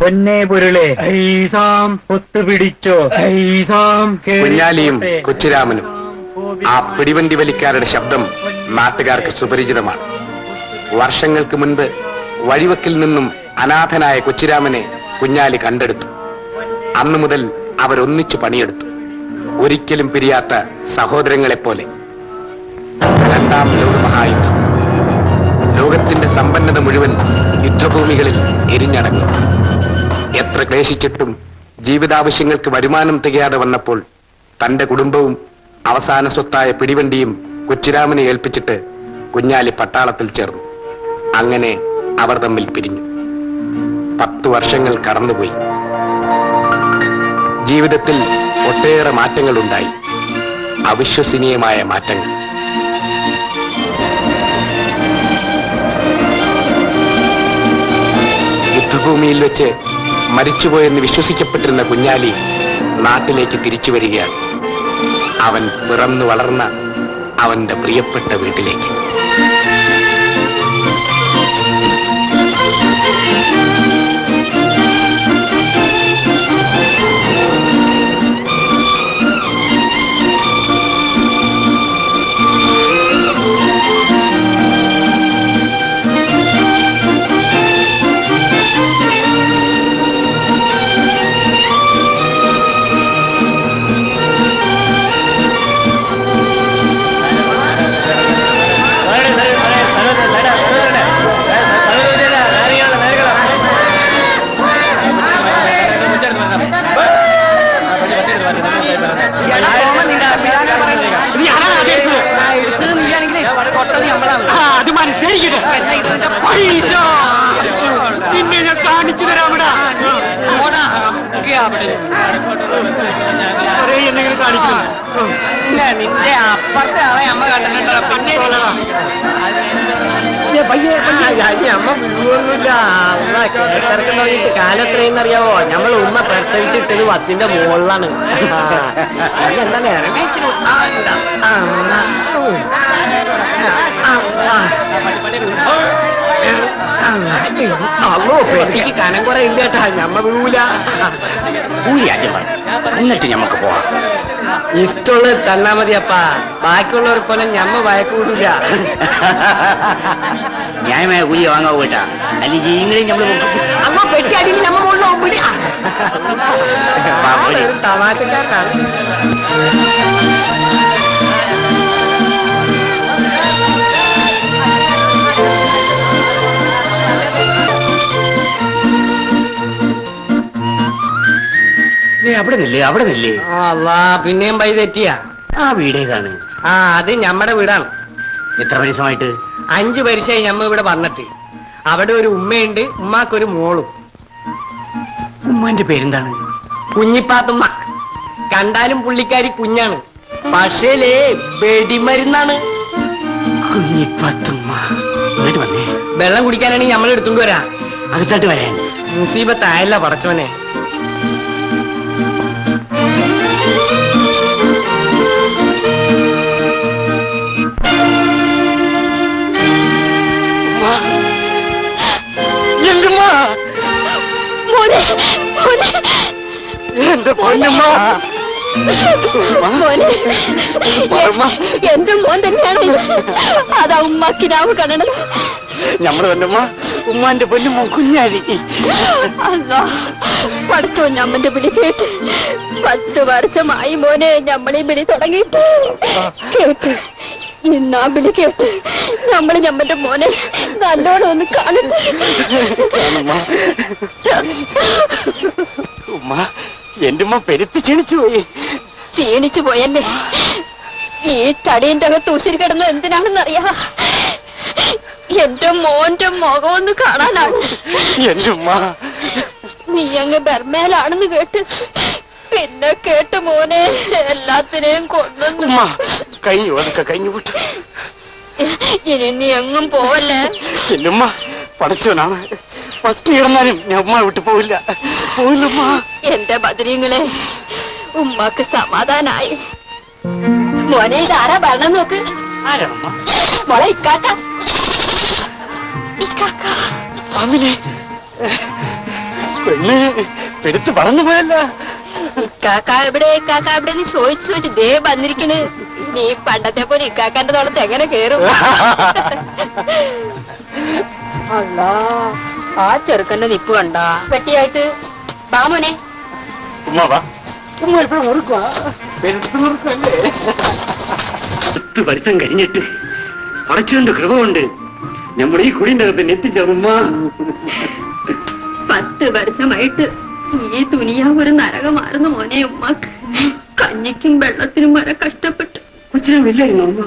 പൊന്നേ പൊരുളെ ഐസാം ഒത്തുപിടിച്ചോ ഐസാം കുഞ്ഞാലിയും കൊച്ചുരാമനും ആ പിടിവണ്ടി വലിക്കാരുടെ ശബ്ദം നാട്ടുകാർക്ക് സുപരിചിതമാണ് വർഷങ്ങൾക്ക് മുൻപ് വഴിവക്കിൽ നിന്നും അനാഥനായ കൊച്ചുരാമനെ കുഞ്ഞാലി കണ്ടെടുത്തു അന്നു മുതൽ അവരൊന്നിച്ചു പണിയെടുത്തു ഒരിക്കലും പിരിയാത്ത സഹോദരങ്ങളെപ്പോലെ രണ്ടാം ലോകമഹായുദ്ധം ലോകത്തിന്റെ സമ്പന്നത മുഴുവൻ യുദ്ധഭൂമികളിൽ എരിഞ്ഞടങ്ങും എത്ര ക്ലേശിച്ചിട്ടും ജീവിതാവശ്യങ്ങൾക്ക് വരുമാനം തികയാതെ വന്നപ്പോൾ തന്റെ കുടുംബവും അവസാന സ്വത്തായ പിടിവണ്ടിയും കൊച്ചുരാമനെ ഏൽപ്പിച്ചിട്ട് കുഞ്ഞാലി പട്ടാളത്തിൽ ചേർന്നു അങ്ങനെ അവർ തമ്മിൽ പിരിഞ്ഞു പത്തു വർഷങ്ങൾ കടന്നുപോയി ജീവിതത്തിൽ ഒട്ടേറെ മാറ്റങ്ങൾ ഉണ്ടായി അവിശ്വസനീയമായ മാറ്റങ്ങൾ യുദ്ധഭൂമിയിൽ വെച്ച് മരിച്ചുപോയെന്ന് വിശ്വസിക്കപ്പെട്ടിരുന്ന കുഞ്ഞാലി നാട്ടിലേക്ക് തിരിച്ചു വരികയാണ് അവൻ പിറന്നു വളർന്ന അവന്റെ പ്രിയപ്പെട്ട വീട്ടിലേക്ക് അത് മനസ്സിലാക്കിട്ട് പൈസ പിന്നെ ഞാൻ കാണിച്ചു തരാമടാ എന്തെങ്കിലും കാണിച്ചു നിന്റെ അപ്പുറത്തെ ആളെ അമ്മ കണ്ടിട്ടുണ്ടോ പിന്നെ അമ്മ വിടുവൊന്നുമില്ല കേട്ടിറക്കം തുടങ്ങിയിട്ട് കാലത്രയെന്ന് അറിയാവോ നമ്മൾ ഉമ്മ പ്രസവിച്ചിട്ടത് വത്തിന്റെ മുകളിലാണ് എന്താ അല്ലോ പെട്ടിക്ക് കനം കുറെ ഇല്ല കേട്ടാ ഞമ്മ വീഴൂല എന്നിട്ട് ഞമ്മക്ക് പോവാം ഇഷ്ടമുള്ളത് തന്നാ മതി അപ്പാ ബാക്കിയുള്ളവർ പോലെ ഞമ്മ വയക്കൂടില്ല ന്യായമായ കൂലി വാങ്ങാവൂ കേട്ടാ അല്ലെങ്കിൽ ഇങ്ങളെയും നമ്മള് അമ്മ പെട്ടി അടിയിൽ ഞമ്മ മുകളിൽ ഒപ്പിടി തമാശക്കാരനാണ് അവിടെ നില്ലേ അവിടെ നില്ലേ അല്ലാ പിന്നെയും പൈ തെറ്റിയാ ആ വീടേക്കാണ് ആ അത് ഞമ്മടെ വീടാണ് എത്ര പരിസമായിട്ട് അഞ്ചു പരിശയായി ഞമ്മ ഇവിടെ വന്നിട്ട് അവിടെ ഒരു ഉമ്മയുണ്ട് ഉമ്മാക്കൊരു മോളും ഉമ്മാന്റെ പേരെന്താണ് കുഞ്ഞിപ്പാത്തുമ്മ കണ്ടാലും പുള്ളിക്കാരി കുഞ്ഞാണ് പക്ഷേലേ വെടിമരുന്നാണ് കുഞ്ഞിപ്പത്തുമ്മ ഇങ്ങോട്ട് വന്നേ വെള്ളം കുടിക്കാനാണെങ്കിൽ നമ്മൾ എടുത്തുകൊണ്ട് വരാ അകത്തോട്ട് വരാൻ മുസീബത്തായല്ല പടച്ചോനെ മോനെ മോനെ എന്റെ പൊന്നമ്മ മോനെ എന്റെ മോൻ തന്നെയാണ് അതാ ഉമ്മാക്കിനാവ് കാണണത് നമ്മള് വന്നമ്മ ഉമ്മാന്റെ പൊന്നുമോ കുഞ്ഞാലി അല്ലോ പഠിച്ചോ ഞമ്മന്റെ വിളി കേട്ട് പത്ത് വർഷമായി മോനെ ഞമ്മളീ വിളി തുടങ്ങിയിട്ട് കേട്ട് ഇന്നാ വിളി കേട്ട് നമ്മള് ഞമ്മന്റെ മോനെ നല്ലോണം ഒന്ന് കാണട്ടെ ഉമ്മ എന്റെ ഉമ്മ പെരുത്ത് ക്ഷണിച്ചു പോയി ക്ഷീണിച്ചു പോയല്ലേ നീ തടീന്റെ അകത്ത് ഉസിരി കിടന്നത് എന്തിനാണെന്നറിയാ എന്റെ മോന്റെ മുഖം ഒന്ന് കാണാനാണ് എന്റെ ഉമ്മ നീ അങ്ങ് ബർമേലാണെന്ന് കേട്ട് പിന്നെ കേട്ട് മോനെ എല്ലാത്തിനെയും കൊന്നു ഉമ്മ കഴിഞ്ഞു അതൊക്കെ കഴിഞ്ഞു വിട്ടു ഇനി നീ എങ്ങും പോവല്ലേ എന്റെ ഉമ്മ പഠിച്ചവനാണ് ഫസ്റ്റ് കിടന്നാലും ഞാൻ ഉമ്മ വിട്ടു പോവില്ല പോവില്ല ഉമ്മ എന്റെ ബദരീങ്ങളെ ഉമ്മാക്ക് സമാധാനായി മോനെ ഇതാരാ ഭരണം നോക്ക് ആരാ ഉമ്മ മോളെ ഇക്കാക്ക ഇക്കാക്ക അമിനെ പെണ്ണ് പെരുത്ത് പറന്നു പോയല്ല ഇക്കാക്ക എവിടെ ഇക്കാക്ക എവിടെ എന്ന് ചോദിച്ചു ചോദിച്ചു ദേ വന്നിരിക്കണ് നീ പണ്ടത്തെ പോലെ ഇക്കാക്കാന്റെ തോളത്ത് എങ്ങനെ കേറും അല്ലാ ആ ചെറുക്കന്റെ നിപ്പ് കണ്ട പെട്ടിയായിട്ട് ബാമോനെ ഉമ്മാവാ പെരുത്ത് മുറുക്കല്ലേ പത്ത് വർഷം കഴിഞ്ഞിട്ട് അടച്ചുകൊണ്ട് കൃപ കൊണ്ട് നമ്മുടെ ഈ കുടിന്റെ അകത്ത് എത്തിച്ചേർന്നുമ്മ പത്ത് വർഷമായിട്ട് ഈ തുനിയാ ഒരു നരകമായിരുന്നു മോനെ ഉമ്മാക്ക് കഞ്ഞിക്കും വെള്ളത്തിനും വരെ കഷ്ടപ്പെട്ട് കൊച്ചിനാവില്ലായിരുന്നു അമ്മ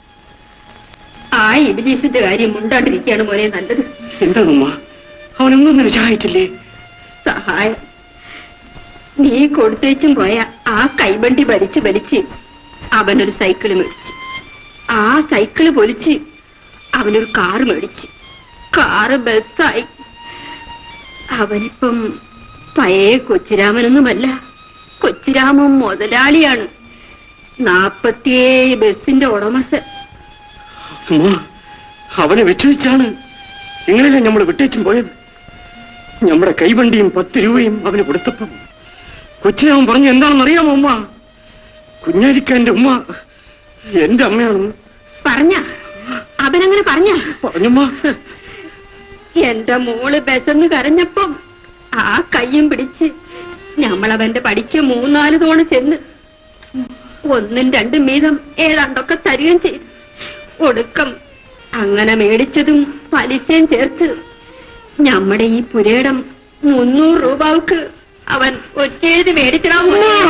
ആ ഇബിലീസിന്റെ കാര്യം മുണ്ടാണ്ടിരിക്കുകയാണ് മോനെ നല്ലത് എന്താണമ്മ അവനൊന്നും നിന്നെ സഹായിച്ചില്ലേ സഹായം നീ കൊടുത്തേച്ചും പോയ ആ കൈവണ്ടി വലിച്ച് വലിച്ച് അവനൊരു സൈക്കിള് മേടിച്ചു ആ സൈക്കിള് പൊലിച്ച് അവനൊരു കാറ് മേടിച്ചു കാറ് ബസ്സായി അവനിപ്പം പഴയ കൊച്ചിരാമനൊന്നുമല്ല കൊച്ചിരാമൻ മുതലാളിയാണ് നാപ്പത്തിയേഴ് ബസിന്റെ ഉടമസ്ഥൻ അമ്മ അവനെ വെച്ചുവെച്ചാണ് നിങ്ങളല്ലേ നമ്മൾ വിട്ടേച്ചും പോയത് നമ്മുടെ കൈവണ്ടിയും പത്ത് രൂപയും അവന് കൊടുത്തപ്പം കൊച്ചിനെ അവൻ പറഞ്ഞു എന്താണെന്ന് അറിയാമോ ഉമ്മ കുഞ്ഞാലിക്കാന്റെ ഉമ്മ എന്റെ അമ്മയാണെന്ന് പറഞ്ഞ അവനങ്ങനെ പറഞ്ഞ പറഞ്ഞുമ്മ എന്റെ മോള് ബെസന്ന് കരഞ്ഞപ്പം ആ കയ്യും പിടിച്ച് ഞമ്മളവന്റെ പടിക്ക് മൂന്നാല് തവണ ചെന്ന് ഒന്നും രണ്ടും വീതം ഏതാണ്ടൊക്കെ തരികയും ചെയ്തു ഒടുക്കം അങ്ങനെ മേടിച്ചതും പലിശയും ചേർത്ത് നമ്മുടെ ഈ പുരയിടം മുന്നൂറ് രൂപക്ക് അവൻ ഒറ്റയെഴുതി മേടിച്ചിടാൻ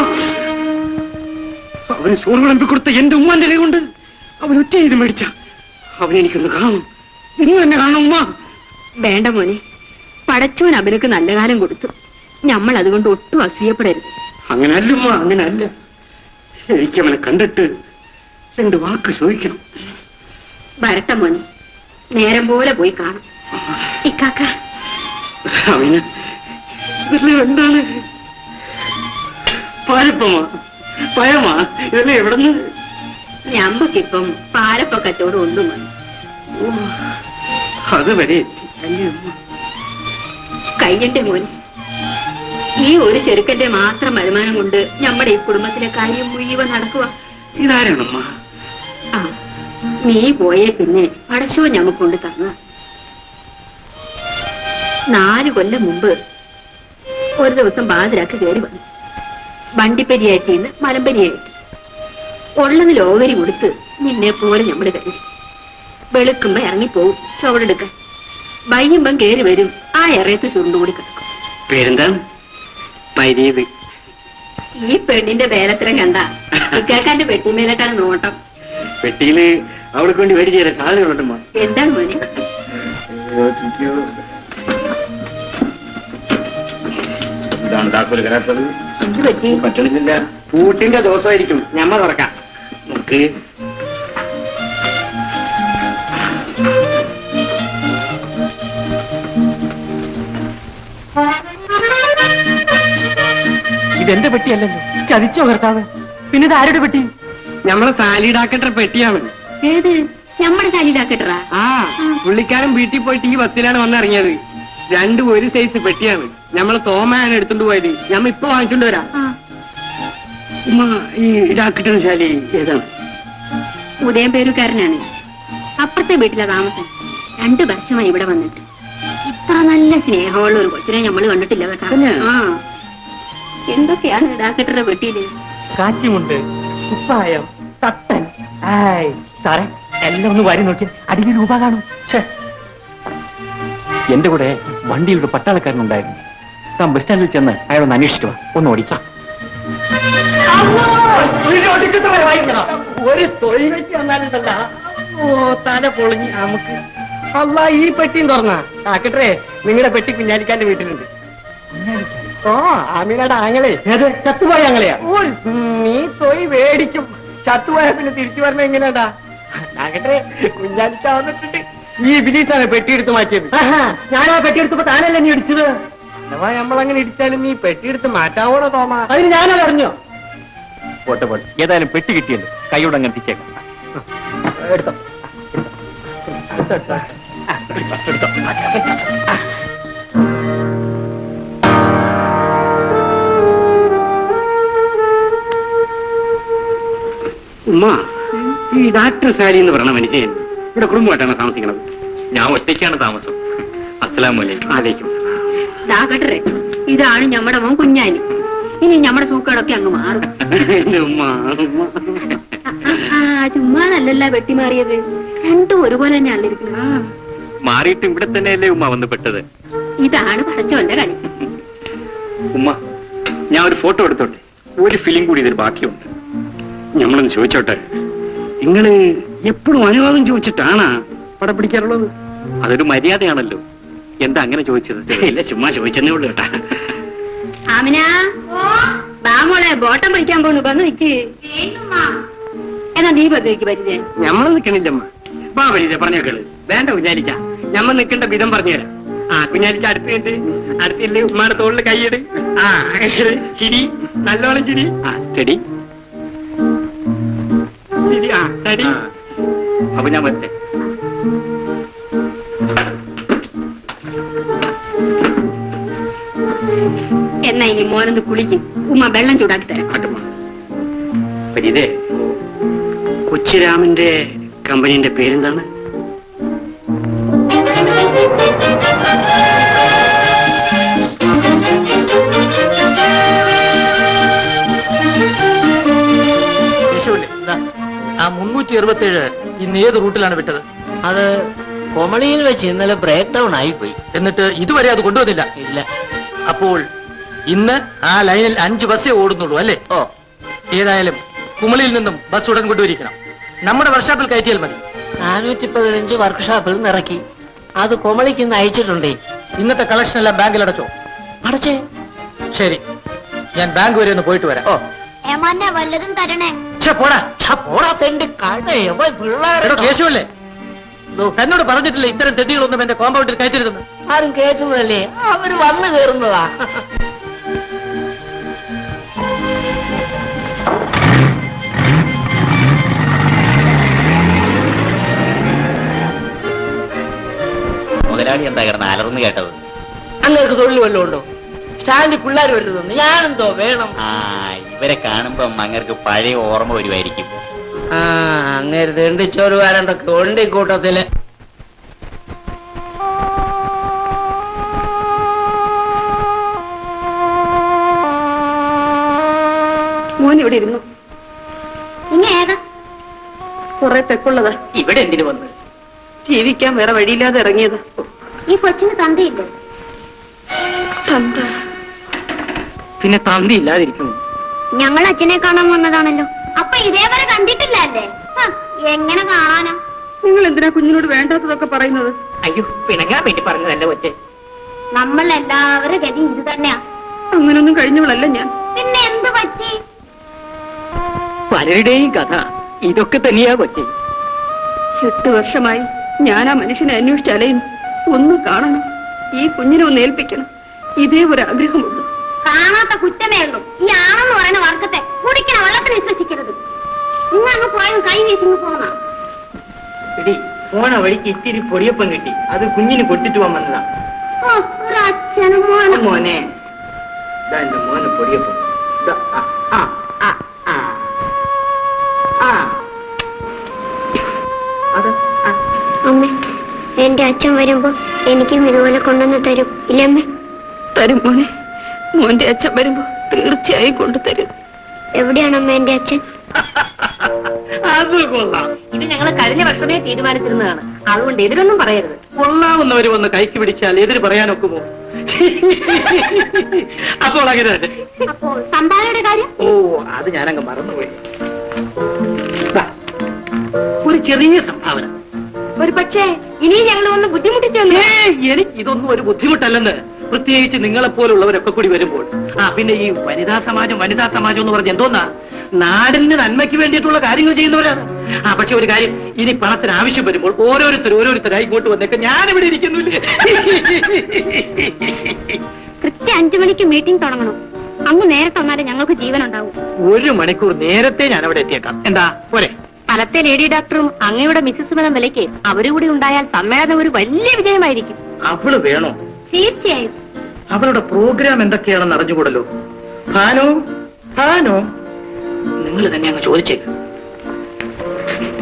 അവന് ചോറ് വിളമ്പി കൊടുത്ത എന്റെ ഉമ്മാന്റെ കൈ കൊണ്ട് അവൻ ഒറ്റ ഇത് മേടിച്ച അവനെ എനിക്കൊന്ന് കാണും ഇന്ന് തന്നെ കാണും ഉമ്മ വേണ്ട മോനെ പടച്ചോൻ അവനക്ക് നല്ല കാലം കൊടുത്തു നമ്മൾ അതുകൊണ്ട് ഒട്ടും അസൂയപ്പെടരുത് അങ്ങനല്ല ഉമ്മ അങ്ങനല്ല എനിക്ക് അവനെ കണ്ടിട്ട് രണ്ട് വാക്ക് ചോദിക്കണം വരട്ടെ മോനെ നേരം പോലെ പോയി കാണും ഇക്കാക്ക അവന് ഇതെല്ലാം എന്താണ് പാരപ്പമാ പഴമാ ഇതെല്ലാം എവിടുന്ന് ഞമ്പക്കിപ്പം പാലപ്പ കച്ചവടം ഒന്നും മതി ഓ, അത് വരെ എത്തി അല്ലേ ഉമ്മ കയ്യന്റെ മോനെ ഈ ഒരു ചെറുക്കന്റെ മാത്രം വരുമാനം കൊണ്ട് നമ്മുടെ ഈ കുടുംബത്തിലെ കാര്യം മുഴുവൻ നടക്കുക ഇതാരാണമ്മ ആ നീ പോയേ പിന്നെ പടശോ ഞമ്മക്കൊണ്ട് തന്നു നാല് കൊല്ലം മുമ്പ് ഒരു ദിവസം ബാതിരാക്ക് കയറി വന്നു വണ്ടിപ്പരിയായിട്ടിന്ന് മലമ്പരിയായിട്ട് ഉള്ളതിൽ ഓഹരി കൊടുത്ത് നിന്നെ പോലെ ഞമ്മള് കഴിഞ്ഞു വെളുക്കുമ്പോ ഇറങ്ങിപ്പോവും ചുവടെടുക്കാൻ വൈകുമ്പം കയറി വരും ആ ഇറയത്ത് ചുരുണ്ടുകൂടി കിടക്കും പേരെന്താ മരീത് ഈ പെണ്ണിന്റെ വേലത്തരം കണ്ട ഇക്കാക്കാന്റെ പെട്ടിമേലേക്കാണ് നോട്ടം പെട്ടിയില് അവൾക്ക് വേണ്ടി മേടിച്ചു തരാം സാധനങ്ങളുണ്ടമ്മ എന്താണ് മോനെ ഇതാണ് താക്കോല് കരാത്തത് എന്ത് പറ്റി പറ്റണില്ല കൂട്ടിന്റെ ദിവസമായിരിക്കും ഞമ്മ തുറക്കാം നമുക്ക് ഇതെന്റെ പെട്ടിയല്ലല്ലോ ചതിച്ചോ കർത്താവ് പിന്നെ ഇത് ആരുടെ പെട്ടി ഞമ്മളെ സാലിഡാക്കട്ട പെട്ടിയാണ് ഏത് നമ്മുടെ തലയിലാക്കട്ടാ ആ പുള്ളിക്കാരൻ വീട്ടിൽ പോയിട്ട് ഈ ബസ്സിലാണ് വന്നിറങ്ങിയത് രണ്ടും ഒരു സൈസ് പെട്ടിയാണ് ഞമ്മള് തോമയാണ് എടുത്തോണ്ട് പോയത് ഞമ്മ ഇപ്പൊ വാങ്ങിച്ചോണ്ട് വരാം ഉമ്മ ഈ ഇതാക്കിട്ടുന്ന ശാലി ഏതാണ് ഉദയം പേരുകാരനാണ് അപ്പുറത്തെ വീട്ടിലെ താമസം രണ്ടു വർഷമായി ഇവിടെ വന്നിട്ട് ഇത്ര നല്ല സ്നേഹമുള്ള ഒരു കൊച്ചിനെ നമ്മള് കണ്ടിട്ടില്ല കേട്ടാ തന്നെ? ആ എന്തൊക്കെയാണ് ഇതാക്കട്ട പെട്ടിയില് കാറ്റുമുണ്ട് കുപ്പായം തട്ടൻ ആയ് സാറേ എല്ലാം ഒന്ന് വാരി നോക്കി അടിയിൽ രൂപ കാണും ഛേ. എന്റെ കൂടെ വണ്ടിയിൽ ഒരു പട്ടാളക്കാരനുണ്ടായിരുന്നു താൻ ബസ് സ്റ്റാൻഡിൽ ചെന്ന് അയാളൊന്ന് അന്വേഷിച്ചു വാ. ഒന്ന് ഓടിക്കാം ഒരു തൊഴിൽ വെച്ച് വന്നാലുണ്ടല്ല ഓ തല പൊളിഞ്ഞ് നമുക്ക് അല്ല ഈ പെട്ടിയും തുറന്നാ ആക്കട്ടെ നിങ്ങളുടെ പെട്ടി കുഞ്ഞാലിക്കാന്റെ വീട്ടിലുണ്ട് ഓ അമീനയുടെ ആങ്ങളെ ഏത് ചത്തുപോയ ഞങ്ങളെയാ ഓ, നീ പോയി മേടിക്കും ചത്തുപോയ പിന്നെ തിരിച്ചു വരണ എങ്ങനെയാടാ ആകട്ടെ കുഞ്ഞാലിക്ക വന്നിട്ടുണ്ട് ഈ ബിലീസാണ് പെട്ടി എടുത്ത് മാറ്റിയത് ഞാൻ ആ പെട്ടി എടുത്തപ്പോ താനല്ലേ നീ ഇടിച്ചത് അഥവാ നമ്മളങ്ങനെ ഇടിച്ചാലും നീ പെട്ടി എടുത്ത് മാറ്റാവോടോ തോമാ അതിന് ഞാനത് അറിഞ്ഞോ പോട്ടെ പോട്ടെ ഏതായാലും പെട്ടി കിട്ടിയല്ലോ കൈയോടെ അങ്ങ് എത്തിച്ചേക്കാം എടുത്തോ എടുത്തോ ഉമ്മ ഈ ഡാക്ടർ സാരി എന്ന് പറയുന്ന മനുഷ്യൻ ഇവിടെ കുടുംബമായിട്ടാണ് താമസിക്കുന്നത് ഞാൻ ഒറ്റയ്ക്കാണ് താമസം അസ്സലാമു അലൈക്കും ആലേക്കും കട്ടറേ ഇതാണ് ഞമ്മടെ മോൻ കുഞ്ഞാലി ഇനി ഞമ്മടെ സൂക്കേടൊക്കെ അങ്ങ് മാറും എന്റെ ഉമ്മ ഉമ്മ ആ ചുമ്മാതല്ലല്ല വെട്ടിമാറിയത് രണ്ടും ഒരുപോലെ തന്നെ അല്ലിരിക്കുന്നത് മാറിയിട്ട് ഇവിടെ തന്നെയല്ലേ ഉമ്മ വന്ന് പെട്ടത് ഇതാണ് പടച്ചോന്റെ കളി ഉമ്മ ഞാൻ ഒരു ഫോട്ടോ എടുത്തോട്ടെ ഒരു ഫിലിം കൂടി ഇതിൽ ബാക്കിയുണ്ട് ഞമ്മളൊന്ന് ചോദിച്ചോട്ടെ നിങ്ങള് എപ്പോഴും അനുവാദം ചോദിച്ചിട്ടാണ് പടം പിടിക്കാറുള്ളത് അതൊരു മര്യാദയാണല്ലോ എന്താ അങ്ങനെ ചോദിച്ചത് ഇല്ല ചുമ്മാ ചോദിച്ചെന്നേ ഉള്ളൂ കേട്ടാ ആമിന ബാമോളെ ബോട്ടം പിടിക്കാൻ പോണു വന്ന് നിക്ക് എന്നാ നീ പതിക്ക് പരിചയം ഞമ്മള് നിക്കണില്ലമ്മ വാ വരിത പറഞ്ഞ കേള് വേണ്ട കുഞ്ഞാലിക്ക ഞമ്മ നിക്കണ്ട വിധം പറഞ്ഞുതരാം ആ കുഞ്ഞാലിക്ക അടുത്തുണ്ട് അടുത്തില്ലേ ഉമ്മാടെ തോളില് കൈയിട് ആ ചിരി നല്ലോണം ചിരി ആ സ്റ്റഡി ചിരി ആ തടി അപ്പൊ ഞാൻ വരട്ടെ എന്നാ ഇനി മോനൊന്ന് കുളിക്കും ഉമ്മ വെള്ളം ചൂടാക്കി തരാം ആട്ടുമ്മ പരിതേ കൊച്ചിരാമന്റെ കമ്പനീന്റെ പേരെന്താണ് യേശുവില്ലേ ഇതാ, ആ മുന്നൂറ്റി അറുപത്തി ഏഴ് ഇന്ന് ഏത് റൂട്ടിലാണ് വിട്ടത് അത് കൊമളിയിൽ വെച്ച് ഇന്നലെ ബ്രേക്ക് ഡൗൺ ആയിപ്പോയി എന്നിട്ട് ഇതുവരെ അത് കൊണ്ടുവന്നില്ല ഇല്ല അപ്പോൾ ഇന്ന് ആ ലൈനിൽ അഞ്ച് ബസ്സേ ഓടുന്നുള്ളൂ അല്ലേ ഓ ഏതായാലും കുമളിയിൽ നിന്നും ബസ് ഉടൻ കൊണ്ടുവരിക്കണം നമ്മുടെ വർക്ക്ഷോപ്പിൽ കയറ്റിയാൽ മതി നാനൂറ്റി പതിനഞ്ച് വർക്ക്ഷോപ്പിൽ നിന്ന് ഇറക്കി അത് കൊമളിക്ക് ഇന്ന് അയച്ചിട്ടുണ്ടേ ഇന്നത്തെ കളക്ഷൻ എല്ലാം ബാങ്കിൽ അടച്ചോ അടച്ചേ ശരി ഞാൻ ബാങ്ക് വരെ ഒന്ന് പോയിട്ട് വരാം ഓ ഏമാന്നെ വല്ലതും തരണേ ഛെ, പോടാ ഛ, പോടാ തെണ്ടി കടേ എടോ പിള്ളേരുടെ കേശുവല്ലേ എന്നോട് പറഞ്ഞിട്ടില്ല ഇത്തരം തെറ്റികളൊന്നും എന്റെ കോമ്പൗണ്ടിൽ കയറ്റരുതെന്ന് ആരും കേട്ടുന്നതല്ലേ അവര് വന്നു കയറുന്നതാ മുതലാളി എന്താ കിടന്ന് അലർന്ന് കേട്ടത് അങ്ങേർക്ക് തൊഴിൽ വല്ലതും ഉണ്ടോ സ്റ്റാൻഡിൽ പിള്ളേർ വല്ലതും ഞാനെന്തോ വേണം ആ ഇവരെ കാണുമ്പം അങ്ങർക്ക് പഴയ ഓർമ്മ വരുമായിരിക്കും ആ അങ്ങേര് തെണ്ടിച്ചോറ് വരണ്ടൊക്കെ ഉണ്ട് ഈ കൂട്ടത്തില് മോൻ ഇവിടെ ഇരുന്നു ഇങ്ങ ഏതാ കുറെ തെക്കുള്ളതാ ഇവിടെ എന്തിനു വന്ന് ജീവിക്കാൻ വേറെ വഴിയില്ലാതെ ഇറങ്ങിയതാ ഈ കൊച്ചിന് തന്തയില്ലേ തന്ത പിന്നെ തന്തി ഇല്ലാതിരിക്കുന്നു ഞങ്ങൾ അച്ഛനെ കാണാൻ വന്നതാണല്ലോ അപ്പൊ ഇതേവരെ കണ്ടിട്ടില്ല അല്ലേ എങ്ങനെ കാണാനാ നിങ്ങൾ എന്തിനാ കുഞ്ഞിനോട് വേണ്ടാത്തതൊക്കെ പറയുന്നത് അയ്യോ പിണങ്ങാൻ വേണ്ടി പറഞ്ഞതല്ല ഒറ്റ നമ്മൾ എല്ലാവരും ഗതി ഇത് തന്നെയാ അങ്ങനൊന്നും കഴിഞ്ഞവളല്ല ഞാൻ പിന്നെ എന്ത് പറ്റി പലരുടെയും കഥ ഇതൊക്കെ തന്നെയാ കൊച്ചി എട്ട് വർഷമായി ഞാൻ ആ മനുഷ്യനെ അന്വേഷിച്ച് അലയുന്നു ഒന്ന് കാണണം ഈ കുഞ്ഞിനെ ഒന്ന് ഏൽപ്പിക്കണം ഇതേ ഒരു ആഗ്രഹമുള്ളൂ കാണാത്ത കുറ്റമേ ഉള്ളൂ ഈ ആണെന്ന് പറയുന്ന വർഗത്തെ കുടിക്കണ വെള്ളത്തിന് വിശ്വസിക്കരുത് ഇന്ന് അങ്ങ് പോയത് കൈ വീശിങ് പോന്നാ എടി പോണ വഴിക്ക് ഇത്തിരി പൊടിയപ്പം കിട്ടി അത് കുഞ്ഞിന് കൊടുത്തിട്ട് പോകാൻ വന്നതാ ഓ ഒരു അച്ഛനും മോനും മോനെ ഇതാ എന്റെ മോനെ പൊടിയപ്പം ഇതാ, ആ, ആ, ആ, ആ. ആ. അത്, ആ. അമ്മേ എന്റെ അച്ഛൻ വരുമ്പോ എനിക്കും ഇതുപോലെ കൊണ്ടുവന്ന് തരും ഇല്ലമ്മേ തരും മോനെ മോന്റെ അച്ഛൻ വരുമ്പോ തീർച്ചയായും കൊണ്ടുതരും എവിടെയാണ് അമ്മ എന്റെ അച്ഛൻ അത് കൊള്ളാം ഇത് ഞങ്ങൾ കഴിഞ്ഞ വർഷമേ തീരുമാനിച്ചിരുന്നതാണ് അതുകൊണ്ട് എതിരൊന്നും പറയരുത് കൊള്ളാവുന്നവര് വന്ന് കൈക്ക് പിടിച്ചാൽ എതിര് പറയാനൊക്കുമോ അപ്പോൾ അങ്ങനെ തന്നെ അപ്പോ സംഭാവനയുടെ കാര്യം ഓ അത് ഞാനങ്ങ് മറന്നുപോയി ദാ, ഒരു ചെറിയ സംഭാവന ഒരു പക്ഷേ ഇനിയും ഞങ്ങൾ ഒന്ന് ബുദ്ധിമുട്ടിച്ചു ഏയ്, എനിക്ക് ഇതൊന്നും ഒരു ബുദ്ധിമുട്ടല്ലെന്ന് പ്രത്യേകിച്ച് നിങ്ങളെപ്പോലുള്ളവരൊക്കെ കൂടി വരുമ്പോൾ ആ പിന്നെ ഈ വനിതാ സമാജം വനിതാ സമാജം എന്ന് പറഞ്ഞ എന്തോന്നാ നാടിന് നന്മയ്ക്ക് വേണ്ടിയിട്ടുള്ള കാര്യങ്ങൾ ചെയ്യുന്നവരാണ് ആ പക്ഷെ ഒരു കാര്യം ഇനി പണത്തിന് ആവശ്യം വരുമ്പോൾ ഓരോരുത്തർ ഓരോരുത്തരായി ഇങ്ങോട്ട് വന്നേക്കെ ഞാനിവിടെ ഇരിക്കുന്നില്ലേ കൃത്യം അഞ്ചു മണിക്ക് മീറ്റിംഗ് തുടങ്ങണം അങ്ങ് നേരത്തെ വന്നാലേ ഞങ്ങൾക്ക് ജീവൻ ഉണ്ടാവും ഒരു മണിക്കൂർ നേരത്തെ ഞാൻ അവിടെ എത്തിയേക്കാം എന്താ പോരെ ഫലത്തെ ലേഡി ഡോക്ടറും അങ്ങയുടെ മിസ്സസ് എന്ന വിലയ്ക്ക് അവരും കൂടി ഉണ്ടായാൽ സമ്മേളനം ഒരു വലിയ വിജയമായിരിക്കും അവള് വേണോ തീർച്ചയായും അവളുടെ പ്രോഗ്രാം എന്തൊക്കെയാണെന്ന് അറിഞ്ഞുകൂടല്ലോ ഭാനോ ഭാനോ നിങ്ങൾ തന്നെ അങ്ങ് ചോദിച്ചേക്ക്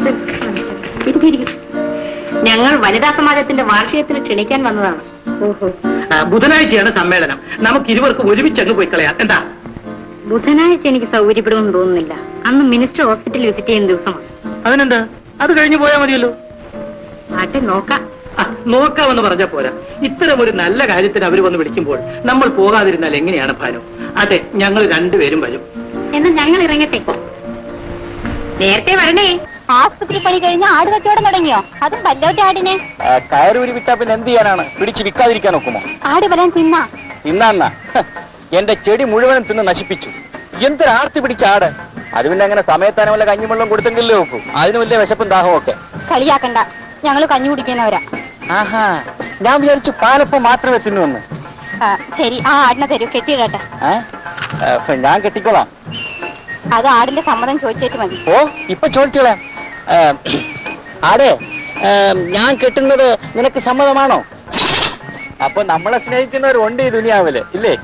ഇരിക്കും ഞങ്ങൾ വനിതാ സമാജത്തിന്റെ വാർഷികത്തിന് ക്ഷണിക്കാൻ വന്നതാണ് ഓഹോ ആ, ബുധനാഴ്ചയാണ് സമ്മേളനം നമുക്ക് ഇരുവർക്കും ഒരുമിച്ച് അങ്ങ് പോയി കളയാം എന്താ ബുധനാഴ്ച എനിക്ക് സൗകര്യപ്പെടുമെന്ന് തോന്നുന്നില്ല അന്ന് മിനിസ്റ്റർ ഹോസ്പിറ്റൽ വിസിറ്റ് ചെയ്യുന്ന ദിവസമാണ് അതിനെന്താ അത് കഴിഞ്ഞു പോയാൽ മതിയല്ലോ ആട്ടെ നോക്കാം ആ, നോക്കാമെന്ന് പറഞ്ഞാ പോരാ ഇത്തരം ഒരു നല്ല കാര്യത്തിന് അവർ വന്ന് വിളിക്കുമ്പോൾ നമ്മൾ പോകാതിരുന്നാൽ എങ്ങനെയാണ് ഭാനു അതെ ഞങ്ങൾ രണ്ടുപേരും വരും എന്നാ ഞങ്ങൾ ഇറങ്ങട്ടെ നേരത്തെ വരണേ ആസ്പത്രി പണി കഴിഞ്ഞ് ആട് കച്ചവടം തുടങ്ങിയോ അതും വല്ലോട്ടെ ആടിനെ കയറൂരി വിറ്റാ പിന്നെ എന്ത് ചെയ്യാനാണ് പിടിച്ച് വിൽക്കാതിരിക്കാൻ ഒക്കുമോ ആട് വരാൻ തിന്നാ തിന്നാന്ന എന്റെ ചെടി മുഴുവനും തിന്ന് നശിപ്പിച്ചു എന്തൊരു ആർത്തി പിടിച്ച ആട് അത് പിന്നെ അങ്ങനെ സമയത്താനും വല്ല കഞ്ഞിവെള്ളം കൊടുത്തെങ്കിലേ നോക്കൂ അതിന് വലിയ വിശപ്പും ദാഹവും ഒക്കെ കളിയാക്കണ്ട ഞങ്ങള് കഞ്ഞി കുടിക്കുന്നവരാ ആഹാ ഞാൻ വിചാരിച്ചു പാലപ്പം മാത്രമേ തിന്നുവന്ന് ആ, ശരി ആ ആടിനെ തരൂ കെട്ടിയിടട്ടെ ഏ? ഏ, ഞാൻ കെട്ടിക്കോളാം അത് ആടിന്റെ സമ്മതം ചോദിച്ചേറ്റ് മതി ഓ ഇപ്പൊ ചോദിച്ചോളാം ഏ, ആടെ ഏ, ഞാൻ കെട്ടുന്നത് നിനക്ക് സമ്മതമാണോ അപ്പൊ നമ്മളെ സ്നേഹിക്കുന്നവരുണ്ട് ഈ ദുനിയാവില് ഇല്ലേ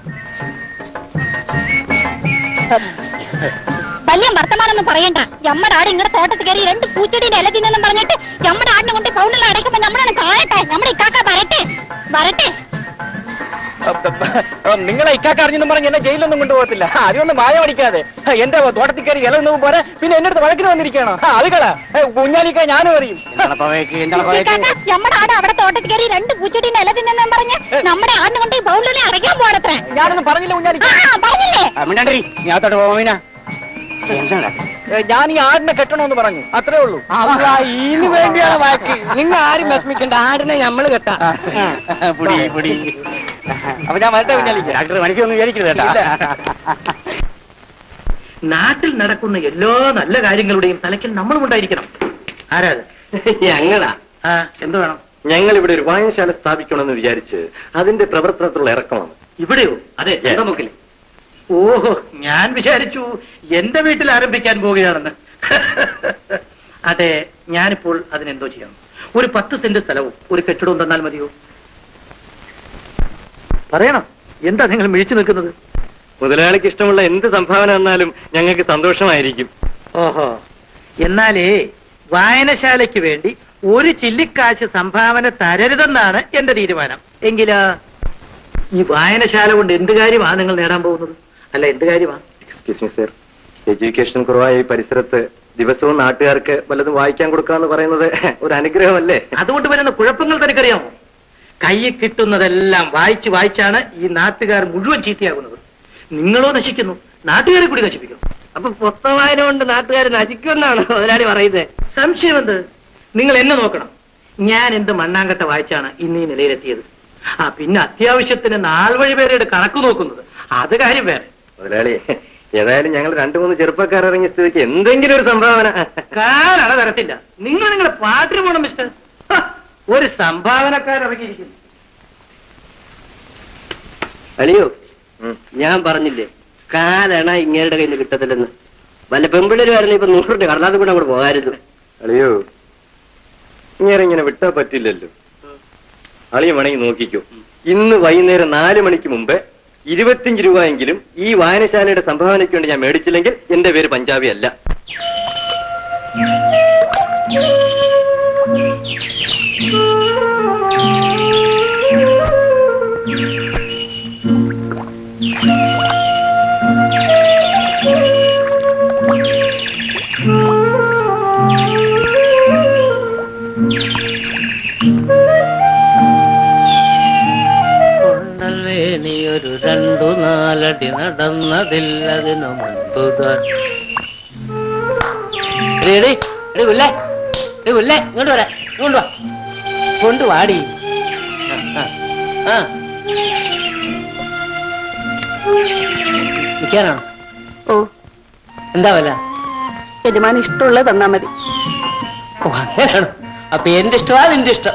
വലിയ വർത്തമാനൊന്നും പറയണ്ട നമ്മുടെ ആട് ഇങ്ങടെ തോട്ടത്തിൽ കയറി രണ്ട് പൂച്ചെടിയുടെ ഇല തിന്നെന്നും പറഞ്ഞിട്ട് നമ്മുടെ ആടിനെ കൊണ്ട് പൗണ്ടിൽ അടയ്ക്കുമ്പോ നമ്മളാണ് കാണട്ടെ നമ്മുടെ ഇക്കാക്ക വരട്ടെ വരട്ടെ ഓ, നിങ്ങളെ ഇക്കാക്ക അറിഞ്ഞെന്നും പറഞ്ഞ് എന്നെ ജയിലൊന്നും കൊണ്ടുപോകത്തില്ല അതിനൊന്നും മായ പഠിക്കാതെ എന്റെ തോട്ടത്തിൽ കയറി ഇല ഒന്നും പോരെ പിന്നെ എന്റെ അടുത്ത് വഴക്കിന് വന്നിരിക്കണോ അത് കള കുഞ്ഞാലിക്ക ഞാനും അറിയും ഇക്കാക്ക നമ്മുടെ ആട് അവിടെ തോട്ടത്തിൽ കയറി രണ്ട് പൂച്ചെടിയുടെ ഇല തിന്നെന്നും പറഞ്ഞ് നമ്മുടെ ആടിനെ കൊണ്ട് പൗണ്ടിൽ അടയ്ക്കാൻ പോകണത്രേ ഞാനൊന്നും പറഞ്ഞില്ല കുഞ്ഞാലിക്ക ആ പറഞ്ഞില്ലേ ഞാത്തോട്ട് പോവാ ഞാൻ ഈ ആടിനെ കെട്ടണമെന്ന് പറഞ്ഞു അത്രേ ഉള്ളൂ ഇതിനു വേണ്ടിയാണ് വാക്ക് നിങ്ങൾ ആരും വിഷമിക്കണ്ട ആടിനെ നമ്മള് കെട്ടാ പുടി പുടി അപ്പൊ ഞാൻ വരട്ടെ കുഞ്ഞാലിക്ക ഡാക്ടർ മനസ്സിലൊന്നും വിചാരിക്കരുത് കേട്ടാ നാട്ടിൽ നടക്കുന്ന എല്ലാ നല്ല കാര്യങ്ങളുടെയും തലയ്ക്കൽ നമ്മളും ഉണ്ടായിരിക്കണം ആരാത് ഞങ്ങളാ ആ എന്ത് വേണം ഞങ്ങൾ ഇവിടെ ഒരു വായനശാല സ്ഥാപിക്കണമെന്ന് വിചാരിച്ച് അതിന്റെ പ്രവർത്തനത്തിലുള്ള ഇറക്കമാണ് ഇവിടെയോ അതെ മുക്കിൽ ഓഹോ ഞാൻ വിചാരിച്ചു എന്റെ വീട്ടിൽ ആരംഭിക്കാൻ പോവുകയാണെന്ന് അതെ ഞാനിപ്പോൾ അതിനെന്തോ ചെയ്യണം ഒരു പത്ത് സെന്റ് സ്ഥലവും ഒരു കെട്ടിടവും തന്നാൽ മതിയോ പറയണം എന്താ നിങ്ങൾ മിഴിച്ചു നിൽക്കുന്നത് മുതലാളിക്ക് ഇഷ്ടമുള്ള എന്ത് സംഭാവന തന്നാലും ഞങ്ങൾക്ക് സന്തോഷമായിരിക്കും ഓഹോ എന്നാലേ വായനശാലയ്ക്ക് വേണ്ടി ഒരു ചില്ലിക്കാശ് സംഭാവന തരരുതെന്നാണ് എന്റെ തീരുമാനം എങ്കിലാ ഈ വായനശാല കൊണ്ട് എന്ത് കാര്യമാണ് നിങ്ങൾ നേടാൻ പോകുന്നത് അല്ല എന്ത് കാര്യമാണ് എക്സ്ക്യൂസ് മീ സർ എഡ്യൂക്കേഷൻ കുറവായ ഈ പരിസരത്ത് ദിവസവും നാട്ടുകാർക്ക് വല്ലതും വായിക്കാൻ കൊടുക്കാന്ന് പറയുന്നത് ഒരു അനുഗ്രഹമല്ലേ അതുകൊണ്ട് വരുന്ന കുഴപ്പങ്ങൾ തനിക്കറിയാമോ കയ്യിൽ കിട്ടുന്നതെല്ലാം വായിച്ച് വായിച്ചാണ് ഈ നാട്ടുകാർ മുഴുവൻ ചീത്തയാകുന്നത് നിങ്ങളോ നശിക്കുന്നു നാട്ടുകാരെ കൂടി നശിപ്പിക്കുന്നു അപ്പൊ പുസ്തകവായന കൊണ്ട് നാട്ടുകാർ നശിക്കുമെന്നാണ് മുതലാളി പറയുന്നത് സംശയം എന്ത് നിങ്ങൾ എന്നെ നോക്കണം ഞാൻ എന്ത് മണ്ണാങ്കട്ട വായിച്ചാണ് ഇന്ന് ഈ നിലയിലെത്തിയത് ആ പിന്നെ അത്യാവശ്യത്തിന് നാൽവഴി പേരുടെ കണക്ക് നോക്കുന്നത് അത് കാര്യം വേറെ മുതലാളി ഏതായാലും ഞങ്ങൾ രണ്ടു മൂന്ന് ചെറുപ്പക്കാർ ഇറങ്ങിയ സ്ഥിതിക്ക് എന്തെങ്കിലും ഒരു സംഭാവന കാലട തരത്തില്ല നിങ്ങൾ നിങ്ങളെ പാട്ടിന് പോണം മിസ്റ്റർ ഹ, ഒരു സംഭാവനക്കാരിറങ്ങിയിരിക്കുന്നു അളിയോ ഉം. ഞാൻ പറഞ്ഞില്ലേ കാലണ ഇങ്ങേരുടെ കയ്യിൽ നിന്ന് കിട്ടത്തില്ലെന്ന് വല്ല പെമ്പിള്ളേര് വരുന്ന ഇപ്പൊ നൂറിന്റെ കടലാതെ കൂടെ അങ്ങോട്ട് പോകായിരുന്നു അളിയോ ഇങ്ങനെ ഇങ്ങനെ വിട്ടാ പറ്റില്ലല്ലോ അളിയ വേണമെങ്കിൽ നോക്കിക്കോ ഇന്ന് വൈകുന്നേരം നാല് മണിക്ക് മുമ്പ് ഇരുപത്തിയഞ്ച് രൂപയെങ്കിലും ഈ വായനശാലയുടെ സംഭാവനയ്ക്ക് വേണ്ടി ഞാൻ മേടിച്ചില്ലെങ്കിൽ എന്റെ പേര് പഞ്ചാബി അല്ല കൊണ്ടൽവേനിയൊരു രണ്ടു നാലടി നടന്നതില്ലതിനു മുൻപ് ഇങ്ങോട്ട് വരാ ഇങ്ങോട്ട് വാ കൊണ്ട് വാടി ആ, ആ, ആ. നിക്കാനാണോ ഓ എന്താ വല്ല യജമാൻ ഇഷ്ടമുള്ളത് തന്നാ മതി ഓ അങ്ങനെയാണോ അപ്പൊ എന്റെ ഇഷ്ടമാ നിന്റെ ഇഷ്ടം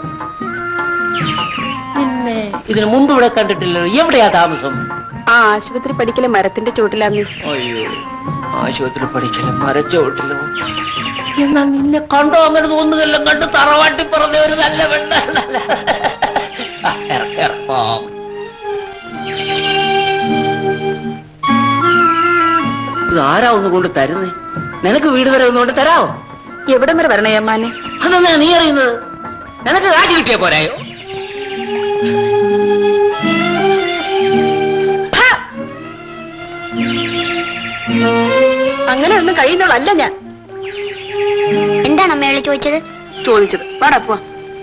പിന്നെ ഇതിനു മുമ്പ് ഇവിടെ കണ്ടിട്ടില്ലല്ലോ എവിടെയാ താമസം ആ ആശുപത്രി പഠിക്കലെ മരത്തിന്റെ ചോട്ടിലാന്നേ അയ്യോ ആശുപത്രി പഠിക്കല മരച്ചോട്ടിലോ എന്നാൽ നിന്നെ കണ്ടോ അങ്ങനെ തോന്നുകയെല്ലാം കണ്ട് തറവാട്ടി പറഞ്ഞ ഒരു നല്ല പെണ്ണ ഇറക്കാം ഇത് ആരാ ഒന്ന് കൊണ്ട് തരുന്നേ നിനക്ക് വീട് വരെ ഒന്നുകൊണ്ട് തരാവോ എവിടം വരെ വരണേ അമ്മാനെ അതെന്നാ നീ അറിയുന്നത് നിനക്ക് കാശ് കിട്ടിയ പോരായോ അങ്ങനെ ഒന്നും കഴിയുന്നവളല്ല ഞാൻ എന്താണ് അമ്മയോട് ചോദിച്ചത് ചോദിച്ചത് പാടപ്പോ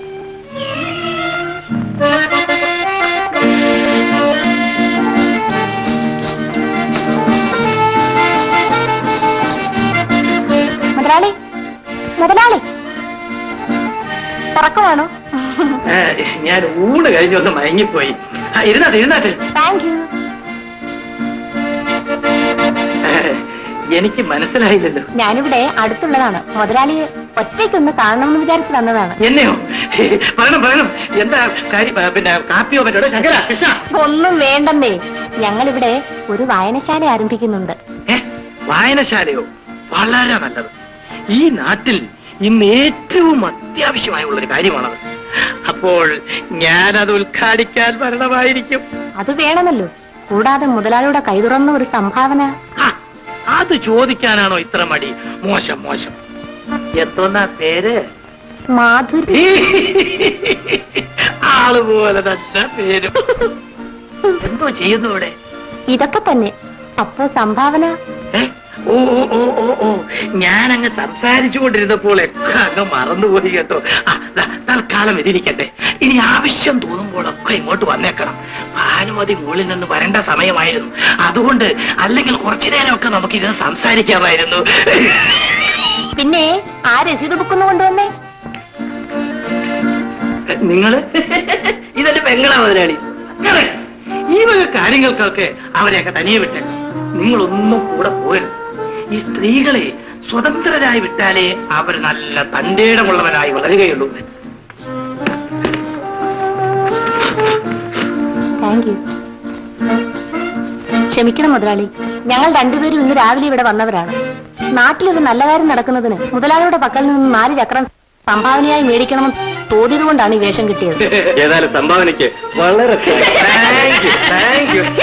മുതലാളി മുതലാളി തുറക്കമാണോ ഏ, ഞാൻ ഊണ് കഴിഞ്ഞ് ഒന്ന് മയങ്ങിപ്പോയി ആ, ഇരുന്നാട്ടെ ഇരുന്നാട്ടെ താങ്ക് യു ഏ, എനിക്ക് മനസ്സിലായില്ലല്ലോ ഞാനിവിടെ അടുത്തുള്ളതാണ് മുതലാളിയെ ഒറ്റയ്ക്കൊന്ന് കാണണമെന്ന് വിചാരിച്ചു വന്നതാണ് എന്നെയോ പറയണം പറയണം എന്താ കാര്യം ആ, പിന്നെ കാപ്പിയോ പറ്റോ ശങ്കര കൃഷ്ണ ഒന്നും വേണ്ടെന്നേ ഞങ്ങളിവിടെ ഒരു വായനശാല ആരംഭിക്കുന്നുണ്ട് ഏ വായനശാലയോ വളരെ നല്ലത് ഈ നാട്ടിൽ ഇന്ന് ഏറ്റവും അത്യാവശ്യമായുള്ള ഒരു കാര്യമാണത് അപ്പോൾ ഞാനത് ഉദ്ഘാടിക്കാൻ വരണമായിരിക്കും അത് വേണമല്ലോ കൂടാതെ മുതലാളിയുടെ കൈ തുറന്ന ഒരു സംഭാവന ആ, അത് ചോദിക്കാനാണോ ഇത്ര മടി മോശം മോശം എന്തോന്നാ പേര് മാധുരി ആള് പോലെ തന്നെ പേരും എന്തോ ചെയ്യുന്നു ഇവിടെ ഇതൊക്കെ തന്നെ അപ്പോ സംഭാവന ഏ? ഓ ഓ ഓ ഓ ഓ ഞാൻ അങ്ങ് സംസാരിച്ചു കൊണ്ടിരുന്നപ്പോൾ ഒക്കെ അങ്ങ് മറന്നുപോയി കേട്ടോ ആ ദാ, തൽക്കാലം ഇതിരിക്കട്ടെ ഇനി ആവശ്യം തോന്നുമ്പോഴൊക്കെ ഇങ്ങോട്ട് വന്നേക്കണം ഭാനുമതി മുകളിൽ നിന്ന് വരേണ്ട സമയമായിരുന്നു അതുകൊണ്ട് അല്ലെങ്കിൽ കുറച്ചു നേരമൊക്കെ നമുക്ക് ഇത് സംസാരിക്കാമായിരുന്നു പിന്നെ ആ രസീത് ബുക്കൊന്ന് കൊണ്ടുവന്നേ നിങ്ങള് ഇതെന്റെ പെങ്ങളാ മുതലാളി Correct. ഈ വക കാര്യങ്ങൾക്കൊക്കെ അവരെയൊക്കെ തനിയെ വിട്ടേക്കാം നിങ്ങളൊന്നും കൂടെ പോകരുത് ഈ സ്ത്രീകളെ സ്വതന്ത്രരായി വിട്ടാലേ അവർ നല്ല തന്റേടമുള്ളവരായി വളരുകയുള്ളൂ താങ്ക് യു ക്ഷമിക്കണം മുതലാളി ഞങ്ങൾ രണ്ടുപേരും ഇന്ന് രാവിലെ ഇവിടെ വന്നവരാണ് നാട്ടിലൊരു നല്ല കാര്യം നടക്കുന്നതിന് മുതലാളിയുടെ പക്കൽ നിന്ന് നാല് ചക്രം സംഭാവനയായി മേടിക്കണമെന്ന് തോന്നിയത് കൊണ്ടാണ് ഈ വേഷം കിട്ടിയത് ഏതായാലും സംഭാവനയ്ക്ക് വളരെ താങ്ക് യു താങ്ക് യു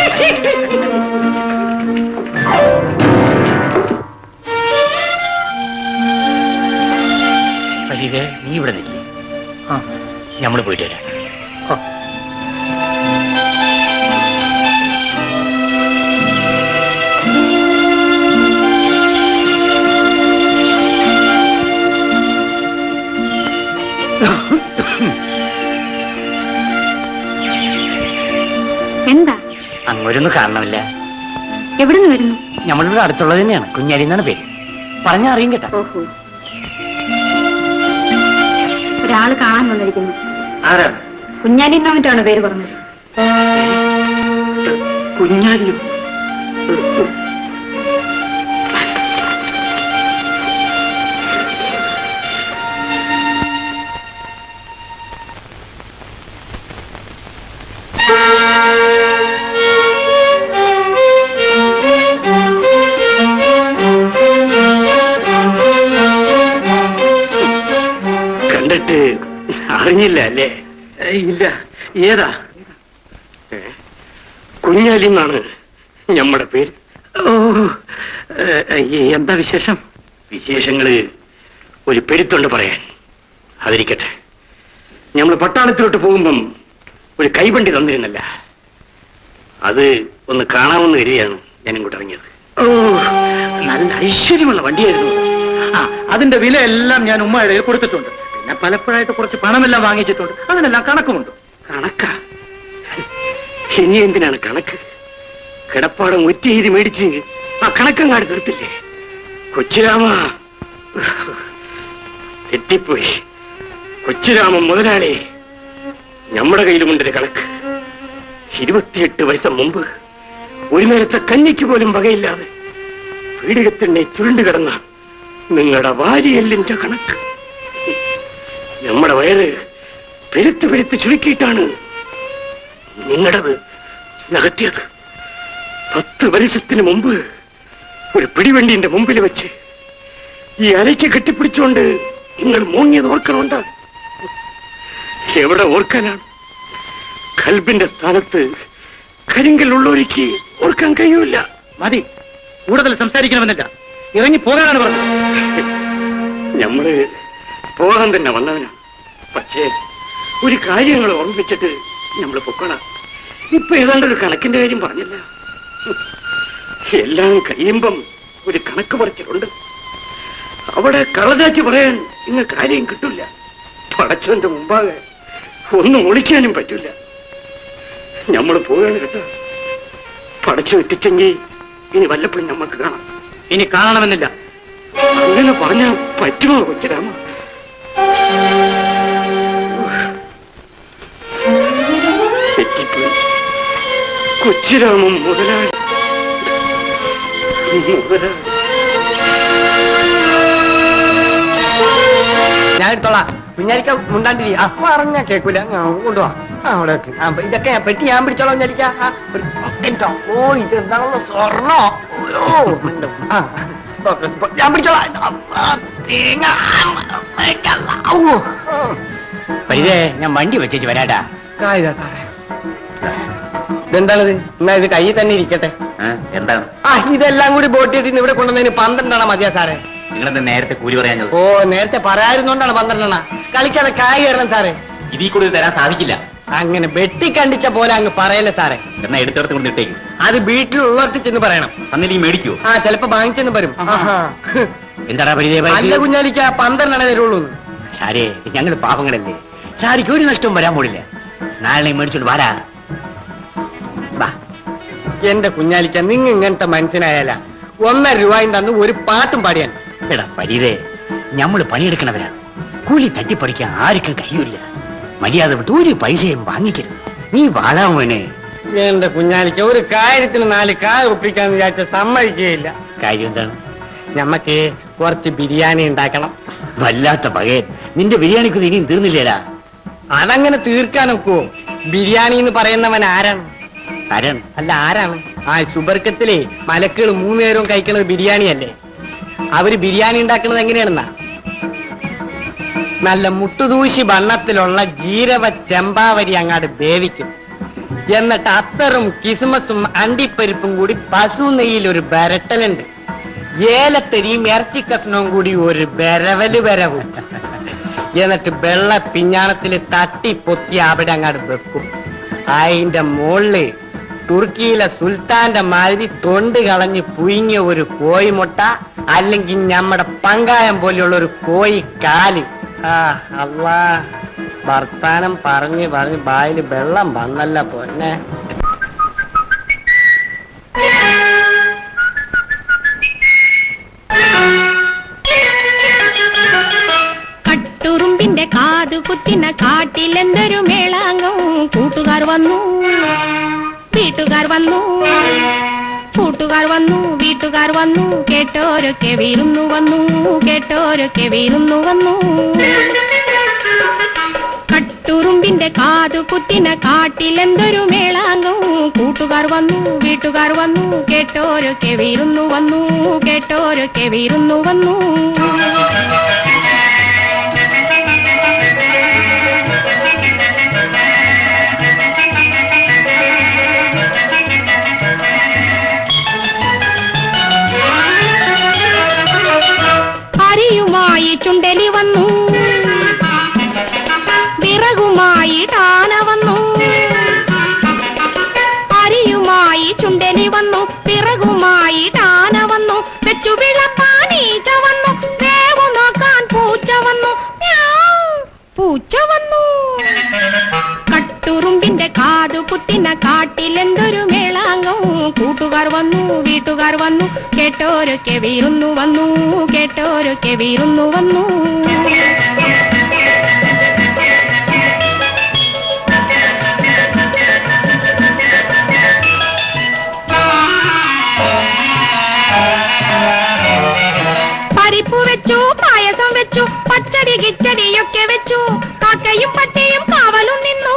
പരീരെ നീ ഇവിടെ നിൽക്കി ആ നമ്മൾ പോയിട്ട് വരാം ആ. എന്താ അങ്ങോട്ടൊന്നും കാണണമില്ല എവിടുന്ന് വരുന്നു നമ്മളിവിടെ അടുത്തുള്ളത് തന്നെയാണ് കുഞ്ഞാലി എന്നാണ് പേര് പറഞ്ഞാ അറിയും കേട്ടാ ഓഹോ ഒരാള് കാണാൻ വന്നിരിക്കുന്നു ആരാ കുഞ്ഞാലി എന്നാമിട്ടാണ് പേര് പറഞ്ഞത് കുഞ്ഞാലിയോ കണ്ടിട്ട് അറിഞ്ഞില്ല അല്ലേ ഇല്ല ഏതാ കുഞ്ഞാലി എന്നാണ് നമ്മുടെ പേര് ഓ ഏ, എന്താ വിശേഷം വിശേഷങ്ങള് ഒരു പെരുത്തുണ്ട് പറയാൻ അതിരിക്കട്ടെ നമ്മൾ പട്ടാളത്തിലോട്ട് പോകുമ്പം ഒരു കൈവണ്ടി തന്നിരുന്നല്ല അത് ഒന്ന് കാണാമെന്ന് കരുതിയാണ് ഞാൻ ഇങ്ങോട്ട് ഇറങ്ങിയത് ഓ നല്ല ഐശ്വര്യമുള്ള വണ്ടിയായിരുന്നു അത്. ആ അതിന്റെ വില എല്ലാം ഞാൻ ഉമ്മയുടെ കയ്യിൽ കൊടുത്തിട്ടുണ്ട് പിന്നെ പലപ്പോഴായിട്ട് കുറച്ച് പണമെല്ലാം വാങ്ങിച്ചിട്ടുണ്ട് അതിനെല്ലാം കണക്കുമുണ്ട് കണക്കാ ഇനി എന്തിനാണ് കണക്ക് കിടപ്പാടം ഒറ്റ ചെയ്ത് മേടിച്ച് ആ കണക്കങ്ങാട് തീർത്തില്ലേ കൊച്ചുരാമ തെറ്റിപ്പോയി കൊച്ചുരാമൻ മുതലാളി നമ്മുടെ കയ്യിലുമുണ്ടൊരു കണക്ക് ഇരുപത്തിയെട്ട് വയസ്സം മുമ്പ് ഒരു നേരത്തെ കഞ്ഞിക്ക് പോലും വകയില്ലാതെ പീഡികത്തിനെ ചുരുണ്ടു കിടന്ന നിങ്ങളുടെ വാരിയെല്ലിന്റെ കണക്ക് നമ്മുടെ വയറ് പെരുത്ത് പെരുത്ത് ചുരുക്കിയിട്ടാണ് നിങ്ങളുടേത് നകത്തിയത് പത്ത് വർഷത്തിന് മുമ്പ് ഒരു പിടിവണ്ടിന്റെ മുമ്പിൽ വെച്ച് ഈ അരയ്ക്ക് കെട്ടിപ്പിടിച്ചുകൊണ്ട് നിങ്ങൾ മൂങ്ങിയത് ഓർക്കണമുണ്ട് എവിടെ ഓർക്കാനാണ് കൽബിന്റെ സ്ഥാനത്ത് കരിങ്കൽ ഉള്ളൊരുക്കി ഓർക്കാൻ കഴിയൂല മതി കൂടുതൽ സംസാരിക്കണമെന്നില്ല ഇറങ്ങി പോകാനാണ് പറഞ്ഞത് ഞമ്മള് പോകാൻ തന്നെ വന്നവനാ പക്ഷേ ഒരു കാര്യങ്ങൾ ഓർമ്മിച്ചിട്ട് നമ്മള് പൊക്കോളാം ഇപ്പൊ ഏതാണ്ട് ഒരു കണക്കിന്റെ കാര്യം പറഞ്ഞില്ല എല്ലാം കഴിയുമ്പം ഒരു കണക്ക് പറച്ചിലുണ്ട് അവിടെ കളതാച്ച് പറയാൻ ഇന്ന് കാര്യം കിട്ടില്ല പടച്ചവന്റെ മുമ്പാകെ ഒന്നും ഒളിക്കാനും പറ്റില്ല നമ്മൾ പോവുകയാണ് കേട്ടോ പടച്ചു എത്തിച്ചെങ്കിൽ ഇനി വല്ലപ്പോഴും നമുക്ക് കാണാം ഇനി കാണണമെന്നില്ല അങ്ങനെ പറഞ്ഞാൽ പറ്റുമോ കൊച്ചുരാമ തെറ്റിപ്പോയി കൊച്ചുരാമൻ മുതലാളി മുതലാളി ഞാൻ എടുത്തോളാം കുഞ്ഞാലിക്ക മുണ്ടാണ്ടിരി ആ പറഞ്ഞ കേക്കൂല ആ, കൊണ്ടുപോവാ ആ, അവിടെ വെക്ക്. ആ, ഇതൊക്കെ ഞാൻ പെട്ടി ഞാൻ പിടിച്ചോളാം കുഞ്ഞാലിക്ക ആ, ഒരു- എടുത്തോ. ഓ ഇത് എന്താണല്ലോ സ്വർണ്ണോ ഓ ഉണ്ട്. ആ, ഓക്കെ. ഇപ്പൊ ഞാൻ പിടിച്ചോളാം ആ, ആ, തേങ്ങ ആ, വെക്കല്ല. ഔ, ആ. പരിതേ ഞാൻ വണ്ടി വെച്ചേച്ച് വരാടാ ആ, ഇതാ സാറേ. ഇതെന്താണിത് എന്നാ ഇത് കയ്യിൽ തന്നെ ഇരിക്കട്ടെ എന്താണ് ആ ഇതെല്ലാം കൂടി ബോട്ടിയിട്ട് ഇവിടെ കൊണ്ടുവന്നതിന് പന്ത്രണ്ടെണ്ണ മതിയാ സാറേ നിങ്ങളെന്താ നേരത്തെ കൂലി പറയാൻ ഓ നേരത്തെ പറയായിരുന്നോണ്ടാണ് പന്ത്രണ്ടെണ്ണ കളിക്കാതെ കായ് കയറണം സാറേ ഇതിൽ കൂടുതൽ തരാൻ സാധിക്കില്ല അങ്ങനെ വെട്ടിക്കണ്ടിച്ച പോലെ അങ്ങ് പറയല്ലേ സാറേ എന്നാ എടുത്തെടുത്ത് കൊണ്ടിട്ടേക്ക് അത് വീട്ടിലുള്ളവർക്ക് ചെന്ന് പറയണം തന്നില്ലെങ്കിൽ മേടിക്കോ ആ ചിലപ്പോ വാങ്ങിച്ചെന്ന് വരും എന്താടാ പരിചയ അല്ല കുഞ്ഞാലിക്ക പന്ത്രണ്ടെണ്ണ തരുള്ളൂ സാരേ ഞങ്ങൾ പാപങ്ങളല്ലേ സാരിക്ക് ഒരു നഷ്ടവും വരാൻ പോടില്ല നാളെ മേടിച്ചോണ്ട് വാരാ വാ എന്റെ കുഞ്ഞാലിക്ക നിങ്ങ ഇങ്ങനത്തെ മനസ്സിനായാല ഒന്നര രൂപയും തന്ന് ഒരു പാട്ടും പാടിയാൻ എടാ പരീതേ ഞമ്മള് പണിയെടുക്കണവരാണ് കൂലി തട്ടിപ്പറിക്കാൻ ആർക്കും കഴിയില്ല മര്യാദ വിട്ട് ഒരു പൈസയും വാങ്ങിക്കരുത് നീ വാഴാമോനെ എന്റെ കുഞ്ഞാലിക്ക ഒരു കാര്യത്തിന് നാല് കായ ഒപ്പിക്കാന്ന് വിചാരിച്ച സമ്മതിക്കുകയില്ല കാര്യം എന്താണ് ഞമ്മക്ക് കുറച്ച് ബിരിയാണി ഉണ്ടാക്കണം വല്ലാത്ത പകയൻ നിന്റെ ബിരിയാണിക്ക് ഇനിയും തീർന്നില്ലേടാ അതങ്ങനെ തീർക്കാനൊക്കുവോ ബിരിയാണി എന്ന് പറയുന്നവൻ ആരാണ് ആരാണ് അല്ല ആരാണ് ആ സുബർക്കത്തിലെ മലക്കുകൾ മൂന്ന് നേരവും കഴിക്കുന്നത് ബിരിയാണി അല്ലേ അവര് ബിരിയാണി ഉണ്ടാക്കുന്നത് എങ്ങനെയാണെന്നാ നല്ല മുട്ടുതൂശി വണ്ണത്തിലുള്ള ജീരവ ചെമ്പാവരി അങ്ങാട് വേവിക്കും എന്നിട്ട് അത്തറും കിസ്മസും അണ്ടിപ്പരിപ്പും കൂടി പശു നെയ്യിൽ ഒരു ബരട്ടലുണ്ട് ഏലത്തരിയും ഇറച്ചി കഷ്ണവും കൂടി ഒരു ബരവല് വരവും എന്നിട്ട് വെള്ള പിഞ്ഞാണത്തിൽ തട്ടി പൊത്തി അവിടെ അങ്ങാട് വെക്കും അതിന്റെ മുകളില് തുർക്കിയിലെ സുൽത്താന്റെ മാതിരി തൊണ്ട് കളഞ്ഞ് പുയിങ്ങിയ ഒരു കോഴിമുട്ട അല്ലെങ്കിൽ നമ്മുടെ പങ്കായം പോലെയുള്ള ഒരു കോഴി കാല് ആ അല്ലാ വർത്താനം പറഞ്ഞ് പറഞ്ഞ് ബായിൽ വെള്ളം വന്നല്ല പൊന്നെ കട്ടുറുമ്പിന്റെ കാതു കുത്തിന കാട്ടിലെന്തൊരു മേളാങ്കം കൂട്ടുകാർ വന്നു വീട്ടുകാർ വന്നു കൂട്ടുകാർ വന്നു വീട്ടുകാർ വന്നു കേട്ടോരൊക്കെ വീരുന്നു വന്നു കേട്ടോരൊക്കെ വീരുന്നു വന്നു കട്ടുറുമ്പിന്റെ കാതു കുത്തിന കാട്ടിലെന്തൊരു മേളാങ്കം കൂട്ടുകാർ വന്നു വീട്ടുകാർ വന്നു കേട്ടോരൊക്കെ വീരുന്നു വന്നു കേട്ടോരൊക്കെ വീരുന്നു വന്നു അരിയുമായി ചുണ്ടലി വന്നു വിറകുമായി ടാന വന്നു അരിയുമായി ചുണ്ടലി വന്നു പിറകുമായി ടാന വന്നു വെച്ചു വിളപ്പാനീച്ച വന്നു വേവു നോക്കാൻ പൂച്ച വന്നു മ്യാവ്. പൂച്ച വന്നു കട്ടുറുമ്പിന്റെ കാതു കുത്തിന കാട്ടിലെന്തൊരു മേളാങ്കം കൂട്ടുകാർ വന്നു വീട്ടുകാർ വന്നു കേട്ടോരൊക്കെ വീരുന്നു വന്നു കേട്ടോരൊക്കെ വീരുന്നു വന്നു പരിപ്പ് വെച്ചു പായസം വെച്ചു പച്ചടി കിച്ചടിയൊക്കെ വെച്ചു കാക്കയും പട്ടിയും കാവലും നിന്നു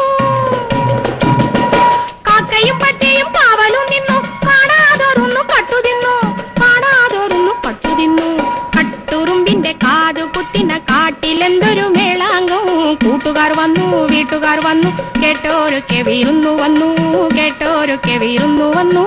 കാക്കയും പട്ടിയും കാവലും നിന്നു കാണാതൊരുന്നു കട്ടു തിന്നു കാണാതൊരുന്നു കട്ടു തിന്നു കട്ടുറുമ്പിന്റെ കാതു കുത്തിന കാട്ടിലെന്തൊരു മേളാങ്കം കൂട്ടുകാർ വന്നു വീട്ടുകാർ വന്നു കേട്ടോരൊക്കെ വീരുന്നു വന്നു കേട്ടോരൊക്കെ വീരുന്നു വന്നു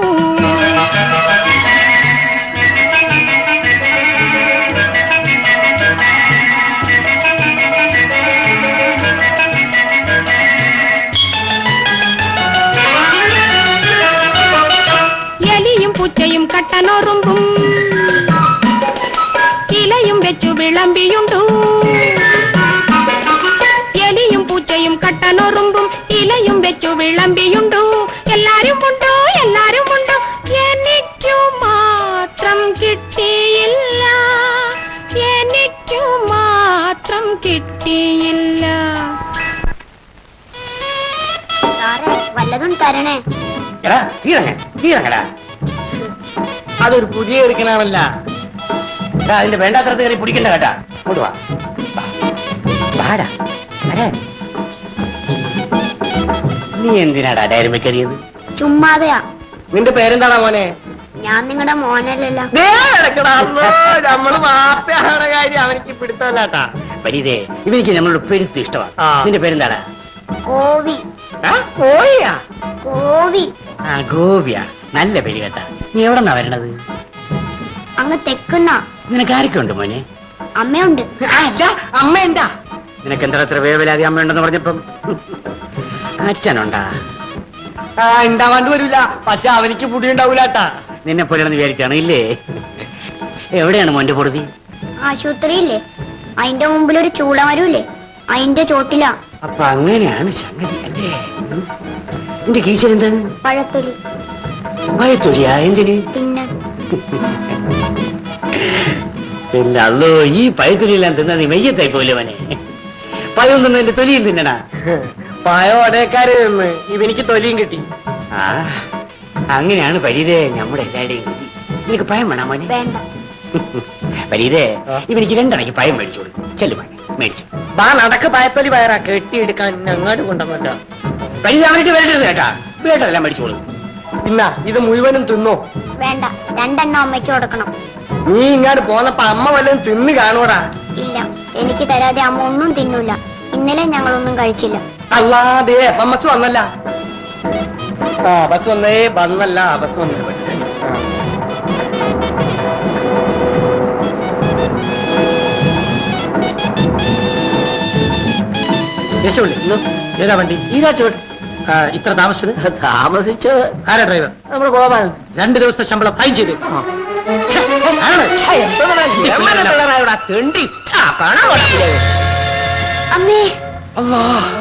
വെച്ചു വിളമ്പിയുണ്ടോ എല്ലാരും ഉണ്ടോ എല്ലാരും ഉണ്ടോ എനിക്കു മാത്രം കിട്ടിയില്ല എനിക്കു മാത്രം കിട്ടിയില്ല വല്ലതും തരണേ എടാ കീഴങ്ങ കീഴങ്ങടാ അതൊരു പുതിയ എടുക്കണമല്ല എടാ അതിന്റെ വേണ്ടാത്തരത്ത് കയറി പിടിക്കണ്ട കേട്ടാ ഇങ്ങോട്ട് വാ വാ. വാടാ വരാൻ. നീ എന്തിനാടാ ഡയറി കയറിയത് ചുമ്മാതെയാ നിന്റെ പേരെന്താടാ മോനെ ഞാൻ നിങ്ങളുടെ മോനല്ലല്ലോ നമ്മള് മാപ്പയാണ് കാര്യം അവനിക്ക് പിടുത്തമല്ലാട്ടാ വരീതേ ഇവനിക്ക് നമ്മളോട് പെരുത്ത് ഇഷ്ടമാണ് നിന്റെ പേരെന്താടാ കോവി ആ, കോഴിയാ കോവി ആ ഗോപിയ നല്ല പേര് കേട്ടാ നീ എവിടെന്നാ വരണത് അങ്ങ് തെക്കുന്ന നിനക്ക് ആരൊക്കെ ഉണ്ട് മോനെ അമ്മയുണ്ട് അമ്മ എന്താ നിനക്ക് എന്താ അത്ര വേവലാതി അമ്മയുണ്ടെന്ന് പറഞ്ഞപ്പം അച്ഛനുണ്ടാ ആ ഉണ്ടാവാണ്ട് വരൂല പക്ഷെ അവനിക്ക് പുടി ഉണ്ടാവൂലാട്ടാ നിന്നെ പോലെയാണെന്ന് വിചാരിച്ചാണ് ഇല്ലേ എവിടെയാണ് മോന്റെ പൊറുതി ആശുപത്രിയില്ലേ അതിന്റെ മുമ്പിൽ ഒരു ചൂളമരൂല്ലേ അതിന്റെ ചോട്ടിലാ അപ്പൊ അങ്ങനെയാണ് സംഗതി അല്ലേ ഉം. നിന്റെ കീശൽ എന്താണ് പഴത്തൊലി ഭയത്തൊലിയാ എന്തിന് പിന്നെ പിന്നെ അല്ലോ ഈ പഴത്തൊലിയെല്ലാം തിന്നാ നീ മെയ്യത്തായി പോലെ അവനെ പഴം തിന്നതിന്റെ തൊലിയും തിന്നണാ പഴം ഒടേക്കാരെ നിന്ന് ഇവനിക്ക് തൊലിയും കിട്ടി ആ അങ്ങനെയാണ് പരീതേ നമ്മുടെ എല്ലാവരുടെയും ഗതി നിനക്ക് പഴം വേണം മോനെ വേണ്ട പരീതേ ഇവനിക്ക് രണ്ടണയ്ക്ക് പഴം മേടിച്ചു കൊടുക്കും ചെല്ലു മോനെ മേടിച്ചു ബാ നടക്ക് പഴത്തൊലി പയറാ കെട്ടിയെടുക്കാൻ അങ്ങോട്ട് കൊണ്ടുവന്നോ പരീത അവനിട്ട് വരരുത് കേട്ടാ വീട്ടെല്ലാം മേടിച്ചു കൊടുക്കും ഇന്ന ഇത് മുഴുവനും തിന്നോ വേണ്ട രണ്ടെണ്ണം അമ്മയ്ക്ക് കൊടുക്കണം നീ ഇങ്ങോട്ട് പോന്നപ്പോ അമ്മ വല്ലതും തിന്ന് കാണുവടാ ഇല്ല എനിക്ക് തരാതെ അമ്മ ഒന്നും തിന്നൂല ഇന്നലെ ഞങ്ങളൊന്നും കഴിച്ചില്ല അല്ലാതെ ബസ് വന്നല്ല ആ ബസ് വന്നേ വന്നല്ല ബസ് വന്നേ യേശുള്ളി ഏതാ വണ്ടി ഈരാറ്റോട് ഇത്ര താമസിച്ചത് താമസിച്ച് ആരാ ഡ്രൈവർ നമ്മുടെ ഗോപാലൻ രണ്ട് ദിവസത്തെ ശമ്പളം ഫൈൻ ചെയ്ത് തെണ്ടി കാണാൻ അമ്മേ അല്ലാ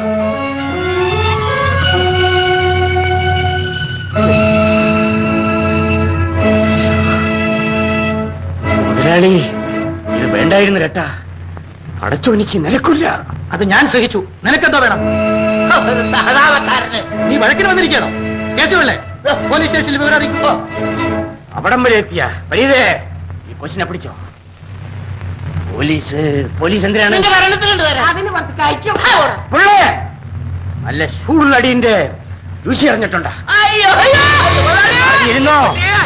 മുതലാളി ഇത് വേണ്ടായിരുന്നു കേട്ടാ അടച്ചു എനിക്ക് നിലക്കില്ല അത് ഞാൻ സഹിച്ചു നിനക്കെന്തോ വേണം നീ വഴക്കിന് വന്നിരിക്കണോ കേസുകളെ പോലീസ് സ്റ്റേഷനിൽ വിവരം അറിയിക്കുമ്പോ അവിടം വരെ എത്തിയ വരീതേ ഈ കൊച്ചിനെ പിടിച്ചോ പോലീസ് പോലീസ് എന്തിനാണ് പിള്ളേ നല്ല ചൂടുള്ള അടിയന്റെ രുചി അറിഞ്ഞിട്ടുണ്ടാ ഇരുന്നോ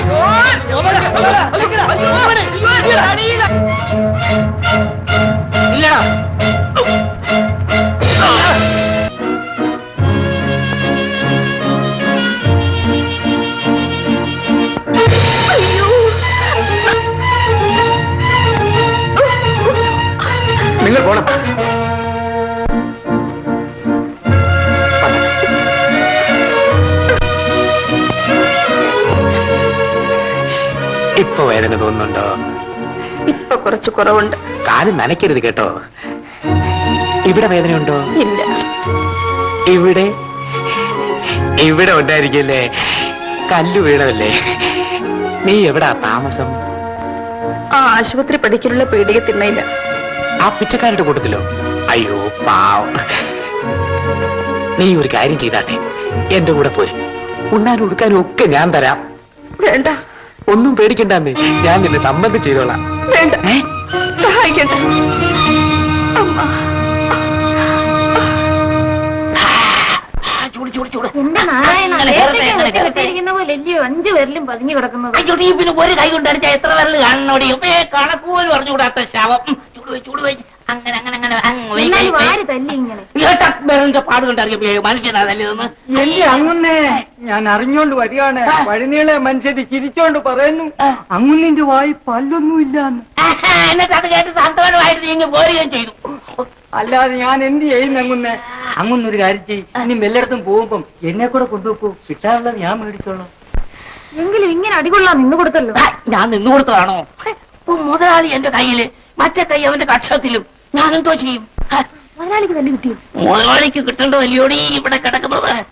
ഇല്ലടാ നിങ്ങൾ പോണം ഇപ്പൊ വേദന തോന്നുന്നുണ്ടോ ഇപ്പൊ കുറച്ച് കുറവുണ്ട് കാല് നനയ്ക്കരുത് കേട്ടോ ഇവിടെ വേദനയുണ്ടോ ഇല്ല ഇവിടെ ഇവിടെ ഉണ്ടായിരിക്കല്ലേ കല്ലു വീണതല്ലേ നീ എവിടാ താമസം ആ ആശുപത്രി പഠിക്കലുള്ള പീടിക തിന്നയില്ല ആ പിച്ചക്കാരുടെ കൂട്ടത്തിലോ അയ്യോ പാവം നീ ഒരു കാര്യം ചെയ്താട്ടെ എന്റെ കൂടെ പോരും ഉണ്ണാനും ഉടുക്കാനും ഒക്കെ ഞാൻ തരാം വേണ്ട ഒന്നും പേടിക്കണ്ടെന്ന് ഞാൻ നിന്നെ സമ്മതം ചെയ്തോളാം വേണ്ട സഹായിക്കണ്ട അമ്മ എന്റെ നാരായണ കെട്ടിയിരിക്കുന്ന പോലെ അല്ലയോ അഞ്ചു പേരിലും പതിഞ്ഞു കിടക്കുന്നത് അയ്യോ നീ പിന്നെ ഒരു കൈ കൊണ്ട് അടിച്ചാൽ എത്ര വിരൽ കാണണോടി ഏ കണക്ക് പോലും പറഞ്ഞുകൂടാത്ത ശവം ഉം, ചൂട് വെച്ച് ചൂട് വെച്ച് അങ്ങനെ അങ്ങനെ അങ്ങനെ അങ്ങ് വെയ്, വെയ്, എന്നാലും വെയ്. ആര് തല്ലി ഇങ്ങനെ ഏട്ടാ വിരലിന്റെ പാട് കൊണ്ട് അറിയാം മനുഷ്യനാ തല്ലിയതെന്ന് എന്റെ അങ്ങുന്നേ ഞാൻ അറിഞ്ഞോണ്ട് വരികയാണ് വഴിനീളെ മനുഷ്യര് ചിരിച്ചോണ്ട് പറയുന്നു അങ്ങുന്നിന്റെ വായി പല്ലൊന്നുമില്ലാന്ന് ആഹാ, എന്നിട്ട് അത് കേട്ട് സന്തോഷമായിട്ട് നീ ഇങ്ങ് പോരുകയും ചെയ്തു അല്ലാതെ ഞാൻ എന്ത് ചെയ്യും അങ്ങുന്നേ അങ്ങുന്നൊരു കാര്യം ചെയ്യും ഇനി എല്ലായിടത്തും പോകുമ്പം എന്നെ കൂടെ കൊണ്ടുപോക്കൂ കിട്ടാനുള്ളത് ഞാൻ മേടിച്ചോളാം എങ്കിലും ഇങ്ങനെ അടികൊള്ളാൻ നിന്ന് കൊടുത്തല്ലോ ആ, ഞാൻ നിന്നു കൊടുത്തതാണോ ഹേ, ഓ, മുതലാളി എന്റെ കയ്യില് മറ്റേ കൈ അവന്റെ കക്ഷത്തിലും ഞാൻ എന്തോ ചെയ്യും ഹേ, മുതലാളിക്ക് തല്ലി കിട്ടിയോ മുതലാളിക്ക് കിട്ടേണ്ട വലിയോടി ഇവിടെ കിടക്കുന്നത്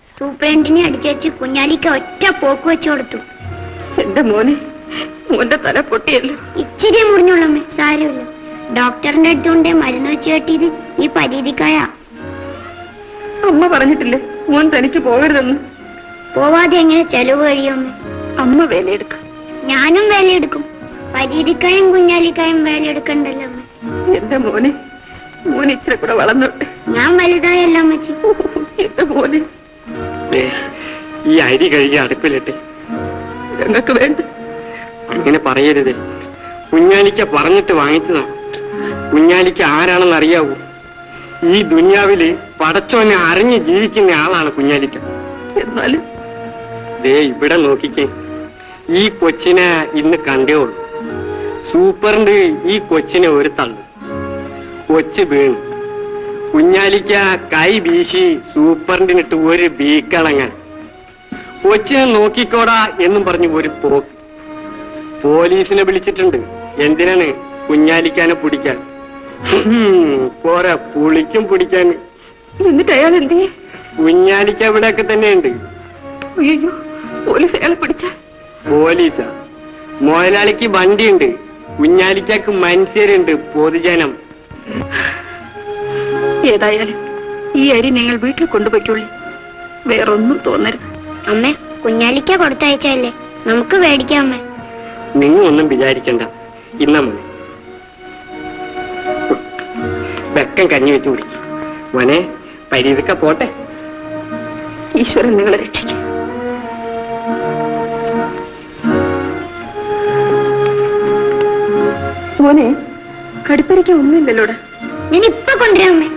പാന്റിനെ അടിച്ചു കുഞ്ഞാലിക്ക് ഒറ്റ പോക്ക് വെച്ചു കൊടുത്തു എന്റെ മോനെ മോന്റെ തല പൊട്ടിയല്ലോ ഇച്ചിരി മുറിഞ്ഞുള്ളമ്മേ സാരമില്ല ഡോക്ടറിന്റെ അടുത്തുകൊണ്ട് മരുന്ന് വെച്ച് കെട്ടിയത് ഈ പരീതിക്കായ അമ്മ പറഞ്ഞിട്ടില്ലേ മോൻ തനിച്ചു പോകരുതെന്ന് പോവാതെ എങ്ങനെ ചെലവ് കഴിയുമ്മേ അമ്മ വേലയെടുക്കാം ഞാനും വേലയെടുക്കും പരീതിക്കായും കുഞ്ഞാലിക്കായും വേലയെടുക്കണ്ടല്ലോ അമ്മേ എന്റെ മോനെ മോൻ ഇച്ചിരി കൂടെ വളർന്നോട്ടെ ഞാൻ വലുതായല്ലോ അമ്മച്ചി എന്റെ മോനെ ദേ, ഈ അരി കഴുകി അടുപ്പിലിട്ട് ഞങ്ങൾക്ക് വേണ്ട അങ്ങനെ പറയരുത് കുഞ്ഞാലിക്ക പറഞ്ഞിട്ട് വാങ്ങിച്ചതാ കുഞ്ഞാലിക്ക ആരാണെന്ന് അറിയാവൂ ഈ ദുനിയാവില് പടച്ചോനെ അറിഞ്ഞ് ജീവിക്കുന്ന ആളാണ് കുഞ്ഞാലിക്ക എന്നാലും ദേ ഇവിടെ നോക്കിക്കേ ഈ കൊച്ചിനെ ഇന്ന് കണ്ടേ ഉള്ളൂ സൂപ്പറിന്റെ ഈ കൊച്ചിനെ ഒരു തള്ളു കൊച്ച് വീണു കുഞ്ഞാലിക്ക കൈ വീശി സൂപ്പറിന്റിനിട്ട് ഒരു ബീക്കളങ്ങൻ കൊച്ചിനെ നോക്കിക്കോടാ എന്നും പറഞ്ഞു ഒരു പോക്ക് പോലീസിനെ വിളിച്ചിട്ടുണ്ട് എന്തിനാണ് കുഞ്ഞാലിക്കാനെ പിടിക്കാൻ ഹും, പോരാ പുളിക്കും പിടിക്കാൻ എന്നിട്ട് അയാൾ എന്ത് കുഞ്ഞാലിക്ക ഇവിടെയൊക്കെ തന്നെയുണ്ട് അയ്യോ പോലീസ് അയാളെ പിടിച്ചാൽ പോലീസാ മുതലാളിക്ക് വണ്ടിയുണ്ട് കുഞ്ഞാലിക്കക്ക് മനുഷ്യരുണ്ട് പൊതുജനം ഏതായാലും ഈ അരി നിങ്ങൾ വീട്ടിൽ കൊണ്ടുപോയിക്കൊള്ളി വേറൊന്നും തോന്നരുത് അമ്മേ കുഞ്ഞാലിക്ക കൊടുത്തയച്ചല്ലേ നമുക്ക് മേടിക്കാം അമ്മേ നിങ്ങൾ ഒന്നും വിചാരിക്കണ്ട ഇന്ന മോനെ വെക്കം കഞ്ഞി വെച്ച് കുടിക്കും മോനെ പരീതൊക്കെ പോട്ടെ ഈശ്വരൻ നിങ്ങളെ രക്ഷിക്കും മോനെ കടിപ്പരിക്ക ഒന്നുമില്ലല്ലോടാ ഞാൻ ഇപ്പൊ കൊണ്ടുവരാം അമ്മേ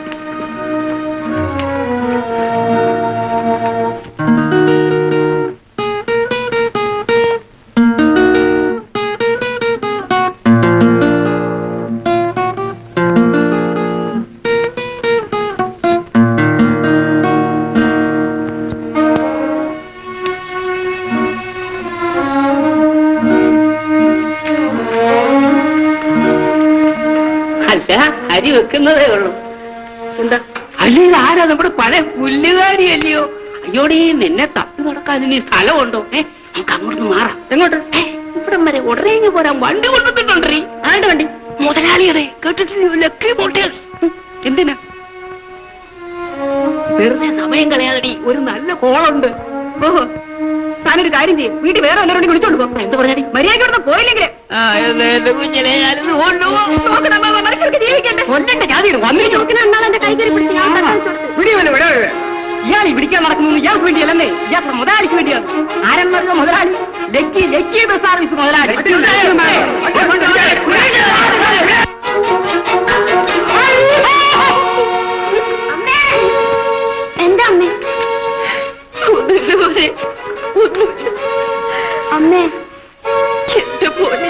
അല്ല അരി വെക്കുന്നതേ ഉള്ളൂ എന്താ അല്ല ഇത് ആരാ നമ്മുടെ പഴയ പുല്ലുകാരി അല്ലയോ അയ്യോടി നിന്നെ തപ്പി നടക്കാൻ ഇനി സ്ഥലമുണ്ടോ ഏ നമുക്ക് അങ്ങോട്ട് മാറാം എങ്ങോട്ട് ഏ, ഇവിടം വരെ ഉടനെ ഇങ്ങ് പോരാൻ വണ്ടി കൊണ്ടുവന്നിട്ടുണ്ടീ ആരുടെ വണ്ടി മുതലാളിയുടെ കേട്ടിട്ടില്ലയോ ലക്കി മോട്ടേഴ്സ് എന്തിനാ വെറുതെ സമയം കളയാതടി ഒരു നല്ല കോളുണ്ട് ഓഹോ താനൊരു കാര്യം ചെയ്യും വീട്ടിൽ വേറെ എല്ലാവരോടും വിളിച്ചോണ്ട് പോകും എന്ത് പറഞ്ഞടി മര്യാദ ഇവിടെ പോയില്ലെങ്കിൽ കുഞ്ഞിനെ ഞാനിത് കൊണ്ടുപോകും മനുഷ്യർക്ക് ജീവിക്കണ്ടേ കൊല്ലണ്ട ജാതിയുടെ വന്നിരിക്കും എന്റെ കൈ കയറി പിടിച്ച് ഞാൻ തട്ടാൻ കൊടുത്തു. വിടിയവനെ വിട ഇയാൾ ഈ പിടിക്കാൻ നടക്കുന്നത് ഇയാൾക്ക് വേണ്ടിയല്ലേ ഇയാൾക്ക് മുതലാളിക്ക് വേണ്ടിയാണ് ആരെന്നറിയോ മുതലാളി ലക്കി ലക്കി ബസ് സർവീസ് മുതലാളി അമ്മേ എന്താ അമ്മേ ഒന്നുമില്ല മോനെ ഒന്നുമില്ല അമ്മേ എന്റെ പോലെ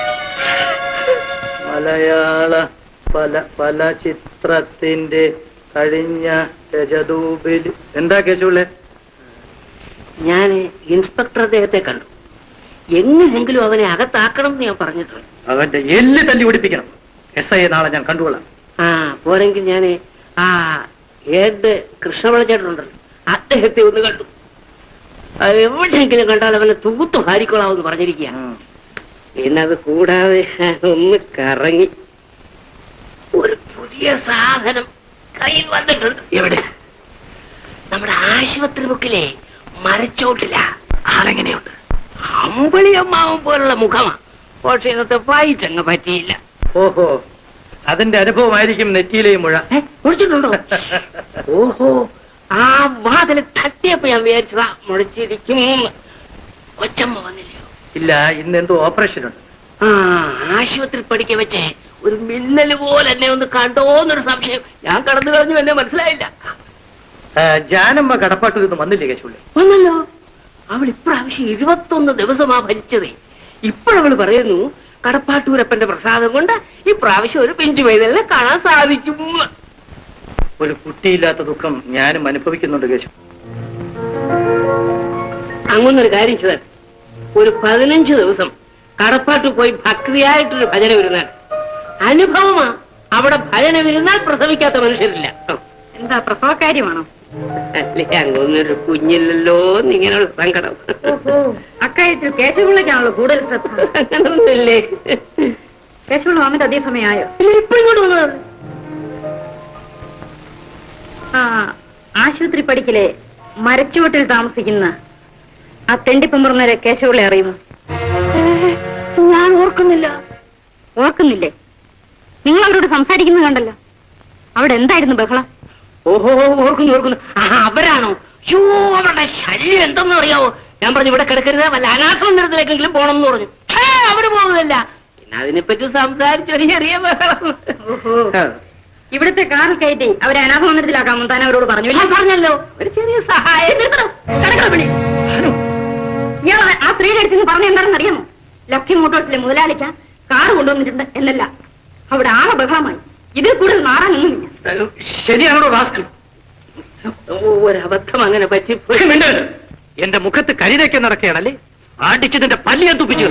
മലയാള പല പല ചിത്രത്തിന്റെ കഴിഞ്ഞ രജതൂപിൽ എന്താ കേശുള്ളേ ഞാൻ ഇൻസ്പെക്ടർ അദ്ദേഹത്തെ കണ്ടു എങ്ങനെയെങ്കിലും അവനെ അകത്താക്കണം എന്ന് ഞാൻ പറഞ്ഞിട്ടുണ്ട് അവന്റെ എല്ല് തല്ലി പിടിപ്പിക്കണം എസ് ഐ നാളെ ഞാൻ കണ്ടുകൊള്ളാം ആ പോരെങ്കിൽ ഞാൻ ആ ഏഡ് കൃഷ്ണപിള്ളച്ചേട്ടനുണ്ടല്ലോ അദ്ദേഹത്തെ ഒന്ന് കണ്ടു ആ, എവിടെയെങ്കിലും കണ്ടാൽ അവനെ തൂത്തു ഭാരിക്കൊള്ളാമെന്ന് പറഞ്ഞിരിക്കുക പിന്നെ അത് കൂടാതെ ഒന്ന് കറങ്ങി ഒരു പുതിയ സാധനം കയ്യിൽ വന്നിട്ടുണ്ട് എവിടെ നമ്മുടെ ആശുപത്രി ബുക്കിലെ മരച്ചോട്ടില ആളെങ്ങനെയുണ്ട് അമ്പളി അമ്മാവൻ പോലുള്ള മുഖമാ പക്ഷെ ഇന്നത്തെ ഫൈറ്റ് അങ്ങ് പറ്റിയില്ല ഓഹോ അതിന്റെ അനുഭവമായിരിക്കും നെറ്റിയിലെയും മുഴ ഏ, മുഴിച്ചിട്ടുണ്ടോ ഓഹോ ആ വാതിൽ തട്ടിയപ്പോ ഞാൻ വിചാരിച്ചതാ മുഴിച്ചിരിക്കും കൊച്ചമ്മ വന്നില്ലയോ ഇല്ല ഇന്ന് എന്തോ ഓപ്പറേഷൻ ഉണ്ട് ആ ആശുപത്രി പഠിക്ക വെച്ച് ഒരു മിന്നല് പോലെ എന്നെ ഒന്ന് കണ്ടോന്നൊരു സംശയം ഞാൻ കടന്നു കളഞ്ഞു എന്നെ മനസ്സിലായില്ല ആ, ജാനമ്മ കടപ്പാട്ടു നിന്ന് വന്നില്ലേ കേശുള്ളേ വന്നല്ലോ അവൾ ഇപ്രാവശ്യം ഇരുപത്തൊന്ന് ദിവസമാ ഭരിച്ചതേ ഇപ്പോഴവള് പറയുന്നു കടപ്പാട്ടൂരപ്പന്റെ പ്രസാദം കൊണ്ട് ഇപ്രാവശ്യം ഒരു പിഞ്ചു പൈതലിനെ കാണാൻ സാധിക്കും ഒരു കുട്ടിയില്ലാത്ത ദുഃഖം ഞാനും അനുഭവിക്കുന്നുണ്ട് കേശു അങ്ങനൊരു കാര്യം ചെയ്താൽ ഒരു പതിനഞ്ച് ദിവസം കടപ്പാട്ട് പോയി ഭക്തിയായിട്ടൊരു ഭജന വരുന്നാൽ അനുഭവമാ അവിടെ ഭജന വരുന്നാൽ പ്രസവിക്കാത്ത മനുഷ്യരില്ല എന്താ പ്രസവകാര്യമാണോ അല്ലേ അങ്ങൊന്നൊരു കുഞ്ഞില്ലല്ലോ എന്നിങ്ങനെയുള്ള സങ്കടം അക്കാര്യത്തിൽ കേശവപിള്ളയ്ക്കാണല്ലോ കൂടുതൽ ശ്രദ്ധ അങ്ങനൊന്നുമില്ലേ കേശവപിള്ള വന്നിട്ട് അതേ സമയമായോ ഇപ്പൊ ഇങ്ങോട്ട് വന്നത് ആ ആശുപത്രി പഠിക്കലെ മരച്ചുവട്ടിൽ താമസിക്കുന്ന ആ തെണ്ടിപ്പമ്പറുന്നവരെ കേശവപിള്ള അറിയുമോ ഞാൻ ഓർക്കുന്നില്ല ഓർക്കുന്നില്ലേ നിങ്ങൾ അവരോട് സംസാരിക്കുന്നത് കണ്ടല്ലോ അവിടെ എന്തായിരുന്നു ബഹളം ഓഹോ ഓർക്കുന്നു ഓർക്കുന്നു ആ അവരാണോ ഷോ അവരുടെ ശല്യം എന്തെന്ന് അറിയാവോ ഞാൻ പറഞ്ഞു ഇവിടെ കിടക്കരുത് വല്ല അനാഥമന്ദിരത്തിലേക്കെങ്കിലും പോണം എന്ന് പറഞ്ഞു ഛേ, അവര് പോകുന്നില്ല പിന്നെ അതിനെപ്പറ്റി സംസാരിച്ചു ഒരു ചെറിയ ബഹളം ആ. ഇവിടുത്തെ കാറിൽ കയറ്റി അവരെ അനാഥമന്ദിരത്തിലാക്കാമെന്ന് താൻ അവരോട് പറഞ്ഞു ഞാൻ പറഞ്ഞല്ലോ ഒരു ചെറിയ സഹായം കിടക്കണം പണി ഇയാൾ ആ സ്ത്രീയുടെ അടുത്ത് നിന്ന് പറഞ്ഞ എന്താണെന്ന് അറിയാമോ ലക്കി മോട്ടോഴ്സിലെ മുതലാളിക്ക കാറ് കൊണ്ടുവന്നിട്ടുണ്ട് എന്നല്ല അവിടെ ആകെ ബഹളമായി ഇതിൽ കൂടുതൽ മാറാനൊന്നുമില്ല ശരിയാണോ റാസ്കൽ ഒരബദ്ധം അങ്ങനെ പറ്റി എന്റെ മുഖത്ത് കരിതയ്ക്ക് നടക്കുകയാണല്ലേ ആടിച്ച് നിന്റെ പല്ലി ഞാൻ തുപ്പിച്ചു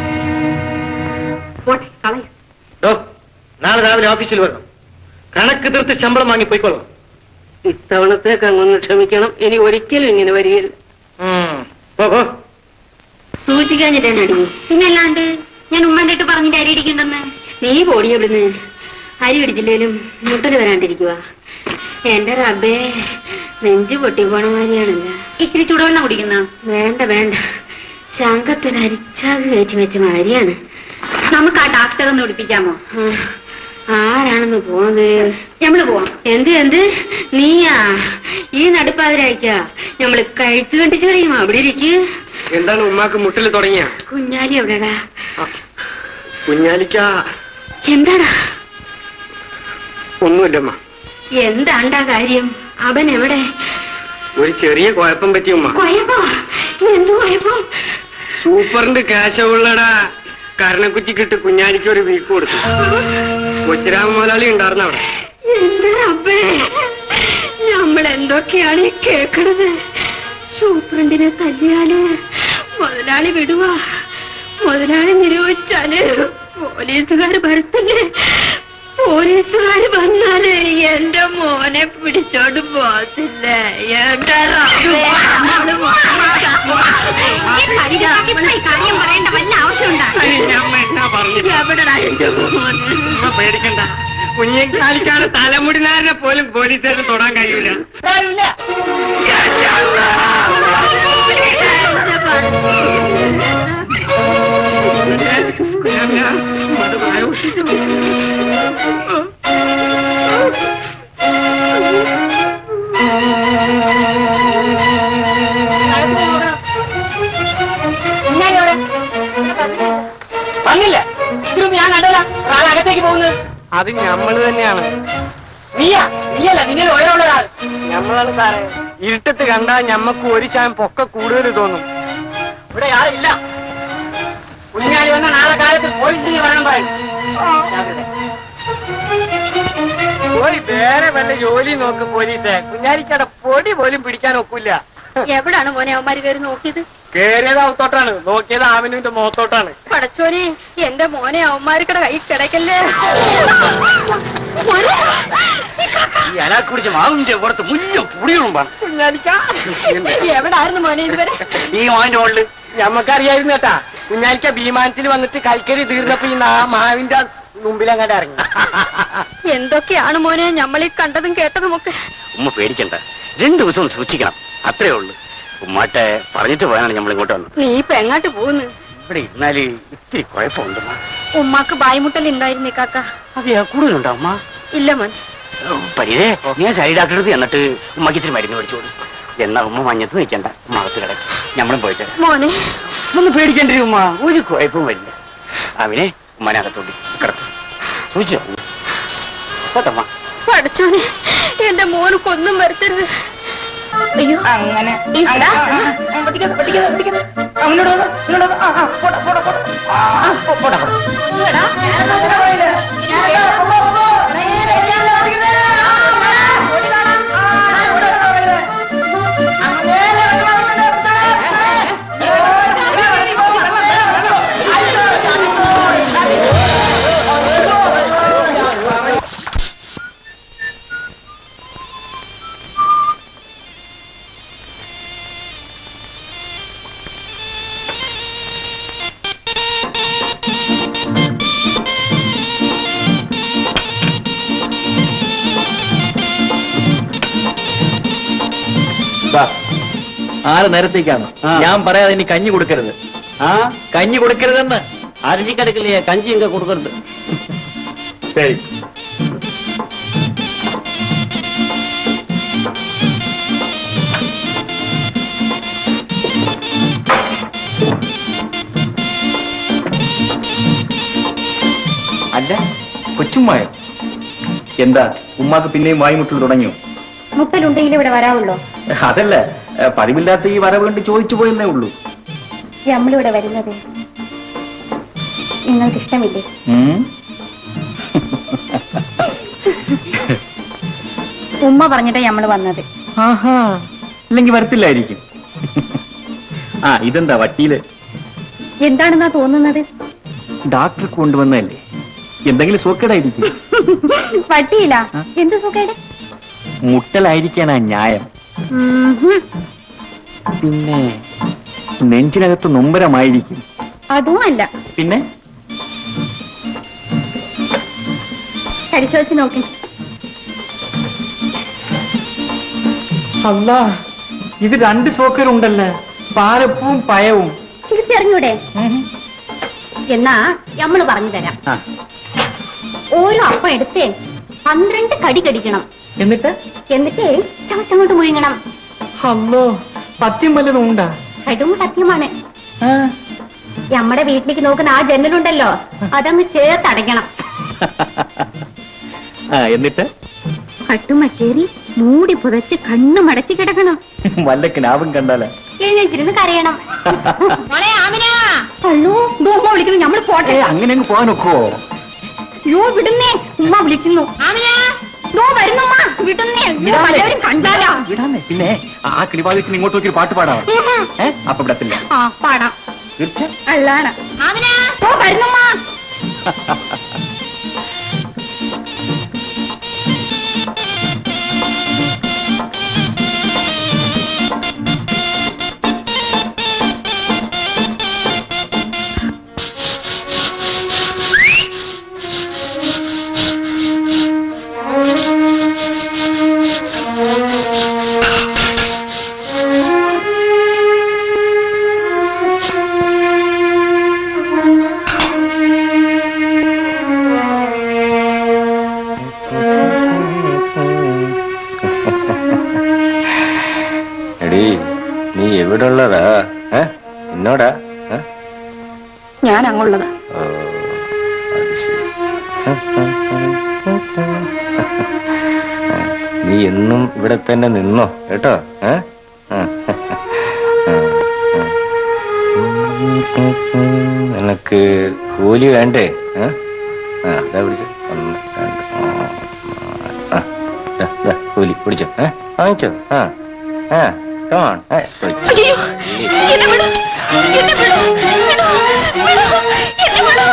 പോട്ടെ കളയ ഡോ, നാളെ രാവിലെ ഓഫീസിൽ വരണം കണക്ക് തീർത്ത് ശമ്പളം വാങ്ങി പോയിക്കോളാം ഇത്തവണത്തേക്ക് അങ്ങൊന്ന് ക്ഷമിക്കണം ഇനി ഒരിക്കലും ഇങ്ങനെ വരികയില്ല ഉം. പോ, പോ. സൂചിക്കാഞ്ഞിട്ടാണ് പിന്നല്ലാണ്ട് ഞാൻ ഉമ്മന്റെ അടുത്ത് പറഞ്ഞിട്ട് അരി ഇടിക്കണ്ടെന്ന് നീ പോടി എവിടുന്ന് അരി ഇടിച്ചില്ലേലും മുട്ടല് വരാണ്ടിരിക്കുക എന്റെ റബ്ബേ നെഞ്ചു പൊട്ടി പോണ മാതിരിയാണല്ല ഇത്തിരി ചുടുവെള്ളം കുടിക്കുന്ന വേണ്ട വേണ്ട ശങ്കത്തിന് അരിച്ചാത് കയറ്റി വെച്ച മാതിരിയാണ് നമുക്ക് ആ ഡാക്ടറെ ഒന്ന് വിളിപ്പിക്കാമോ ആരാണെന്ന് പോണത് ഞമ്മള് പോവാം എന്ത് എന്ത് നീയാ ഈ നടുപ്പാതിരായിക്ക ഞമ്മള് കഴിച്ചു കണ്ടിച്ചു കഴിയുമോ അവിടെ ഇരിക്ക് എന്താണ് ഉമ്മാക്ക് മുട്ടിൽ തുടങ്ങിയ കുഞ്ഞാലി എവിടെടാ കുഞ്ഞാലിക്ക എന്താടാ ഒന്നുമില്ലമ്മ എന്താണ്ടാ കാര്യം അവൻ എവിടെ ഒരു ചെറിയ കുഴപ്പം പറ്റി ഉമ്മ കുഴപ്പോ എന്ത് കുഴപ്പം സൂപ്പറിന്റെ കാശവുള്ളടാ കരണക്കുറ്റിക്കിട്ട് കുഞ്ഞാലിക്ക് ഒരു വീക്ക് കൊടുത്തു കൊച്ചിരാമ മുതലാളി ഉണ്ടായിരുന്നു അവിടെ എന്താ അപ്പേ നമ്മൾ എന്തൊക്കെയാണ് ഈ കേക്കണത് സൂപ്രണ്ടിനെ തല്ലിയാല് മുതലാളി വിടുവാ മുതലാളി നിരോധിച്ചാല് പോലീസുകാർ വരത്തില്ലേ പോലീസുകാർ വന്നാല് എന്റെ മോനെ പിടിച്ചോണ്ട് പോകത്തില്ലേ എന്റെ റബ്ബേ, നമ്മള് കാര്യം പറയേണ്ട വല്ല ആവശ്യമുണ്ടാ എവിടെടാ എന്റെ മോനെ ഉമ്മ പേടിക്കണ്ട കുഞ്ഞിക്കാലിക്കാണ് തലമുടിനാരനെ പോലും പോലീസുകാരന് തൊടാൻ കഴിയൂല വന്നില്ല ഇതിലും ഞാൻ കണ്ടല്ല ഒരാൾ അകത്തേക്ക് പോകുന്നത് അത് ഞമ്മള് തന്നെയാണ് നീയാ നീയല്ല നിന്നെ ഉയരമുള്ള ഒരാൾ ഞമ്മളാണ് സാറേ ഇരുട്ടത്ത് കണ്ടാ ഞമ്മക്ക് ഒരു ചായം പൊക്ക കൂടുതൽ തോന്നും ഇവിടെ ആളില്ല കുഞ്ഞാലി വന്ന നാളെ കാലത്ത് പോലീസിന് വരണം പറയും പോയി വേറെ വല്ല ജോലി നോക്ക് പോലീസെ കുഞ്ഞാലിക്കട പൊടി പോലും പിടിക്കാൻ ഒക്കില്ല എവിടാണ് മോനെ അവന്മാര് കയറി നോക്കിയത് കേറിയത് അവത്തോട്ടാണ് നോക്കിയത് ആമിനുവിന്റെ മുഖത്തോട്ടാണ് പടച്ചോനെ എന്റെ മോനെ അവന്മാർക്കടെ കൈ കിടക്കല്ലേ മോനെ ഈ അലാക്ക് പിടിച്ച മാവിന്റെ പുറത്ത് മുഴുവൻ പുടികളുമ്പാണ് കുഞ്ഞാലിക്ക എവിടായിരുന്നു മോനെ ഇതുവരെ ഈ മാവിന്റെ മുകളില് ഞമ്മക്കറിയായിരുന്നു കേട്ടാ കുഞ്ഞാലിക്ക വിമാനത്തിൽ വന്നിട്ട് കൽക്കരി തീർന്നപ്പോ ഈ നാ- മാവിന്റെ മുമ്പിലങ്ങാണ്ട് ഇറങ്ങി എന്തൊക്കെയാണ് മോനെ ഞമ്മളീ കണ്ടതും കേട്ടതും ഒക്കെ ഉമ്മ പേടിക്കണ്ട രണ്ടു ദിവസം സൂക്ഷിക്കണം അത്രേ ഉള്ളൂ ഉമ്മാട്ടെ പറഞ്ഞിട്ട് പോയാലാണ് നമ്മൾ ഇങ്ങോട്ട് വന്നത് നീ ഇപ്പൊ എങ്ങാട്ട് പോകുന്നു ഇവിടെ ഇരുന്നാല് ഇത്തിരി കുഴപ്പമുണ്ട് ഉമ്മാക്ക് ബായ്മുട്ടൽ ഉണ്ടായിരുന്നേ കാക്ക അതെയാ കൂടുതലുണ്ടോ അമ്മ ഇല്ല മോൻ പരിതേ ഞാൻ ശരീര ഡാക്ടറെ അടുത്ത് എന്നിട്ട് ഉമ്മക്ക് ഇത്തിരി മരുന്ന് മേടിച്ചോളൂ എന്നാ ഉമ്മ മഞ്ഞത്ത് നിൽക്കണ്ട ഉമ്മ അകത്ത് കിടക്കും നമ്മളും പോയിട്ട് മോനെ ഒന്ന് പേടിക്കണ്ടേ ഉമ്മ ഒരു കുഴപ്പവും വരില്ല അവനെ ഉമ്മനെ അകത്തോട്ട് കിടക്കും സൂചിച്ചോ പോട്ടമ്മ പഠിച്ചോനെ എന്റെ മോന് കൊന്നും വരുത്തരുത് അയ്യോ അങ്ങനെ ഇവിടെ? അങ്ങോട്ട് വന്ന്, ഇങ്ങോട്ട് വന്ന്. ആ, ആ, പോടാ, പോടാ, പോടാ. ആ, ആ, പോ, പോടാ, പോടാ. ഇങ്ങടാ. ഞാനൊന്നും അങ്ങനെ പോയില്ല. ഇങ്ങോട്ട് പോ, പോ, പോ. നേരെ ഇങ്ങോട്ട് ഓടിക്കുന്നത്. ആ, ഇവിടെ. ഓടിക്കാണാം. ആ, ഇവിടെ വന്ന് ഓടിക്കുന്നത്. അങ്ങ് നേരെ ഇങ്ങോട്ട് ഓടിക്കുന്നത്. ഏ, ഏ, ഓടി, ഓടി, ഓടി, ആറ് നേരത്തേക്കാണ് ഞാൻ പറയാതെ ഇനി കഞ്ഞി കൊടുക്കരുത് ആ കഞ്ഞി കൊടുക്കരുതെന്ന് അരഞ്ഞിക്കടക്കില്ലേ കഞ്ചി എങ്ക കൊടുക്കരുത് ശരി അല്ല കൊച്ചുമ്മായോ എന്താ ഉമ്മാക്ക് പിന്നെയും വായ്മുട്ടൽ തുടങ്ങിയോ മുട്ടലുണ്ടെങ്കിൽ ഇവിടെ വരാവുള്ളൂ അതല്ല ഏ, പതിവില്ലാത്ത ഈ വരവ് കണ്ട് ചോദിച്ചു പോയെന്നേ ഉള്ളൂ നമ്മളിവിടെ വരുന്നത് നിങ്ങൾക്ക് ഇഷ്ടമില്ലേ ഉം. ഉമ്മ പറഞ്ഞിട്ടാ നമ്മൾ വന്നത് ആഹാ ഇല്ലെങ്കിൽ വരത്തില്ലായിരിക്കും ആ ഇതെന്താ വക്കീല് എന്താണെന്നാ തോന്നുന്നത് ഡാക്ടർ കൊണ്ടുവന്നതല്ലേ എന്തെങ്കിലും സൂക്കേടായിരിക്കും പട്ടിയില്ല എന്ത് സുഖേട് മുട്ടലായിരിക്കാനാ ന്യായം പിന്നെ നെഞ്ചിനകത്ത് നൊമ്പരമായിരിക്കും അതും അല്ല പിന്നെ പരിശോധിച്ച് നോക്കി അല്ല ഇത് രണ്ട് സോക്കരുണ്ടല്ലേ പാലപ്പവും പയവും തിരിച്ചറിഞ്ഞൂടെ എന്നാ നമ്മള് പറഞ്ഞു തരാം ആ, ഓരോ അപ്പം എടുത്തേ പന്ത്രണ്ട് കടി കടിക്കണം എന്നിട്ട് എന്നിട്ട് ചവച്ചങ്ങോട്ട് മുഴുങ്ങണം അല്ലോ പത്യം വല്ലതും ഉണ്ടാ കടും സത്യമാണ് നമ്മുടെ വീട്ടിലേക്ക് നോക്കുന്ന ആ ജനലുണ്ടല്ലോ അതങ്ങ് ചേർത്തടയ്ക്കണം ആ എന്നിട്ട് കട്ടുമച്ചേരി മൂടി പുതച്ച് കണ്ണു മടക്കി കിടക്കണം വല്ല കിനാവും കണ്ടാലേ എഴുന്നേറ്റിരുന്ന് കരയണം മോളെ ആമിന അല്ലോ ദോ ഉമ്മ വിളിക്കുന്നു നമ്മൾ പോട്ടെ അങ്ങനെ അങ്ങ് പോകാൻ ഒക്കുവോ യോ വിടുന്നേ ഉമ്മ വിളിക്കുന്നു ആമിന ദോ വരുന്നുമ്മ വിടുന്നേ ദോ വല്ലവരും കണ്ടാലോ വിടാന്നേ പിന്നെ ആ കിളിവാതിക്ക് ഇങ്ങോട്ട് നോക്കി ഒരു പാട്ട് പാടാം ഏ അപ്പൊ വിടത്തില്ല ആ പാടാം തീർച്ച അല്ലാണ് ആമിന ദോ വരുന്നുമ്മ എടീ നീ എവിടെ ഉള്ളതാ ഏ എന്നോടാ ഏ? ഞാൻ അങ്ങുള്ളത് ഓ, അത് ശരി. നീ എന്നും ഇവിടെ തന്നെ നിന്നോ കേട്ടോ ഏ? ആ. നിനക്ക് കൂലി വേണ്ടേ ഏ? ആ അതാ പിടിച്ചു ഒന്ന് രണ്ട് മൂന്ന് നാല്. ആ, ദാ, ദാ, കൂലി പിടിച്ചോ ഏ വാങ്ങിച്ചോ ആ ആ കമോൺ അയ്യോ എന്നെ വിടൂ എന്നെ വിടൂ വിടൂ വിടൂ എന്നെ വിടൂ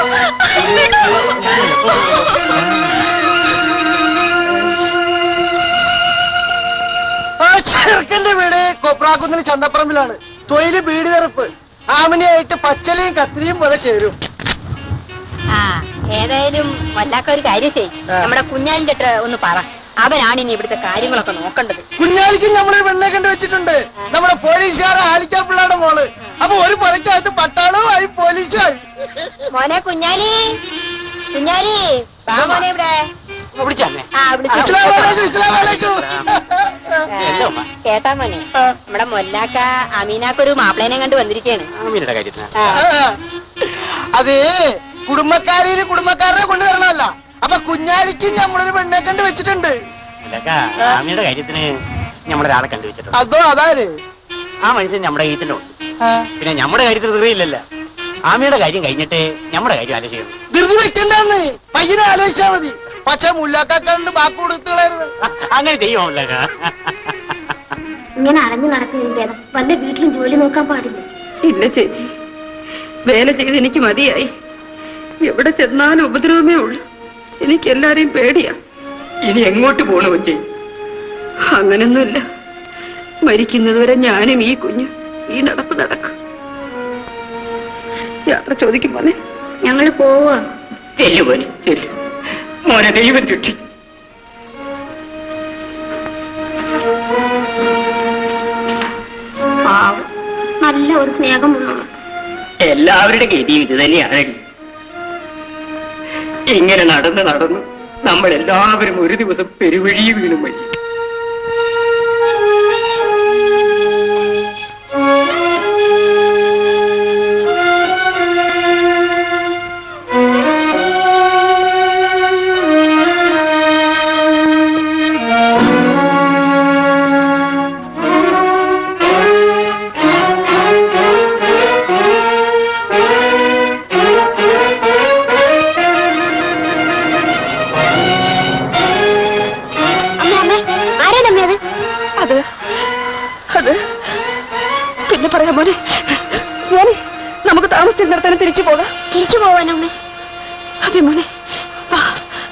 ചെറുക്കന്റെ വീട് കൊപ്രാക്കുന്നിൽ ചന്തപ്പറമ്പിലാണ് തൊയില് ബീഡി തെറുപ്പ് ആമിനിയായിട്ട് പച്ചലയും കത്തിരിയും പോലെ ചേരും ആ ഏതായാലും വല്ലാക്ക ഒരു കാര്യം ചെയ്യും നമ്മുടെ കുഞ്ഞാലിന്റെ അടുത്ത് ഒന്ന് പറ അവനാണ് ഇനി ഇവിടുത്തെ കാര്യങ്ങളൊക്കെ നോക്കേണ്ടത് കുഞ്ഞാലിക്ക് നമ്മളൊരു പെണ്ണെ കണ്ടു വെച്ചിട്ടുണ്ട് നമ്മുടെ പോലീസുകാരെ ആലിക്കാ പിള്ളയുടെ മോള് അപ്പൊ ഒരു പുറക്കകത്ത് പട്ടാളവുമായി പോലീസുമായി മോനെ കുഞ്ഞാലി കുഞ്ഞാലി വാ മോനെ ഇവിടെ വിളിച്ചേ ആ വിളിച്ചു ഇസ്ലാമലൈക്കും ഇസ്ലാമലൈക്കും കേട്ടാ മോനെ നമ്മുടെ മൊല്ലാക്ക അമീനാക്കൊരു മാപ്പിളേനെ കണ്ട് വന്നിരിക്കാണ് ആമിയുടെ കാര്യത്തിന് അത് കുടുംബക്കാരില് കുടുംബക്കാരനെ കൊണ്ടുവരണമല്ല അപ്പൊ കുഞ്ഞാലിക്ക് നമ്മളൊരു പെണ്ണെ കണ്ട് വെച്ചിട്ടുണ്ട് ആമിയുടെ കാര്യത്തിന് നമ്മളൊരാളെ കണ്ടുവച്ചിട്ടുണ്ട് അതോ അതാര് ആ മനുഷ്യൻ നമ്മുടെ കയ്യത്തിലുണ്ട് പിന്നെ നമ്മുടെ കാര്യത്തിൽ തെറിയില്ലല്ലോ ആമിയുടെ കാര്യം കഴിഞ്ഞിട്ട് നമ്മുടെ കാര്യം ആലോചിക്കണം ധൃതി വെക്കണ്ടെന്ന് പയ്യനെ ആലോചിച്ചാ മതി പക്ഷെ മുല്ലാക്കാണ്ട് ബാക്ക് കൊടുത്തുകളായിരുന്നു അങ്ങനെ ചെയ്യുമല്ല ഇങ്ങനെ അലഞ്ഞു നടക്കുന്നതിന് ഭേദം വല്ല വീട്ടിലും ജോലി നോക്കാൻ പാടില്ല ഇല്ല ചേച്ചി വേല ചെയ്ത് എനിക്ക് മതിയായി എവിടെ ചെന്നാലും ഉപദ്രവമേ ഉള്ളൂ എനിക്ക് എല്ലാരെയും പേടിയാ ഇനി എങ്ങോട്ട് പോണു കൊച്ചി അങ്ങനൊന്നുമില്ല മരിക്കുന്നതുവരെ ഞാനും ഈ കുഞ്ഞ് ഈ നടപ്പ് നടക്കും യാത്ര ചോദിക്കും മോനെ ഞങ്ങള് പോവാ ചെല്ലു പോലെ ചെല്ലു മോനെ ദൈവം രക്ഷി നല്ല ഒരു സ്നേഹമുള്ളവർ എല്ലാവരുടെ ഗതിയും ഇത് തന്നെയാണടി ഇങ്ങനെ നടന്ന് നടന്ന് നമ്മൾ എല്ലാവരും ഒരു ദിവസം പെരുവഴി വീണും മതി അമ്മ അമ്മ ആരാണമ്മ അത് അത് അത് പിന്നെ പറയാം മോനെ മോനെ നമുക്ക് താമസിച്ചിരുന്നിടത്തന്നെ തിരിച്ചു പോകാം തിരിച്ചു പോവാനമ്മ അതെ മോനെ വാ.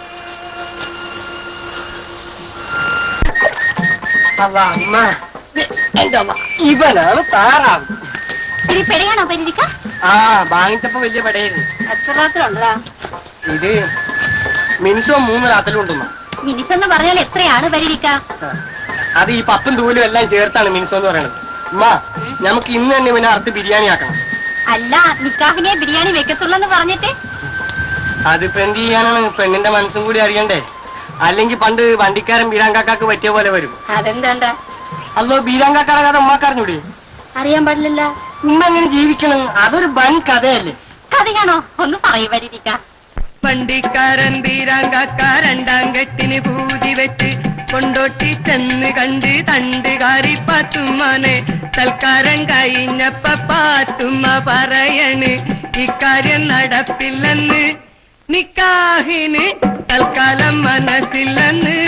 അമ്മ എന്റെ അമ്മ ഇവനാണ് താറാവ് ഇത്തിരി പെടയാണോ പരിധിക്ക ആ വാങ്ങിച്ചപ്പോ വലിയ പടയായിരുന്നു എത്ര രാത്രി ഉണ്ടടാ ഇത് മിനിസോ മൂന്ന് രാത്രിലുണ്ടെന്നോ മിനിസെന്ന് പറഞ്ഞാൽ എത്രയാണ് പരിധിക്ക അത് ഈ പത്തും തൂലും എല്ലാം ചേർത്താണ് മിനിസോ എന്ന് പറയണത് ഉമ്മ നമുക്ക് ഇന്ന് തന്നെ പിന്നെ അറുത്ത് ബിരിയാണി ആക്കണം അല്ല നിക്കാഹിനെ ബിരിയാണി വെക്കത്തുള്ളെന്ന് പറഞ്ഞിട്ട് അതിപ്പോ എന്ത് ചെയ്യാനാണ് പെണ്ണിന്റെ മനസ്സും കൂടി അറിയണ്ടേ അല്ലെങ്കിൽ പണ്ട് വണ്ടിക്കാരൻ ബീരാങ്കാക്കാക്ക് പറ്റിയ പോലെ വരും അതെന്താണ്ടാ അല്ലോ ബീരാങ്കാക്കാടെ കഥ ഉമ്മാക്കറിഞ്ഞൂടി അറിയാൻ പാടില്ലല്ല ഉമ്മ എങ്ങനെ ജീവിക്കണം അതൊരു വൻ കഥയല്ലേ കഥയാണോ ഒന്ന് പറയൂ പരിധിക്ക വണ്ടിക്കാരൻ ബീരാങ്കാക്ക രണ്ടാം കെട്ടിന് പൂതി വെച്ച് കൊണ്ടോട്ടി ചെന്ന് കണ്ട് തണ്ടുകാരി പാത്തുമ്മാനെ തൽക്കാരം കഴിഞ്ഞപ്പ പാത്തുമ്മ പറയണ് ഇക്കാര്യം നടപ്പില്ലെന്ന് നിക്കാഹിന് തൽക്കാലം മനസ്സില്ലെന്ന്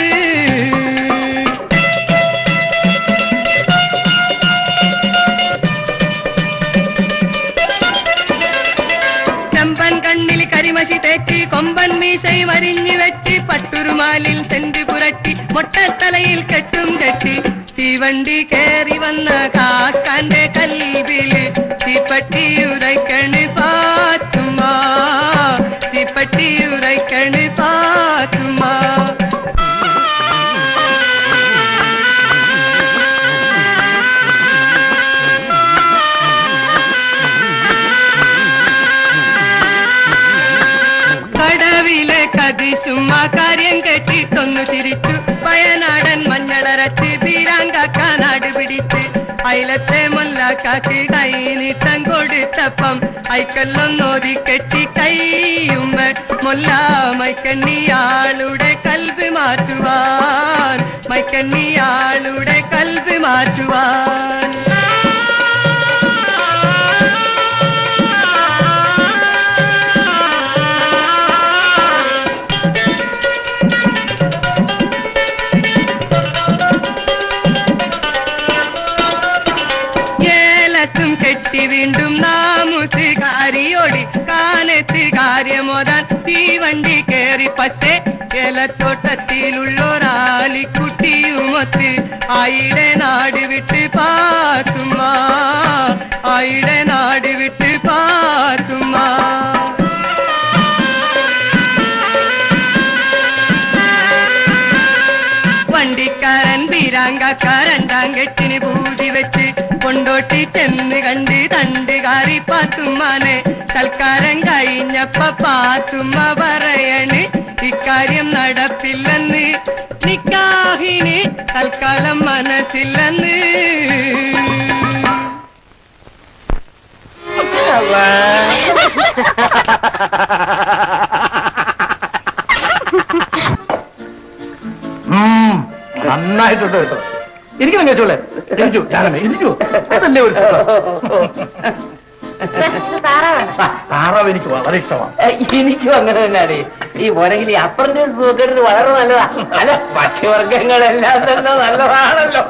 ചെമ്പൻ കണ്ണിൽ കരിമശി തേച്ച് കൊമ്പൻ മീശയും അരിഞ്ഞു വെച്ച് പട്ടുരുമാലിൽ സെന്റ് പുരട്ടി മൊട്ടത്തലയിൽ കെട്ടും കെട്ടി തീവണ്ടി കേറി വന്ന കാക്കാന്റെ കൽവില് തീപ്പട്ടി ഉരയ്ക്കണ് പാത്തുമ്മ തീപ്പട്ടി ഉരയ്ക്കണ് പാത്തുമ്മ കടവിലെ കതിശുമ്മ കാര്യം കെട്ടിട്ടൊന്നു തിരിച്ചു വയനാടൻ മഞ്ഞളരച്ച് ബീരാങ്കാക്ക നാട് പിടിച്ച് അയലത്തെ മുല്ലാക്കാക്ക് കൈ നീട്ടം കൊടുത്തപ്പം ഐക്കല്ലൊന്നോതി കെട്ടി കൈയുമ്മ മുല്ല മൈക്കണ്ണിയാളുടെ കൽബ് മാറ്റുവാൻ മൈക്കണ്ണിയാളുടെ കൽബ് മാറ്റുവാൻ ഏലസും കെട്ടി വീണ്ടും നാമുസുകാരിയോടി കാനത്ത് കാര്യമോതാൻ തീവണ്ടി കേറി പക്ഷേ ഏലത്തോട്ടത്തിലുള്ളൊരാലിക്കുട്ടിയുമൊത്ത് ആയിടെ നാട് വിട്ട് പാത്തുമ്മ ആയിടെ നാട് വിട്ട് പാത്തുമ്മ വണ്ടിക്കാരൻ ബീരാങ്കാക്കാർ രണ്ടാം കെട്ടിന് പൂതി വെച്ച് കൊണ്ടോട്ടി ചെന്ന് കണ്ട് തണ്ടുകാരി പാത്തുമ്മാനെ തൽക്കാരം കഴിഞ്ഞപ്പ പാത്തുമ്മ പറയണ് ഇക്കാര്യം നടപ്പില്ലെന്ന് നിക്കാഹിന് തൽക്കാലം മനസ്സില്ലെന്ന് നന്നായിട്ടുണ്ട് കേട്ടോ ഇരിക്കണം കേട്ടോളെ ഇരിക്കൂ ഞാനമ്മ ഇരിക്കൂ അതല്ലേ ഒരു താറാവ് എനിക്ക് വളരെ ഇഷ്ടമാണ് എനിക്കും അങ്ങനെ തന്നെയാണ് ഈ പോരെങ്കിൽ ഈ അപ്പറിന്റെ സുഖത്തിന് വളരെ നല്ലതാ അല്ല ഭക്ഷ്യവർഗങ്ങളെല്ലാം തന്നെ നല്ലതാണല്ലോ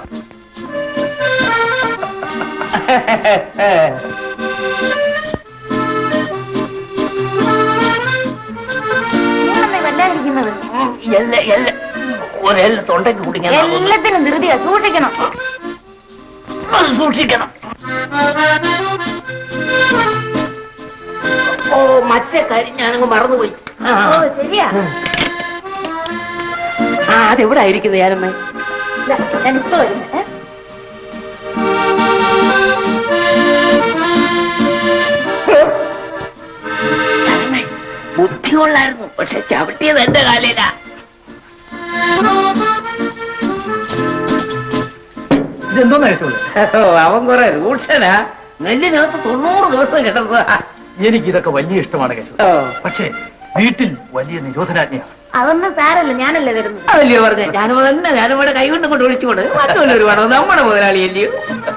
വല്ലാതിരിക്കുന്നത് എല്ല എല്ല ഒരെല്ല തൊണ്ടയ്ക്ക് കുടിക്കാൻ എല്ലാത്തിനും ധൃതിയാ സൂക്ഷിക്കണം സൂക്ഷിക്കണം ഓ മറ്റേ കാര്യം ഞാനങ്ങ് മറന്നുപോയി ആ, ഓ ശരിയാ ആ അതെവിടെ ആയിരിക്കുന്നത് ഞാനമ്മേ ഞാനിപ്പോ വരുന്നു ഏ? കൊള്ളായിരുന്നു പക്ഷെ ചവിട്ടിയത് എന്റെ കാലില ഇതെന്തോന്നാ കേട്ടോളൂ അവൻ കുറെ രൂക്ഷനാ നെല്ലിനകത്ത് തൊണ്ണൂറ് ദിവസം കിടന്നതാ എനിക്കിതൊക്കെ വലിയ ഇഷ്ടമാണ് കേട്ടോ പക്ഷേ വീട്ടിൽ വലിയ നിരോധനാജ്ഞയാണ് അതൊന്നും സാരല്ല ഞാനല്ലേ വരുന്നത് അതല്ലയോ പറഞ്ഞ ഞാനും തന്നെ ഞാനും ഇവിടെ കൈകൊണ്ട് കൊണ്ട് ഒഴിച്ചുകൊണ്ട് മറ്റൊരു ഒരു വേണം നമ്മുടെ മുതലാളിയല്ലയോ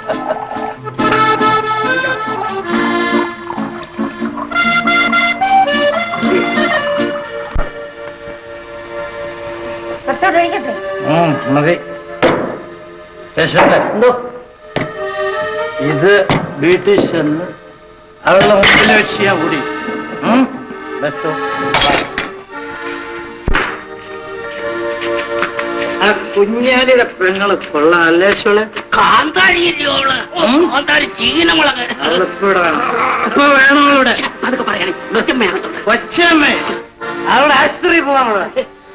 മതി എന്തോ ഇത് വീട്ടിൽ ചെന്ന് അവളുടെ മുമ്പിൽ വെച്ച് ഞാൻ കൂടി ഉം? വെച്ചോ. ആ കുഞ്ഞാലിയുടെ പെങ്ങള് കൊള്ളാം അല്ലേ ശോളെ കാന്താരിയല്ലയോ അവള് ഓ, കാന്താരി ചീനമുളക് അവളിപ്പോ വേണം ഇപ്പൊ വേണോ ഇവിടെ അതൊക്കെ പറയണേ ഒറ്റമ്മയാണ് കൊച്ചമ്മേ അവിടെ ആശുപത്രി പോവാനുള്ള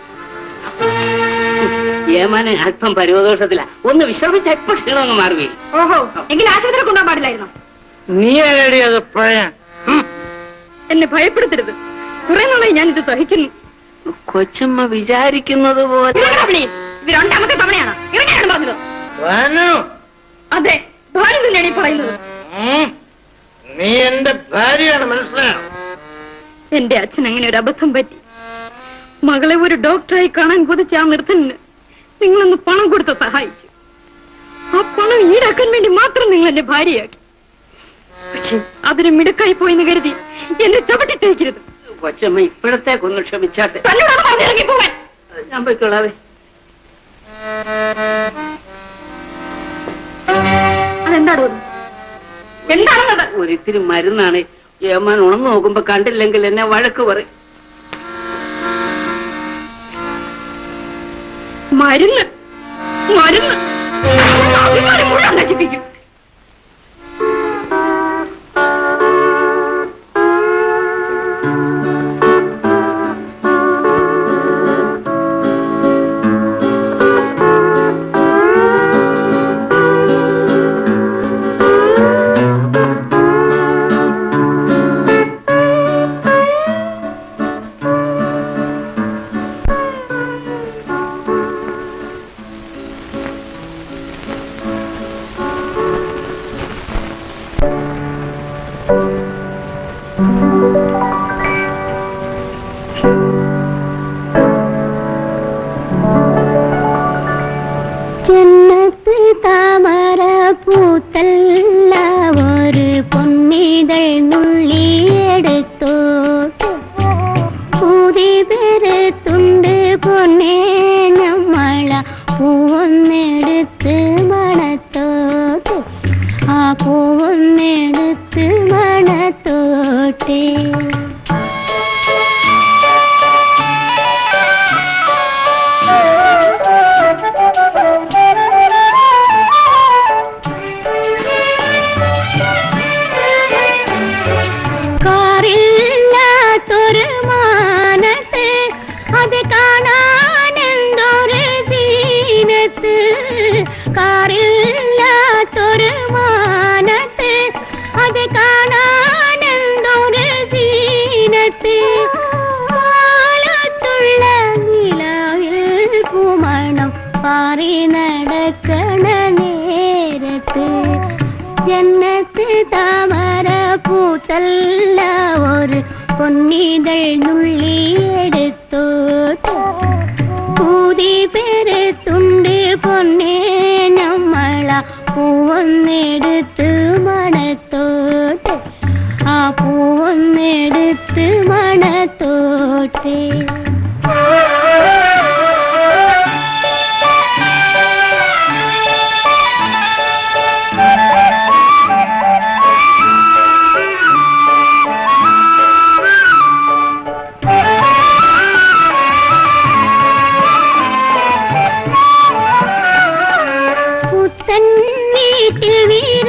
ഏമാനെ അല്പം പരവദോഷത്തില ഒന്ന് വിശ്രമിച്ച എപ്പോ ക്ഷീണമങ്ങ് മാറുകയും ഓഹോ എങ്കിൽ ആശുപത്രി കൊണ്ടുപോകാൻ പാടില്ലായിരുന്നു നീ ആരടി അത് പഴയ എന്നെ ഭയപ്പെടുത്തരുത് കുറെ നാളായി ഞാൻ ഇത് സഹിക്കുന്നു കൊച്ചമ്മ വിചാരിക്കുന്നത് പോലെ ഇറങ്ങടാ വിളി. ഇത് രണ്ടാമത്തെ തവണയാണ് ഇറങ്ങാനാണ് പറഞ്ഞത് വാനു അതെ ഭാര്യ തന്നെയാണ് ഈ പറയുന്നത് ഉം. നീ എന്റെ ഭാര്യയാണ് മനസ്സിലായോ എന്റെ അച്ഛൻ അങ്ങനെ ഒരു അബദ്ധം പറ്റി മകളെ ഒരു ഡോക്ടറായി കാണാൻ കൊതിച്ച ആ നിർത്തന് നിങ്ങളൊന്ന് പണം കൊടുത്ത് സഹായിച്ചു ആ പണം ഈടാക്കാൻ വേണ്ടി മാത്രം നിങ്ങൾ എന്നെ ഭാര്യയാക്കി പക്ഷെ അതിന് മിടുക്കായി പോയെന്ന് കരുതി എന്നെ ചവിട്ടിട്ടേക്കരുത് കൊച്ചമ്മ ഇപ്പോഴത്തേക്കൊന്ന് ക്ഷമിച്ചാട്ടെ തന്നോടാണ് പറഞ്ഞിറങ്ങി പോവാൻ ഞാൻ പോയിക്കോളാവേ അതെന്താണോ എന്താണെന്നത് ഒരിത്തിരി മരുന്നാണ് ഏമാൻ ഉണർന്നു നോക്കുമ്പോ കണ്ടില്ലെങ്കിൽ എന്നെ വഴക്ക് പറയും മരുന്ന് മരുന്ന് അഭിമാനം മുഴുവൻ നശിപ്പിക്കും ജന്നത്ത് താമര പൂത്തല്ല ഒരു പൊന്നിതൾ നുള്ളിയെടുത്തോ പൂതി പെരുത്തുണ്ട് പൊന്നെ നമ്മള പൂവൊന്നെടുത്ത് മണത്തോട്ടെ ആ പൂവൊന്നെടുത്ത് മണത്തോട്ടെ കാറില്ലാത്തൊരു മാനത്ത് അത് കാണാനെന്തൊരു ദീനത്ത് കാറില്ലാത്തൊരു മാനത്ത് അത് കാണാനെന്തൊരു ദീനത്ത് കാലത്തുള്ള നിലാവിൽ പൂമണം പാറി നടക്കണ നേരത്ത് ജന്നത്ത് താമര പൂത്തല്ല ഒരു പൊന്നിതൾ നുള്ളിയെടുത്തോട്ട് പൂതി പെരുത്തുണ്ട് പൊന്നേ നമ്മള പൂവൊന്നെടുത്ത് മണത്തോട്ട് ആ പൂവൊന്നെടുത്ത് മണത്തോട്ടെ പുത്തൻ വീട്ടിൽ വീര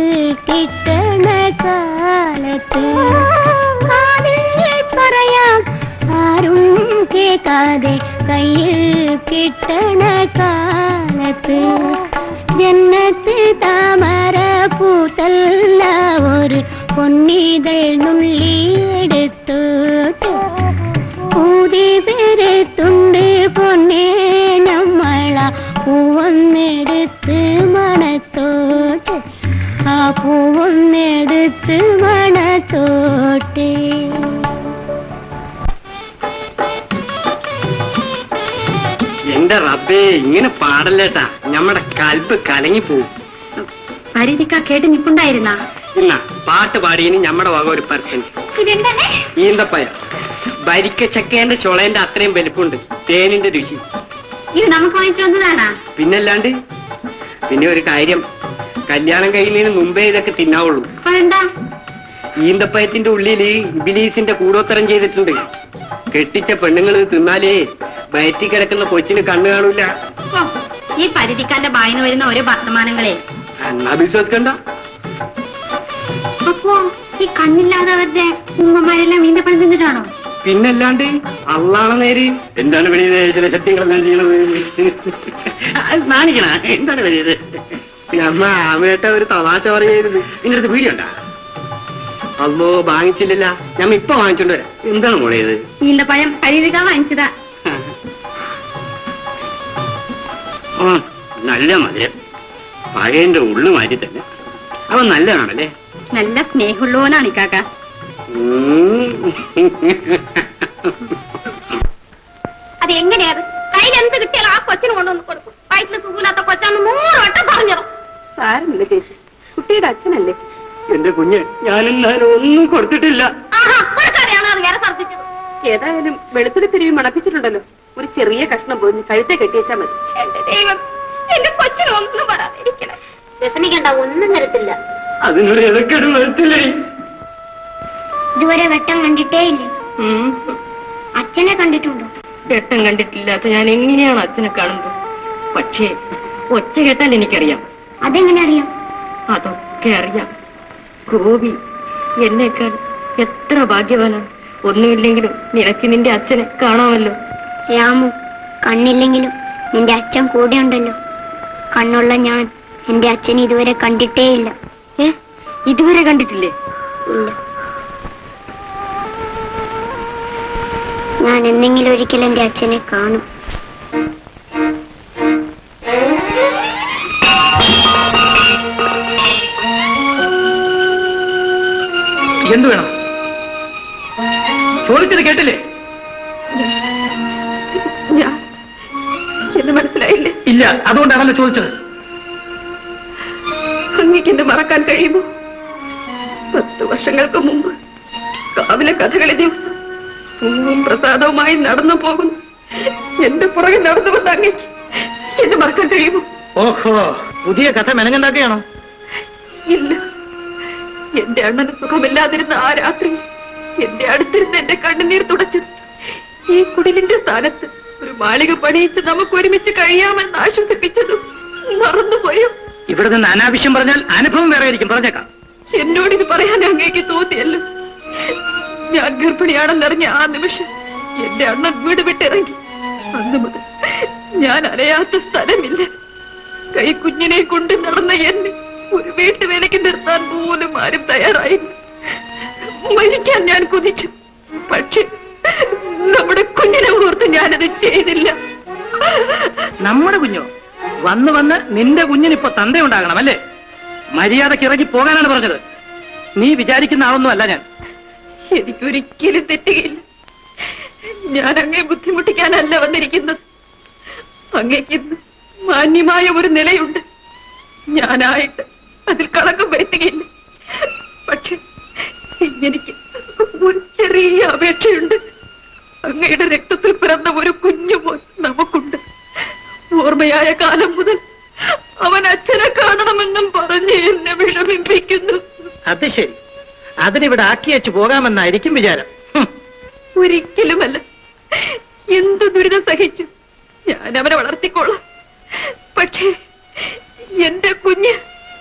കിട്ടണ കാലത്ത് കാതിൽ പറയാം ആരും കേൾക്കാതെ കയ്യിൽ കിട്ടണ കാലത്ത് ജന്നത്ത് താമര പൂത്തല്ല ഒരു പൊന്നിതൾ നുള്ളിയെടുത്തോട്ട് ഊതി പെരുത്തുണ്ട് പൊന്നേ നമ്മള പൂവൊന്നെടുത്ത് മണത്തോട്ട് ആ പൂവൊന്നെടുത്ത് മണത്തോട്ട് എന്റെ റബ്ബേ ഇങ്ങനെ പാടല്ലേട്ടാ ഞമ്മടെ കൽബ് കലങ്ങി പോവും പരിധിക്ക കേട്ട് നിപ്പുണ്ടായിരുന്ന എന്നാ പാട്ട് പാടിയതിന് ഞമ്മടെ വക ഒരു പെർസെന്റ് ഇതെന്താണ് ഈന്തപ്പയ വരിക്ക ചക്കേന്റെ ചുളേന്റെ അത്രയും വലിപ്പമുണ്ട് തേനിന്റെ രുചി ഇത് നമുക്ക് വാങ്ങിച്ചു വന്നതാണാ പിന്നല്ലാണ്ട് പിന്നെ ഒരു കാര്യം കല്യാണം കഴിയുന്നതിന് മുമ്പേ ഇതൊക്കെ തിന്നാവുള്ളൂ അതെന്താ ഈന്തപ്പയത്തിന്റെ ഉള്ളില് ഇബിലീസിന്റെ കൂടോത്തരം ചെയ്തിട്ടുണ്ട് കെട്ടിച്ച പെണ്ണുങ്ങൾ തിന്നാലേ വയറ്റി കിടക്കുന്ന കൊച്ചിന് കണ്ണു കാണൂല ഓ, ഈ പരിധിക്കാന്റെ ബായിന്ന് വരുന്ന ഓരോ വർത്തമാനങ്ങളെ എന്നാ വിശ്വസിക്കണ്ട അപ്പോ ഈ കണ്ണില്ലാത്തവരുടെ ഉമ്മമാരെല്ലാം ഈന്തപ്പഴം തിന്നിട്ടാണോ പിന്നല്ലാണ്ട് അള്ളാണ നേര് എന്താണ് വെളിയത് ചില സത്യങ്ങളെല്ലാം ചെയ്യണത് നാണിക്കണ എന്താണ് വെളിയത് നമ്മ ആമേട്ട ഒരു തമാശ പറയുന്നത് നിന്റെ അടുത്ത് വീഡിയോ ഉണ്ടാ അല്ലോ വാങ്ങിച്ചില്ലല്ല ഞമ്മ ഇപ്പൊ വാങ്ങിച്ചോണ്ട് വരാം എന്താണ് മോളേത് ഈന്തപ്പഴം പരിധിക്ക വാങ്ങിച്ചതാ ആ നല്ല മധുരം പഴയന്റെ ഉള്ളു മാറ്റി തന്നെ അവൻ നല്ലതാണല്ലേ നല്ല സ്നേഹമുള്ളവനാണ് ഇക്കാക്ക അത് എങ്ങനെയത് കയ്യിൽ എന്ത് കിട്ടിയാലും ആ കൊച്ചിന് കൊണ്ടുവന്ന് കൊടുക്കും വയറ്റിൽ സുഖമില്ലാത്ത കൊച്ചാന്ന് നൂറ് വട്ടം പറഞ്ഞു സാരമില്ല ചേച്ചി കുട്ടിയുടെ അച്ഛനല്ലേ എന്റെ കുഞ്ഞ് ഞാനെന്നാലും ഒന്നും കൊടുത്തിട്ടില്ല ആഹാ കൊടുക്കാതെയാണ് അത് വേറെ സർദിച്ചത് ഏതായാലും വെളുത്തുള്ളി തിരുവി മണപ്പിച്ചിട്ടുണ്ടല്ലോ ഒരു ചെറിയ കഷ്ണം പോയി കഴുത്തെ കെട്ടിയേച്ചാ മതി എന്റെ ദൈവം എന്റെ കൊച്ചിന് ഒന്നും പറയാതിരിക്കണം വിഷമിക്കണ്ട ഒന്നും തരത്തില്ല അതിനൊരു ഇടക്കെട് വരത്തില്ലേ ഇതുവരെ വെട്ടം കണ്ടിട്ടേ ഇല്ലേ അച്ഛനെ കണ്ടിട്ടുണ്ടോ വെട്ടം കണ്ടിട്ടില്ലാത്ത ഞാൻ എങ്ങനെയാണ് അച്ഛനെ കാണുന്നത് പക്ഷേ ഒച്ച കേട്ടാൽ എനിക്കറിയാം അതെങ്ങനെ അറിയാം അതൊക്കെ അറിയാം ഗോപി എന്നേക്കാൾ എത്ര ഭാഗ്യവാനാണ് ഒന്നുമില്ലെങ്കിലും നിനക്ക് നിന്റെ അച്ഛനെ കാണാമല്ലോ രാമു കണ്ണില്ലെങ്കിലും നിന്റെ അച്ഛൻ കൂടെ ഉണ്ടല്ലോ കണ്ണുള്ള ഞാൻ എന്റെ അച്ഛനെ ഇതുവരെ കണ്ടിട്ടേ ഇല്ല ഏ ഇതുവരെ കണ്ടിട്ടില്ലേ ഇല്ല ഞാൻ എന്തെങ്കിലും ഒരിക്കൽ എന്റെ അച്ഛനെ കാണും എന്തു വേണം ചോദിച്ചത് കേട്ടില്ലേ ഞാൻ എന്ന് മനസ്സിലായില്ലേ ഇല്ല അതുകൊണ്ടാണല്ലോ ചോദിച്ചത് അങ്ങേക്ക് എന്നെ മറക്കാൻ കഴിയുമോ പത്ത് വർഷങ്ങൾക്ക് മുമ്പ് കാവിലെ കഥകളി ദിവസം പൂവും പ്രസാദവുമായി നടന്നു പോകുന്നു എന്റെ പുറകെ നടന്നുകൊണ്ട് അങ്ങേക്ക് എന്നെ മറക്കാൻ കഴിയുമോ ഓഹോ പുതിയ കഥ മെനഞ്ഞുണ്ടാക്കുകയാണോ ഇല്ല എന്റെ അണ്ണന് സുഖമില്ലാതിരുന്ന ആ രാത്രി എന്റെ അടുത്തിരുന്ന് എന്റെ കണ്ണുനീർ തുടച്ചത് ഈ കുടിലിന്റെ സ്ഥാനത്ത് ഒരു മാളിക പണിയിച്ച് നമുക്ക് ഒരുമിച്ച് കഴിയാമെന്ന് ആശ്വസിപ്പിച്ചതും മറന്നുപോയോ ഇവിടെ നിന്ന് അനാവശ്യം പറഞ്ഞാൽ അനുഭവം വേറെ ആയിരിക്കും പറഞ്ഞേക്കാം എന്നോട് ഇത് പറയാൻ അങ്ങേക്ക് തോന്നിയല്ലോ ഞാൻ ഗർഭിണിയാണെന്നറിഞ്ഞ ആ നിമിഷം എന്റെ അണ്ണൻ വീട് വിട്ടിറങ്ങി അന്ന് മുതൽ ഞാൻ അലയാത്ത സ്ഥലമില്ല കൈ കുഞ്ഞിനെ കൊണ്ട് നടന്ന എന്നെ ഒരു വീട്ടുവേലയ്ക്ക് നിർത്താൻ പോലും ആരും തയ്യാറായില്ല മരിക്കാൻ ഞാൻ കുതിച്ചു പക്ഷെ നമ്മുടെ കുഞ്ഞിനെ ഓർത്ത് ഞാനത് ചെയ്തില്ല നമ്മുടെ കുഞ്ഞോ വന്ന് വന്ന് നിന്റെ കുഞ്ഞിനിപ്പോ തന്തയുണ്ടാകണം അല്ലേ മര്യാദക്ക് ഇറങ്ങി പോകാനാണ് പറഞ്ഞത് നീ വിചാരിക്കുന്ന ആളൊന്നും അല്ല ഞാൻ എനിക്കൊരിക്കലും തെറ്റുകയില്ല ഞാൻ അങ്ങേ ബുദ്ധിമുട്ടിക്കാനല്ല വന്നിരിക്കുന്നത് അങ്ങേക്ക് ഇന്ന് മാന്യമായ ഒരു നിലയുണ്ട് ഞാനായിട്ട് അതിൽ കളങ്കം വരുത്തുകയില്ല പക്ഷെ എനിക്ക് ഒരു ചെറിയ അപേക്ഷയുണ്ട് അങ്ങയുടെ രക്തത്തിൽ പിറന്ന ഒരു കുഞ്ഞുമോൻ നമുക്കുണ്ട് ഓർമ്മയായ കാലം മുതൽ അവൻ അച്ഛനെ കാണണമെന്നും പറഞ്ഞ് എന്നെ വിഷമിപ്പിക്കുന്നു അത് ശരി അതിനിവിടെ ആക്കി വെച്ച് പോകാമെന്നായിരിക്കും വിചാരം ഹും. ഒരിക്കലുമല്ല എന്ത് ദുരിതം സഹിച്ചു ഞാൻ അവനെ വളർത്തിക്കോളാം പക്ഷേ എന്റെ കുഞ്ഞ്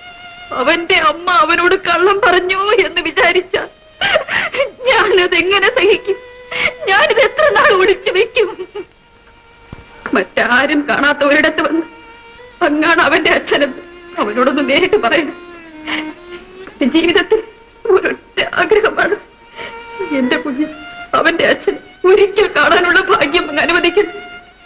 അവന്റെ അമ്മ അവനോട് കള്ളം പറഞ്ഞു എന്ന് വിചാരിച്ച ഞാനതെങ്ങനെ സഹിക്കും ഞാനിത് എത്ര നാൾ ഒളിച്ചു വെക്കും മറ്റാരും കാണാത്ത ഒരിടത്ത് വന്ന് അങ്ങാണ് അവന്റെ അച്ഛനെന്ന് അവനോടൊന്ന് നേരിട്ട് പറയണം എന്റെ ജീവിതത്തിൽ ഒരൊറ്റ ആഗ്രഹമാണ് എന്റെ കുഞ്ഞ് അവന്റെ അച്ഛൻ ഒരിക്കൽ കാണാനുള്ള ഭാഗ്യം അങ്ങ് അനുവദിക്കുന്നു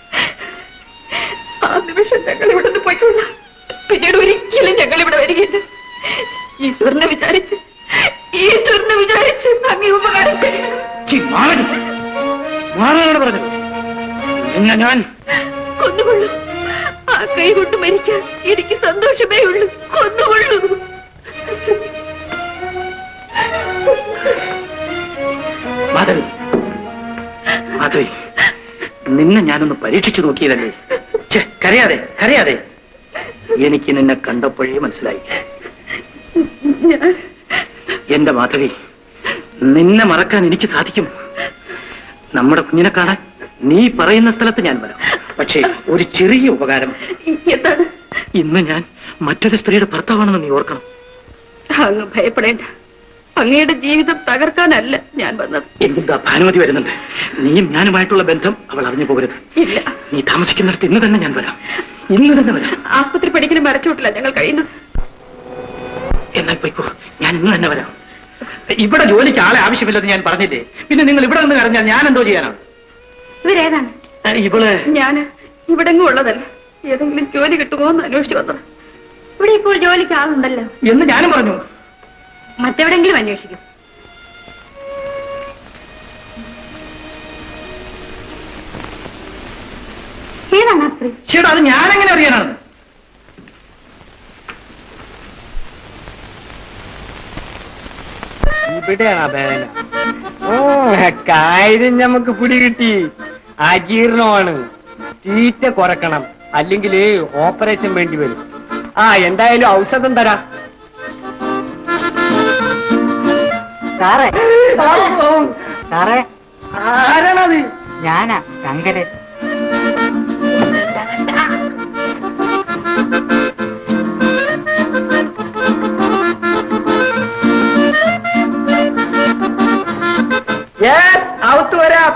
ആ നിമിഷം ഞങ്ങൾ ഇവിടെ നിന്ന് പോയിക്കൊള്ളാം പിന്നീട് ഒരിക്കലും ഞങ്ങൾ ഇവിടെ വരികയില്ല ഈശ്വരനെ വിചാരിച്ച് ഈശ്വരനെ വിചാരിച്ച് അങ്ങ് ഉപകാരം ചെയ്യണം മാറാനോട് പറഞ്ഞത് എന്നെ ഞാൻ കൊന്നുകൊള്ളു ആ കൈ കൊണ്ട് മരിക്കാൻ എനിക്ക് സന്തോഷമേ ഉള്ളൂ കൊന്നുകൊള്ളു മാധവി മാധവി നിന്നെ ഞാനൊന്ന് പരീക്ഷിച്ചു നോക്കിയതല്ലേ ഛെ, കരയാതെ കരയാതെ എനിക്ക് നിന്നെ കണ്ടപ്പോഴേ മനസ്സിലായി ഞാൻ എന്റെ മാധവി നിന്നെ മറക്കാൻ എനിക്ക് സാധിക്കും നമ്മുടെ കുഞ്ഞിനെ കാണാൻ നീ പറയുന്ന സ്ഥലത്ത് ഞാൻ വരാം പക്ഷേ ഒരു ചെറിയ ഉപകാരം എന്താണ് ഇന്ന് ഞാൻ മറ്റൊരു സ്ത്രീയുടെ ഭർത്താവാണെന്ന് നീ ഓർക്കണം അങ്ങ് ഭയപ്പെടേണ്ട അങ്ങയുടെ ജീവിതം തകർക്കാനല്ല ഞാൻ വന്നത് എന്താ ഭാനുമതി വരുന്നുണ്ട് നീയും ഞാനുമായിട്ടുള്ള ബന്ധം അവൾ അറിഞ്ഞു പോകരുത് ഇല്ല നീ താമസിക്കുന്നിടത്ത് ഇന്ന് തന്നെ ഞാൻ വരാം ഇന്ന് തന്നെ വരാം ആസ്പത്രി പഠിക്കലും മരച്ചോട്ടില്ല ഞങ്ങൾ കഴിയുന്നത് എന്നാൽ പോയിക്കോ ഞാൻ ഇന്ന് തന്നെ വരാം ഇവിടെ ജോലിക്ക് ആളെ ആവശ്യമില്ലെന്ന് ഞാൻ പറഞ്ഞില്ലേ പിന്നെ നിങ്ങൾ ഇവിടെ നിന്ന് കരഞ്ഞാൽ ഞാൻ എന്തോ ചെയ്യാനാണ് ഇവരേതാണ് ഇവള് ഞാൻ ഇവിടെങ്ങും ഉള്ളതല്ല ഏതെങ്കിലും ജോലി കിട്ടുമോ എന്ന് അന്വേഷിച്ചു വന്നത് ഇവിടെ ഇപ്പോൾ ജോലിക്ക് ആളുണ്ടല്ലോ എന്ന് ഞാനും പറഞ്ഞു മറ്റെവിടെങ്കിലും അന്വേഷിക്കും ഏതാണ് ആ സ്ത്രീ ചേട്ടാ അത് ഞാനെങ്ങനെ അറിയാനാണ് ഇവിടെയാണ് വേദന ഓ കാര്യം നമുക്ക് പിടികിട്ടി അജീർണമാണ് തീറ്റ കുറക്കണം അല്ലെങ്കിൽ ഓപ്പറേഷൻ വേണ്ടി വരും ആ എന്തായാലും ഔഷധം തരാം സാറേ സാറേ ആരാണത് ഞാനാ ശങ്കരൻ ഔത്ത് വരാം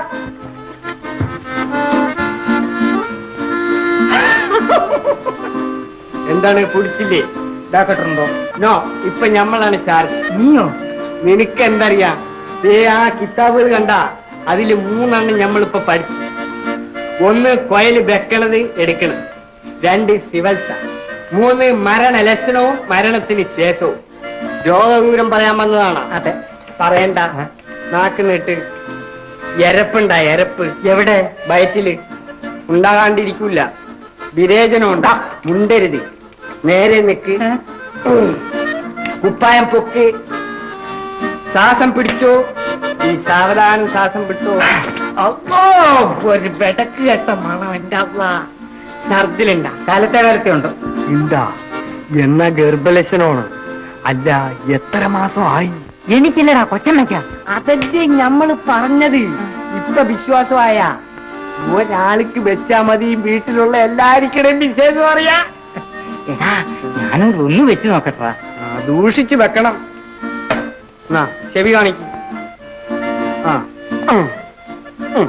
എന്താണ് കുടിച്ചില്ലേ ഇതാക്കട്ടുണ്ടോ നോ ഇപ്പൊ ഞമ്മളാണ് ചാർജ് നീയോ നിനക്ക് എന്തറിയാം ഏ ആ കിതാബുകൾ കണ്ട അതില് മൂന്നെണ്ണം ഞമ്മളിപ്പോ പഠിച്ചു ഒന്ന് കൊയല് വെക്കണത് എടുക്കണത് രണ്ട് ചികിത്സ മൂന്ന് മരണ ലക്ഷണവും മരണത്തിന് ശേഷവും രോഗവിവരം പറയാൻ വന്നതാണ് അതെ പറയണ്ട നാക്ക് നീട്ട് എരപ്പുണ്ടാ എരപ്പ് എവിടെ വയറ്റില് ഉണ്ടാകാണ്ടിരിക്കൂല വിരേചനം ഉണ്ടാ മുണ്ടരുത് നേരെ നിക്ക് കുപ്പായം പൊക്ക് ശ്വാസം പിടിച്ചോ ഈ സാവധാനം ശ്വാസം പിടിച്ചോ അല്ലോ ഒരു വെടക്ക് കേട്ട മണം എന്റെ അല്ല ഛർദിലുണ്ട കാലത്തെ കാലത്തെ ഉണ്ടോ ഇല്ല എന്നാ ഗർഭലക്ഷണമാണ് അല്ല എത്ര മാസമായി എനിക്കില്ലടാ കൊച്ചമ്മയ്ക്ക അതല്ലേ ഞമ്മള് പറഞ്ഞത് ഇപ്പൊ വിശ്വാസമായ ഒരാൾക്ക് വെച്ചാ മതി വീട്ടിലുള്ള എല്ലാരിക്കടും വിശേഷം അറിയാ എടാ ഞാനത് ഒന്ന് വെച്ച് നോക്കട്ടാ ദൂഷിച്ച് വെക്കണം എന്നാ ചെവി കാണിക്കും ആ ഉം. ഉം.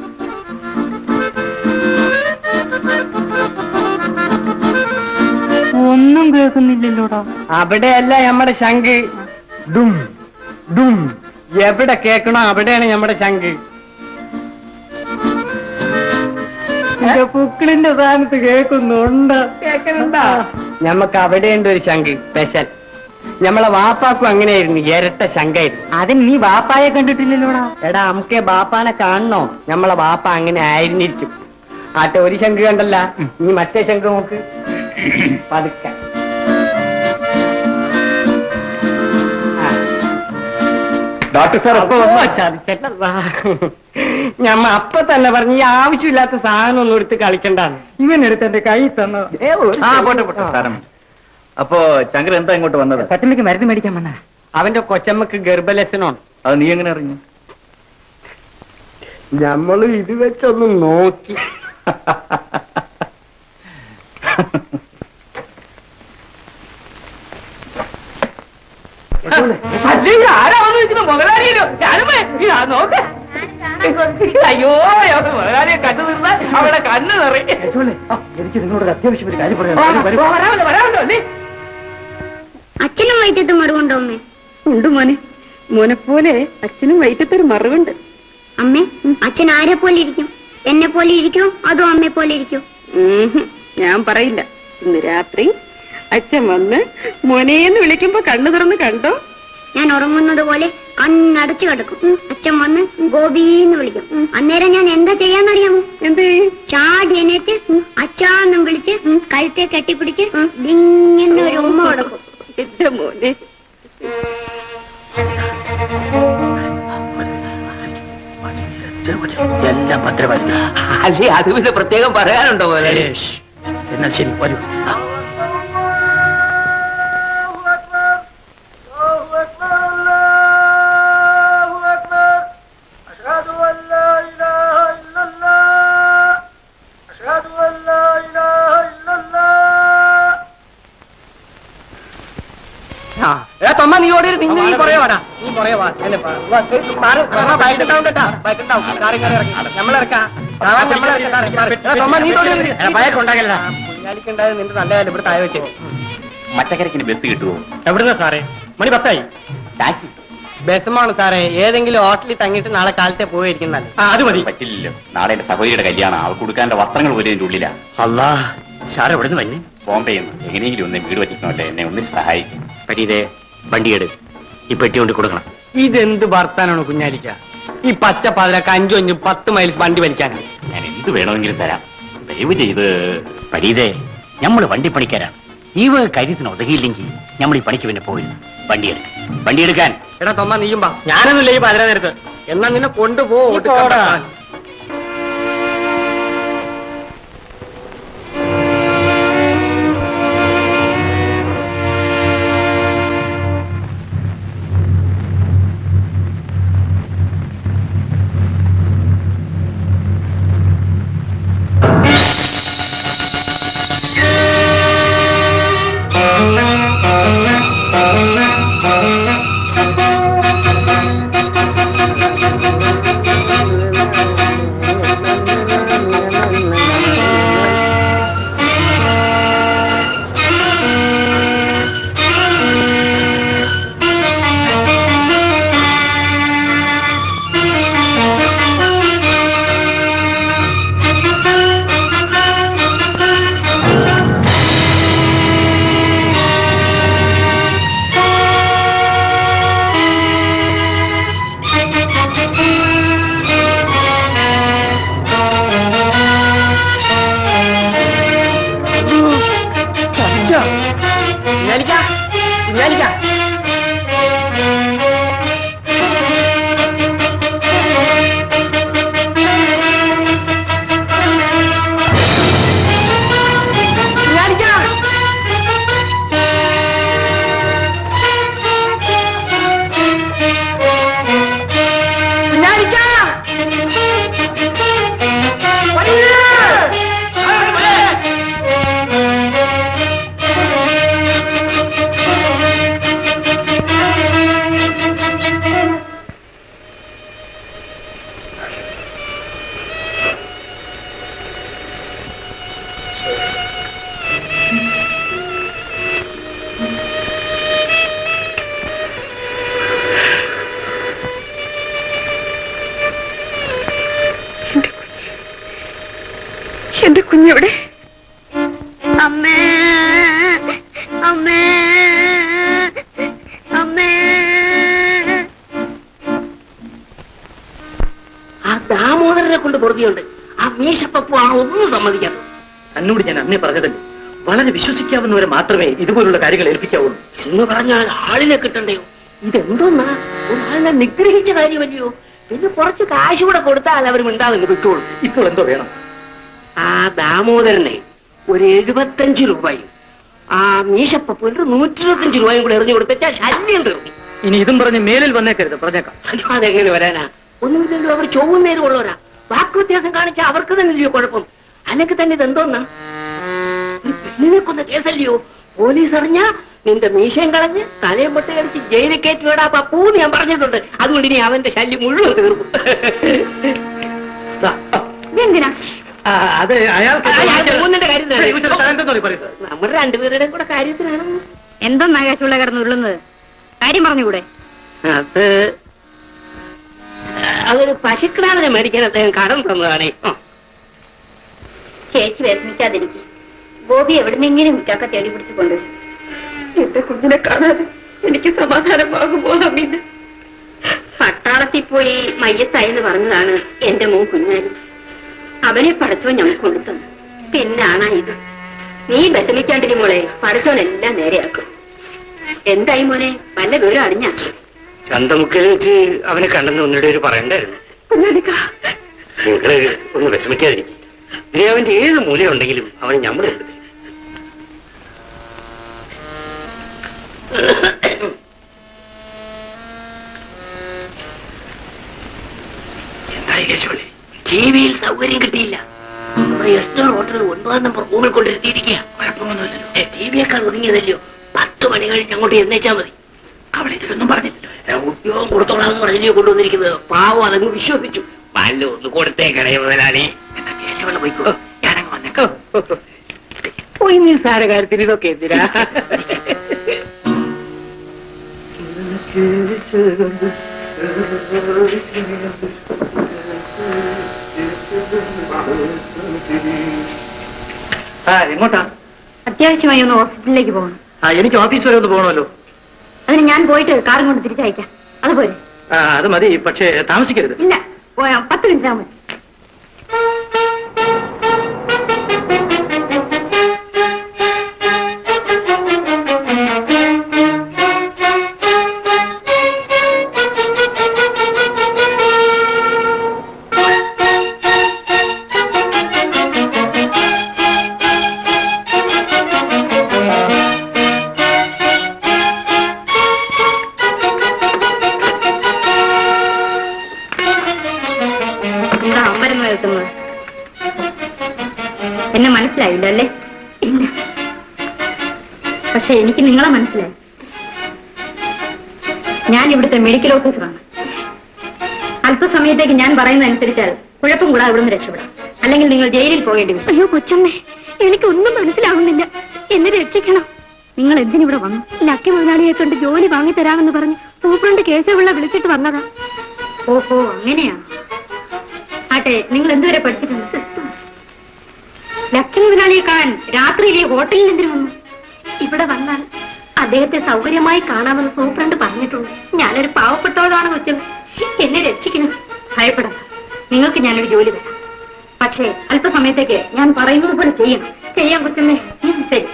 ഒന്നും കേൾക്കുന്നില്ലല്ലോടാ അവിടെയല്ല നമ്മുടെ ശങ്ക് ഡും ഡും എവിടെ കേൾക്കണോ അവിടെയാണ് നമ്മുടെ ശങ്ക് പുക്കിളിന്റെ സ്ഥാനത്ത് കേൾക്കുന്നുണ്ട് കേൾക്കുന്നുണ്ടാ ഞമ്മക്ക് അവിടെയുണ്ട് ഒരു ശങ്ക് സ്പെഷ്യൽ നമ്മളെ വാപ്പാക്കും അങ്ങനെയായിരുന്നു ഇരട്ട ശങ്കായിരുന്നു അതിന് നീ വാപ്പായെ കണ്ടിട്ടില്ലല്ലോടാ എടാ നമുക്ക് ബാപ്പാനെ കാണണോ നമ്മളെ ബാപ്പ അങ്ങനെ ആയിരുന്നിരിക്കും ആട്ടെ ഒരു ശംഖ് കണ്ടല്ല നീ മറ്റേ ശംഖ് നോക്ക് പതുക്കെ ഡോക്ടർ സാർ അപ്പോ ചതിച്ചല്ലടാ. ഞമ്മ അപ്പൊ തന്നെ പറഞ്ഞു ഈ ആവശ്യമില്ലാത്ത സാധനം ഒന്നും എടുത്ത് കളിക്കണ്ടാണ് ഇവൻ എടുത്ത് എന്റെ കൈ തന്നത് ആ പോട്ടെ പോട്ടെ സാരം അപ്പോ ചങ്കർ എന്താ ഇങ്ങോട്ട് വന്നത് പച്ചമ്മയ്ക്ക് മരുന്ന് മേടിക്കാൻ വന്നാ അവന്റെ കൊച്ചമ്മക്ക് ഗർഭലക്ഷണമാണ് അത് നീ എങ്ങനെ അറിഞ്ഞു ഞമ്മള് ഇത് വെച്ചൊന്ന് നോക്കി അല്ലെങ്കിൽ ആരാ വന്ന് നിൽക്കുന്ന മുതലാളിയല്ലോ ഞാനുമേ ഇതാ നോക്ക് അയ്യോ അവിടെ മുതലാളിയെ കണ്ടു നിന്നാൽ അവിടെ കണ്ണ് നിറയെ എനിക്ക് നിങ്ങളോട് അത്യാവശ്യം ഒരു കാര്യം വരാമല്ലോ വരാമല്ലോ അല്ലേ അച്ഛനും വൈദ്യത്തും മറുകൊണ്ടോ അമ്മേ ഉണ്ട് മോനെ മോനെ പോലെ അച്ഛനും വൈകിട്ടത്തൊരു മറവുണ്ട് അമ്മേ അച്ഛൻ ആരെ പോലെ ഇരിക്കും എന്നെ പോലെ ഇരിക്കോ അതോ അമ്മയെ പോലെ ഇരിക്കോ ഉംഹും. ഞാൻ പറയില്ല ഇന്ന് രാത്രി അച്ഛൻ വന്ന് മോനേന്ന് വിളിക്കുമ്പോ കണ്ണു തുറന്ന് കണ്ടോ ഞാൻ ഉറങ്ങുന്നത് പോലെ കണ്ണടച്ചു കിടക്കും അച്ഛൻ വന്ന് ഗോപീന്ന് വിളിക്കും അന്നേരം ഞാൻ എന്താ ചെയ്യാന്നറിയാമോ എന്ത് ചാടി എണീറ്റ് അച്ഛാന്നും വിളിച്ച് കഴുത്തെ കെട്ടിപ്പിടിച്ച് ഇങ്ങനെ ഒരു ഉമ്മ കൊടുക്കും എന്റെ മോനെ എല്ലാം ഭദ്രമായി അല്ലേ അത് പിന്നെ പ്രത്യേകം പറയാനുണ്ടോ മുതലാളി എന്നാൽ ശരി വരൂ തൊമ്മ നീ ഓടി നിങ്ങൾ നീ പുറകെ വാടാ നീ പുറകെ വാ എന്നെ വാ. വാ, കേറി, മാറ്, മാറ്, ബൈക്ക് ഉണ്ടാവും കേട്ടാ ബൈക്ക് ഉണ്ടാവും കാറി കാറി ഇറക്കി നമ്മളിറക്കാം കാണാൻ നമ്മളിറക്കാം കാറി, കാറി. എടാ, തൊമ്മ നീ തോടി ഭയം ഉണ്ടാകില്ല ഉണ്ടായത് നിന്റെ നല്ല കാര്യം ഇവിടെ താഴെ വെച്ചേ മറ്റക്കരക്കിന് ബസ് കിട്ടുമോ എവിടുന്ന സാറേ മണി പത്തായി ടാക്സി ബസ്സുമാണ് സാറേ ഏതെങ്കിലും ഹോട്ടലിൽ തങ്ങിയിട്ട് നാളെ കാലത്തെ പോയിരിക്കുന്നല്ലേ ആ അത് മതി പറ്റില്ലല്ലോ നാളെ എന്റെ സഹോദരിയുടെ കല്യാണം അവൾ കൊടുക്കാനുള്ള വസ്ത്രങ്ങൾ പോലും ഇതിന്റെ ഉള്ളിലാ അല്ലാ സാർ എവിടുന്ന് വന്നെ ബോംബെയിൽ നിന്ന് എങ്ങനെയെങ്കിലും ഒന്ന് വീട് പറ്റിക്കണമല്ലേ എന്നെ ഒന്നിച്ച് സഹായിക്കും പരീതേ വണ്ടിയെടു ഈ പെട്ടി കൊണ്ട് കൊടുക്കണം ഇതെന്ത് വർത്താനാണ് കുഞ്ഞാലിക്ക ഈ പച്ച പാതിരക്ക് അഞ്ചു അഞ്ചും പത്ത് മൈൽസ് വണ്ടി വലിക്കാനാണ് ഞാൻ എന്ത് വേണമെങ്കിലും തരാം ദയവ് ചെയ്ത് പരീതേ നമ്മള് വണ്ടി പണിക്കാരാണ് ഈ വക കാര്യത്തിന് ഒതുങ്ങിയില്ലെങ്കിൽ നമ്മൾ ഈ പണിക്ക് പിന്നെ പോയില്ല വണ്ടിയെടുക്ക വണ്ടിയെടുക്കാൻ എടാ തൊമ്മ നീയും പാ ഞാനൊന്നുമില്ല ഈ പാതിര നേരത്ത് എന്നാ നിന്നെ കൊണ്ടുപോ പോടാ. കുഞ്ഞാലിക്ക കുഞ്ഞാലിക്ക എന്റെ കുഞ്ഞെവിടെ അമ്മേ അമ്മേ അമ്മേ ആ ദാമോദരനെ കൊണ്ട് പൊറുതിയുണ്ട് ആ മീശപ്പപ്പു ആണ് ഒന്നും സമ്മതിക്കാത്തത് എന്നോട് ഞാൻ അന്നേ പറഞ്ഞതല്ലേ വളരെ വിശ്വസിക്കാവുന്നവരെ മാത്രമേ ഇതുപോലുള്ള കാര്യങ്ങൾ ഏൽപ്പിക്കാവുള്ളൂ എന്ന് പറഞ്ഞാൽ ആളിനെ കിട്ടണ്ടയോ ഇതെന്തോന്നാ ഒരാളിനെ നിഗ്രഹിച്ച കാര്യമല്ലയോ പിന്നെ കുറച്ച് കാശ് കൂടെ കൊടുത്താൽ അവർ മിണ്ടാതെ കിട്ടുള്ളൂ ഇപ്പോൾ എന്തോ വേണം ആ ദാമോദരനെ ഒരു എഴുപത്തഞ്ച് രൂപയും ആ മീശപ്പൂവിന് നൂറ്റി ഇരുപത്തഞ്ച് രൂപയും കൂടെ എറിഞ്ഞു കൊടുത്താൽ ശല്യം തീർന്നു ഇനി ഇതും പറഞ്ഞ് മേലിൽ വന്നേക്കരുത് പറഞ്ഞേക്കാം അയ്യോ അതെങ്ങനെ വരാനാ ഒന്നുമില്ലല്ലോ അവർ ചൊവ്വുന്നേരം ഉള്ളവരാ വാക്ക് വ്യത്യാസം കാണിച്ചാൽ അവർക്ക് തന്നെ ഇല്ലയോ കുഴപ്പം അല്ലെങ്കിൽ തന്നെ ഇതെന്തോന്നാ ഒരു പെണ്ണിനെ കൊന്ന കേസല്ലയോ പോലീസ് അറിഞ്ഞാ നിന്റെ മീശയും കളഞ്ഞ് തലയും പൊട്ട് കളിച്ച് ജയിലിൽ കയറ്റി വിടാ പപ്പൂന്ന് ഞാൻ പറഞ്ഞിട്ടുണ്ട് അതുകൊണ്ട് ഇനി അവന്റെ ശല്യം മുഴുവൻ തീർക്കും ദാ, ഇതെന്തിനാ ആ, അത് അയാൾക്ക് അയാൾ പോകുന്നതിന്റെ കാര്യം തന്നെ. ഈ ഉച്ചയ്ക്ക് താൻ എന്താണ് ഈ പറയുന്നത് നമ്മുടെ രണ്ടുപേരുടെയും കൂടെ കാര്യത്തിലാണ് എന്തൊന്നാ കാശുള്ള കിടന്ന് ഉള്ളുന്നത് കാര്യം പറഞ്ഞുകൂടെ അത് അതൊരു പശുക്കിടാവിനെ മേടിക്കാൻ അദ്ദേഹം കടം തന്നതാണേ ആ. ചേച്ചി വിഷമിക്കാതിരിക്കും ഗോപി എവിടുന്നെങ്കിലും ചക്ക തേടി പിടിച്ചു കൊണ്ടുവരും എന്റെ കുഞ്ഞിനെ കാണാതെ എനിക്ക് സമാധാനമാകുമോ അമ്മീന് പട്ടാളത്തിൽ പോയി മയ്യത്തായി എന്ന് പറഞ്ഞതാണ് എന്റെ മോൻ കുഞ്ഞാലി അവനെ പടച്ചോ ഞങ്ങൾക്ക് കൊണ്ടുതന്നു പിന്നാണാ ഇത് നീ വിഷമിക്കാണ്ടിരി മോളെ പടച്ചോനെല്ലാം നേരെയാക്കും എന്തായി മോനെ വല്ല വിവരം അറിഞ്ഞ ചന്തമുക്കിൽ വെച്ച് അവനെ കണ്ടെന്ന് ഒന്നിടെ ഒരു പറയണ്ടായിരുന്നു നിങ്ങള് ഒന്ന് വിഷമിക്കാതിരിക്കും ഇനി അവന്റെ ഏത് മൂലയുണ്ടെങ്കിലും അവന് ഞമ്മൾ ഉണ്ട് എന്തായി കേശവള്ളി ടി വിയിൽ സൗകര്യം കിട്ടിയില്ല നമ്മുടെ എസ്റ്റർ ഹോട്ടൽ ഒൻപതാം നമ്പർ റൂമിൽ കൊണ്ടിരുത്തിയിരിക്കുക കുഴപ്പമൊന്നുമില്ലല്ലോ ടി വിയേക്കാൾ ഒതുങ്ങിയതല്ലോ പത്ത് മണി കഴിഞ്ഞ് അങ്ങോട്ട് എന്നേച്ചാ മതി അവിടെ ഇതിലൊന്നും പറഞ്ഞില്ലല്ലോ ഏ, ഉദ്യോഗം കൊടുത്തോളാന്ന് പറഞ്ഞില്ലയോ കൊണ്ടുവന്നിരിക്കുന്നത് പാവം അതങ്ങ് വിശ്വസിച്ചു വല്ല ഒന്ന് കൊടുത്തേക്കണേ മുതലാളി എന്നാ കേശവള്ള പോയിക്കോ ഞാനങ്ങ് വന്നേക്കോ പോയി നിസ്സാര കാര്യത്തിൽ ഇതൊക്കെ എന്തിനാ ആ എങ്ങോട്ടാ അത്യാവശ്യമായി ഒന്ന് ഹോസ്പിറ്റലിലേക്ക് പോകണം ആ എനിക്ക് ഓഫീസ് വരെ ഒന്ന് പോകണമല്ലോ അതിന് ഞാൻ പോയിട്ട് കാറും കൊണ്ട് തിരിച്ചയക്കാം അതുപോലെ ആ അത് മതി പക്ഷേ താമസിക്കരുത് ഇല്ല പോയാ പത്ത് മിനിറ്റ് ആകുമ്പോൾ എന്താ അമ്പരം കേൾക്കുന്നത് എന്നെ മനസ്സിലായില്ല അല്ലേ ഇല്ല പക്ഷെ എനിക്ക് നിങ്ങളെ മനസ്സിലായി ഞാൻ ഇവിടുത്തെ മെഡിക്കൽ ഓഫീസറാണ് അല്പസമയത്തേക്ക് ഞാൻ പറയുന്നതനുസരിച്ചാൽ കുഴപ്പം കൂടാതെ ഇവിടുന്ന് രക്ഷപ്പെടാം അല്ലെങ്കിൽ നിങ്ങൾ ജയിലിൽ പോകേണ്ടി വരും അയ്യോ കൊച്ചമ്മേ എനിക്കൊന്നും മനസ്സിലാവുന്നില്ല എന്നെ രക്ഷിക്കണം നിങ്ങൾ എന്തിനിവിടെ വന്നു ലക്കി മുതലാളിയെ കൊണ്ട് ജോലി വാങ്ങിത്തരാമെന്ന് പറഞ്ഞ് സൂപ്രണ്ട് കേശവപിള്ള വിളിച്ചിട്ട് വന്നതാ ഓഹോ അങ്ങനെയാ ആട്ടെ നിങ്ങൾ എന്തുവരെ പഠിച്ചിട്ടുണ്ട് ലക്കി മുതലാളിയെ കാണാൻ രാത്രിയിലെ ഹോട്ടലിൽ എന്തിനു വന്നു ഇവിടെ വന്നാൽ അദ്ദേഹത്തെ സൗകര്യമായി കാണാമെന്ന് സൂപ്രണ്ട് പറഞ്ഞിട്ടുണ്ട് ഞാനൊരു പാവപ്പെട്ടവളാണ് കൊച്ചൻ എന്നെ രക്ഷിക്കണം ഭയപ്പെടാം നിങ്ങൾക്ക് ഞാനൊരു ജോലി തരാം പക്ഷേ അല്പസമയത്തേക്ക് ഞാൻ പറയുന്നത് പോലെ ചെയ്യണം ചെയ്യാം കൊച്ചമ്മേ ഉം, ശരി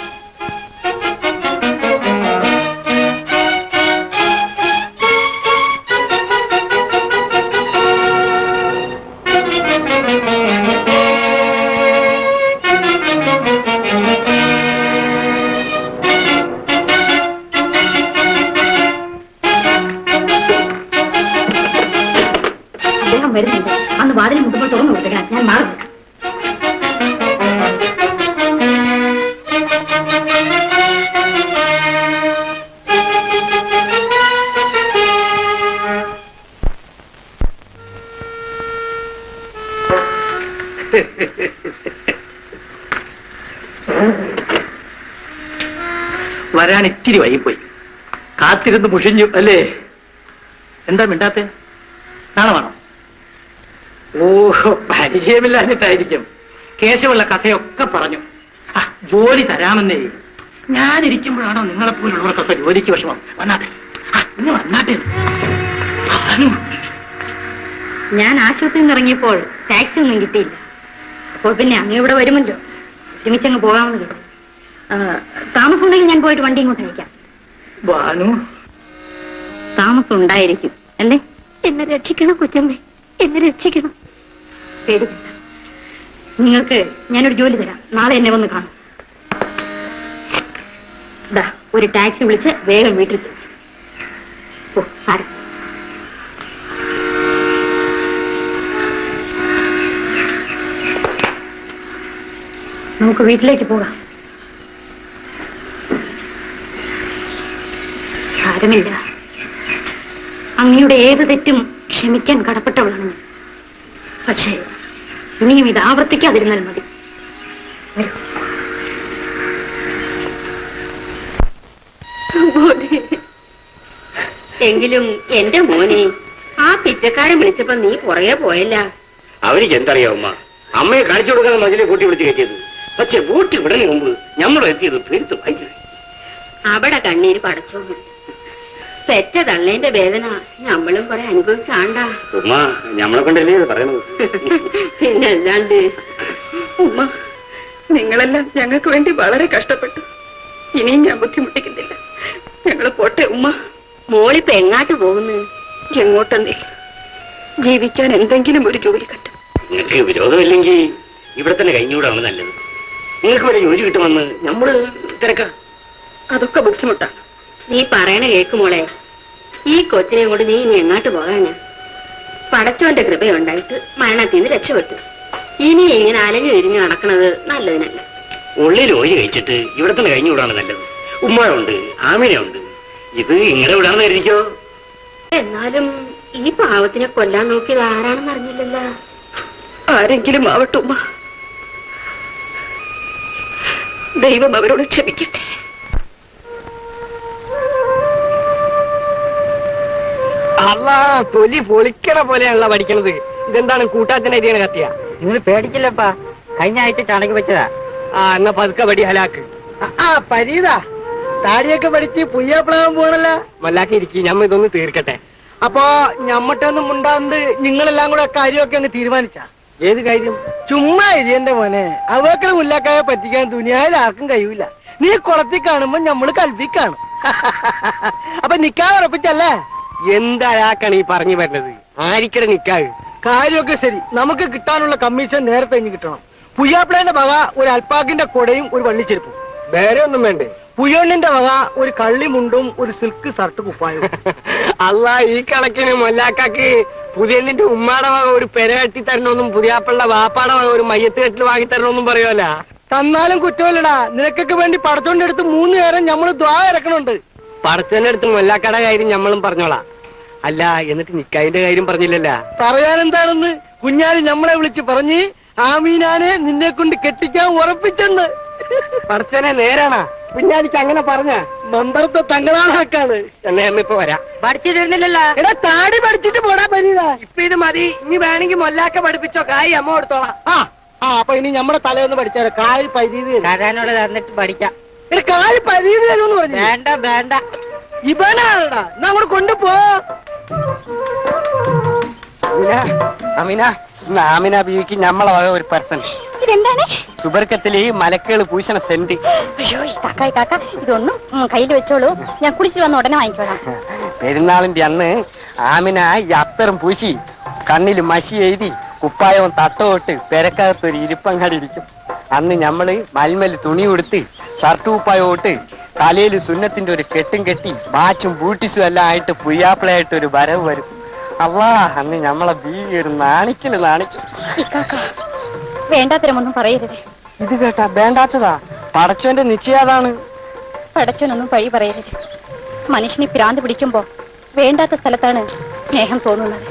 അദ്ദേഹം വരുന്നുണ്ട് അന്ന് വാതിൽ മുട്ടുമ്പോൾ തുറന്നു കൊടുത്തേക്കാം ഞാൻ മാറി നിൽക്കാം. വരാൻ ഇത്തിരി വൈകിപ്പോയി കാത്തിരുന്ന് മുഷിഞ്ഞു അല്ലേ എന്താ മിണ്ടാത്തെ നാണമാണോ ഓ പരിചയമില്ലാഞ്ഞിട്ടായിരിക്കും കേശവുള്ള കഥയൊക്കെ പറഞ്ഞു ആ, ജോലി തരാമെന്നേ ഞാനിരിക്കുമ്പോഴാണോ നിങ്ങളെ പോലുള്ളവർക്കൊക്കെ ജോലിക്ക് വിഷമം വന്നാട്ടെ ആ, ഇന്ന് വന്നാട്ടെ ഭാനു, ഞാൻ ആശുപത്രിയിൽ നിന്ന് ഇറങ്ങിയപ്പോൾ ടാക്സി ഒന്നും കിട്ടിയില്ല അപ്പോൾ പിന്നെ അങ്ങ് ഇവിടെ വരുമല്ലോ ഒരുമിച്ചങ്ങ് പോകാമെന്ന് കരുതി ആ, താമസം ഉണ്ടെങ്കിൽ ഞാൻ പോയിട്ട് വണ്ടി ഇങ്ങോട്ട് അയക്കാം ഭാനു താമസം ഉണ്ടായിരിക്കും അല്ലേ എന്നെ രക്ഷിക്കണം കൊച്ചമ്മേ എന്നെ രക്ഷിക്കണം പേടിക്കണ്ട നിങ്ങൾക്ക് ഞാനൊരു ജോലി തരാം നാളെ എന്നെ വന്ന് കാണും ദാ ഒരു ടാക്സി വിളിച്ച് വേഗം വീട്ടിൽ ചെല്ല്. ഓ സാരം നമുക്ക് വീട്ടിലേക്ക് പോകാം സാരമില്ല അങ്ങയുടെ ഏത് തെറ്റും ക്ഷമിക്കാൻ കടപ്പെട്ടവളാണ് ഞാൻ. പക്ഷേ ഇനിയും ഇത് ആവർത്തിക്കാതിരുന്നാൽ മതി എങ്കിലും എന്റെ മോനെ ആ പിച്ചക്കാരൻ വിളിച്ചപ്പോ നീ പുറകെ പോയല്ല അവനിക്ക് എന്തറിയാം ഉമ്മ അമ്മയെ കാണിച്ചു കൊടുക്കാതെ മതിലെ കൂട്ടി വിളിച്ച് കയറ്റിയത് പക്ഷെ ബോട്ടി വിടലിന് മുമ്പ് നമ്മൾ എത്തിയത് പെരുത്ത് വായിക്കണം അവിടെ കണ്ണീര് പടച്ചോ പെറ്റ തള്ളേന്റെ വേദന നമ്മളും കുറെ അനുഭവിച്ചാണ്ടാ ഉമ്മ ഞമ്മളെ കൊണ്ടല്ലേ ഇത് പറയണത് പിന്നല്ലാണ്ട് ഉമ്മ നിങ്ങളെല്ലാം ഞങ്ങൾക്ക് വേണ്ടി വളരെ കഷ്ടപ്പെട്ടു ഇനിയും ഞാൻ ബുദ്ധിമുട്ടിക്കുന്നില്ല ഞങ്ങൾ പോട്ടെ ഉമ്മ മോളിപ്പോ എങ്ങാട്ട് പോകുന്നു എങ്ങോട്ടെന്നില്ല ജീവിക്കാൻ എന്തെങ്കിലും ഒരു ജോലി കണ്ടു നിങ്ങൾക്ക് വിരോധമില്ലെങ്കിൽ ഇവിടെ തന്നെ കഴിഞ്ഞുകൂടാണ് നല്ലത് നിങ്ങൾക്ക് വരെ ജോലി കിട്ടുമെന്ന് നമ്മള് തിരക്കാം അതൊക്കെ ബുദ്ധിമുട്ടാണ് നീ പറയണ കേക്കുമോളെ ഈ കൊച്ചിനെ കൊണ്ട് നീ ഇനി എങ്ങാട്ട് പോകാനാ പടച്ചോന്റെ കൃപയുണ്ടായിട്ട് മരണത്തിൽ നിന്ന് രക്ഷപ്പെട്ടു ഇനി ഇങ്ങനെ അലഞ്ഞു തിരിഞ്ഞു നടക്കണത് നല്ലതിനല്ല ഉള്ളിൽ ഓരി കഴിച്ചിട്ട് ഇവിടെ തന്നെ കഴിഞ്ഞുകൂടാണ് നല്ലത് ഉമ്മയുണ്ട് ആമിനുണ്ട് ഇത് ഇങ്ങനെ വിടാന്ന് കരുതിക്കോ എന്നാലും ഈ പാവത്തിനെ കൊല്ലാൻ നോക്കിയത് ആരാണെന്ന് അറിഞ്ഞില്ലല്ലോ ആരെങ്കിലും ആവട്ടെ ഉമ്മ ദൈവം അവരോട് ക്ഷമിക്കട്ടെ അല്ല തൊലി പൊളിക്കണ പോലെയാണല്ലോ പഠിക്കണത് ഇതെന്താണ് കൂട്ടാത്തിന് അരിയണ കത്തിയ നിങ്ങൾ പേടിക്കില്ലപ്പാ കഴിഞ്ഞ ആഴ്ച ചാണകം വെച്ചതാ ആ എന്നാ പതുക്കെ പടി ഹലാക്ക് ആ പരീതാ താടിയൊക്കെ പഠിച്ച് പുയ്യാപ്പിളാൻ പോകണല്ല മല്ലാക്കി ഇരിക്കും ഞമ്മ ഇതൊന്ന് തീർക്കട്ടെ അപ്പോ ഞമ്മട്ടൊന്നും ഉണ്ടാകുന്നത് നിങ്ങളെല്ലാം കൂടെ കാര്യമൊക്കെ അങ്ങ് തീരുമാനിച്ചാ ഏത് കാര്യം ചുമ്മാ ഇരിയന്റെ മോനെ അവക്കടെ മുല്ലാക്കായ പറ്റിക്കാൻ ദുനിയാവിൽ ആർക്കും കഴിയൂല നീ കുളത്തിൽ കാണുമ്പോ ഞമ്മള് കൽപ്പി കാണും അപ്പൊ നിക്കാ ഉറപ്പിച്ചല്ലേ എന്തായാക്കാണ് ഈ പറഞ്ഞു വരുന്നത് ആരിക്കടെ നിക്കാവ് കാര്യമൊക്കെ ശരി നമുക്ക് കിട്ടാനുള്ള കമ്മീഷൻ നേരത്തെ ഇനി കിട്ടണം പുയ്യാപ്പിളേന്റെ വക ഒരു അൽപ്പാക്കിന്റെ കൊടയും ഒരു വള്ളിച്ചെരുപ്പും വേറെ ഒന്നും വേണ്ടേ പുയ്യോണ്ണിന്റെ വക ഒരു കള്ളിമുണ്ടും ഒരു സിൽക്ക് ഷർട്ട് കുപ്പായും അല്ല ഈ കണക്കിന് മൊല്ലാക്കാക്ക് പുതിയണ്ണിന്റെ ഉമ്മാടെ വക ഒരു പെര കെട്ടി തരണമെന്നും പുതിയാപ്പിള്ള വാപ്പാടെ വക ഒരു മയ്യത്ത് കെട്ടിൽ വാങ്ങി തരണമെന്നും പറയുമല്ല തന്നാലും കുറ്റമല്ലടാ നിനക്കൊക്കെ വേണ്ടി പടച്ചോണ്ട് എടുത്ത് മൂന്ന് നേരം ഞമ്മള് ദ്വാ ഇറക്കണുണ്ട് പടച്ചോന്റെ അടുത്ത് മൊല്ലാക്കട കാര്യം ഞമ്മളും പറഞ്ഞോളാം അല്ല എന്നിട്ട് നിക്കായിന്റെ കാര്യം പറഞ്ഞില്ലല്ല പറയാൻ എന്താണെന്ന് കുഞ്ഞാലി ഞമ്മളെ വിളിച്ച് പറഞ്ഞ് ആമീനാനെ നിന്നെ കൊണ്ട് കെട്ടിക്കാൻ ഉറപ്പിച്ചെന്ന് പടച്ചനെ നേരാണാ കുഞ്ഞാലിക്ക് അങ്ങനെ പറഞ്ഞ മന്ത്രത്തെ തങ്ങളാണാക്കാണ് എന്നാ ഇപ്പൊ വരാം പഠിച്ചു തരുന്നില്ലല്ലോ എടാ താടി പഠിച്ചിട്ട് പോടാ പരീതാ ഇപ്പൊ ഇത് മതി ഇനി വേണമെങ്കിൽ മൊല്ലാക്ക പഠിപ്പിച്ചോ കായ് അമ്മ കൊടുത്തോളാം ആ ആ അപ്പൊ ഇനി നമ്മുടെ തലയൊന്ന് പഠിച്ചാലോ കായ് പരീതി തരാനുള്ള തന്നിട്ട് പഠിക്കാം എടാ കായ് പരീതി തരുമെന്ന് പറഞ്ഞു വേണ്ട വേണ്ട ഇവനാടാ എന്നാ അങ്ങോട്ട് കൊണ്ടുപോ അമിന അമിന ഇന്ന് ആമിന ബീവിക്ക് നമ്മളെ വക ഒരു പേഴ്സൺ ഇതെന്താണ് സുബർക്കത്തില് മലക്കുകൾ പൂശണ സെന്റ് അയ്യോ ഈ കാക്ക ഈ കാക്ക ഇതൊന്നും കയ്യിൽ വെച്ചോളൂ ഞാൻ കുടിച്ചിട്ട് വന്ന് ഉടനെ വാങ്ങിക്കോളാം പെരുന്നാളിന്റെ അന്ന് ആമിന ഈ അത്തറും പൂശി കണ്ണിൽ മഷി എഴുതി കുപ്പായവും തട്ടവും പെരക്കകത്ത് ഒരു ഇരിപ്പങ്ങാടി ഇരിക്കും അന്ന് ഞമ്മള് മൽമൽ തുണി കൊടുത്ത് ഷർട്ട് കുപ്പായം ഇട്ട് തലയിൽ സുന്നത്തിന്റെ ഒരു കെട്ടും കെട്ടി മാച്ചും ബൂട്ടിസും എല്ലാം ആയിട്ട് പുയ്യാപ്പിളയായിട്ട് ഒരു വരവ് വരും അള്ളാ അന്ന് ഞമ്മളെ ബീവി ഒരു നാണിക്കല് നാണിക്കും ഈ കാക്ക വേണ്ടാത്തരമൊന്നും പറയരുത് ഇത് കേട്ടാ വേണ്ടാത്തതാ പടച്ചോന്റെ നിശ്ചയാതാണ് പടച്ചനൊന്നും പഴി പറയരുത് മനുഷ്യനെ ഭ്രാന്ത് പിടിക്കുമ്പോ വേണ്ടാത്ത സ്ഥലത്താണ് സ്നേഹം തോന്നുന്നത്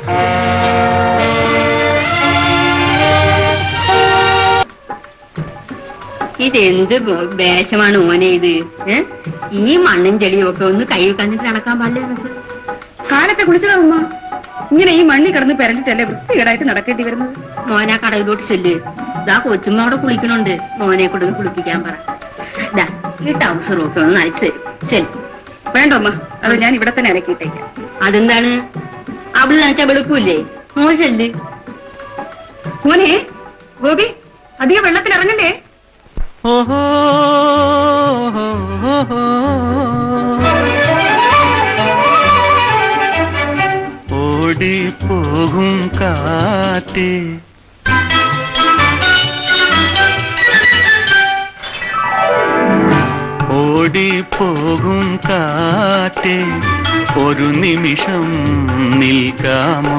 ഇതെന്ത് വേഷമാണ് മോനെ ഇത് ഏ? ഈ മണ്ണും ചെളിയും ഒക്കെ ഒന്ന് കൈ കണ്ടിട്ട് നടക്കാൻ പാടില്ല നിനക്ക് കാലത്തെ കുളിച്ചതാ ഉമ്മ ഇങ്ങനെ ഈ മണ്ണി കിടന്ന് പെരണ്ടിട്ടല്ലേ വൃത്തികേടായിട്ട് നടക്കേണ്ടി വരുന്നത് മോനെ കടയിലോട്ട് ചെല്ല് ഇതാ കൊച്ചുമ്മ അവിടെ കുളിക്കണുണ്ട് മോനെ കൊണ്ട് കുളിപ്പിക്കാൻ പറ ദാ ഈ ടൗസറും ഒക്കെ ഒന്ന് നനച്ച് തരും ചെല് വേണ്ട ഉമ്മ അത് ഞാൻ ഇവിടെ തന്നെ അലക്കിയിട്ടേക്കാം അതെന്താണ് അവള് നനച്ച വെളുക്കൂല്ലേ മോൻ ചെല്ല് മോനെ ഗോപി അധികം വെള്ളത്തിൽ ഇറങ്ങണ്ടേ ഓടിപ്പോകും കാറ്റേ ഓടിപ്പോകും കാറ്റേ ഒരു നിമിഷം നിൽക്കാമോ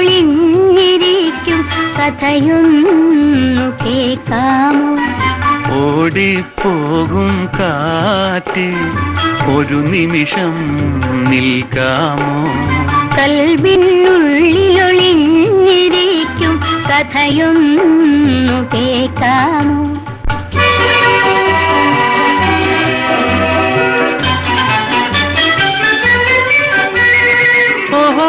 കൽവിനുള്ളിലൊളിഞ്ഞിരിക്കും കഥയൊന്നു കേൾക്കാമോ ഓടിപ്പോകും കാറ്റ് ഒരു നിമിഷം നിൽക്കാമോ കൽവിനുള്ളിലൊളിഞ്ഞിരിക്കും കഥയൊന്നു കേൾക്കാമോ ഓഹോ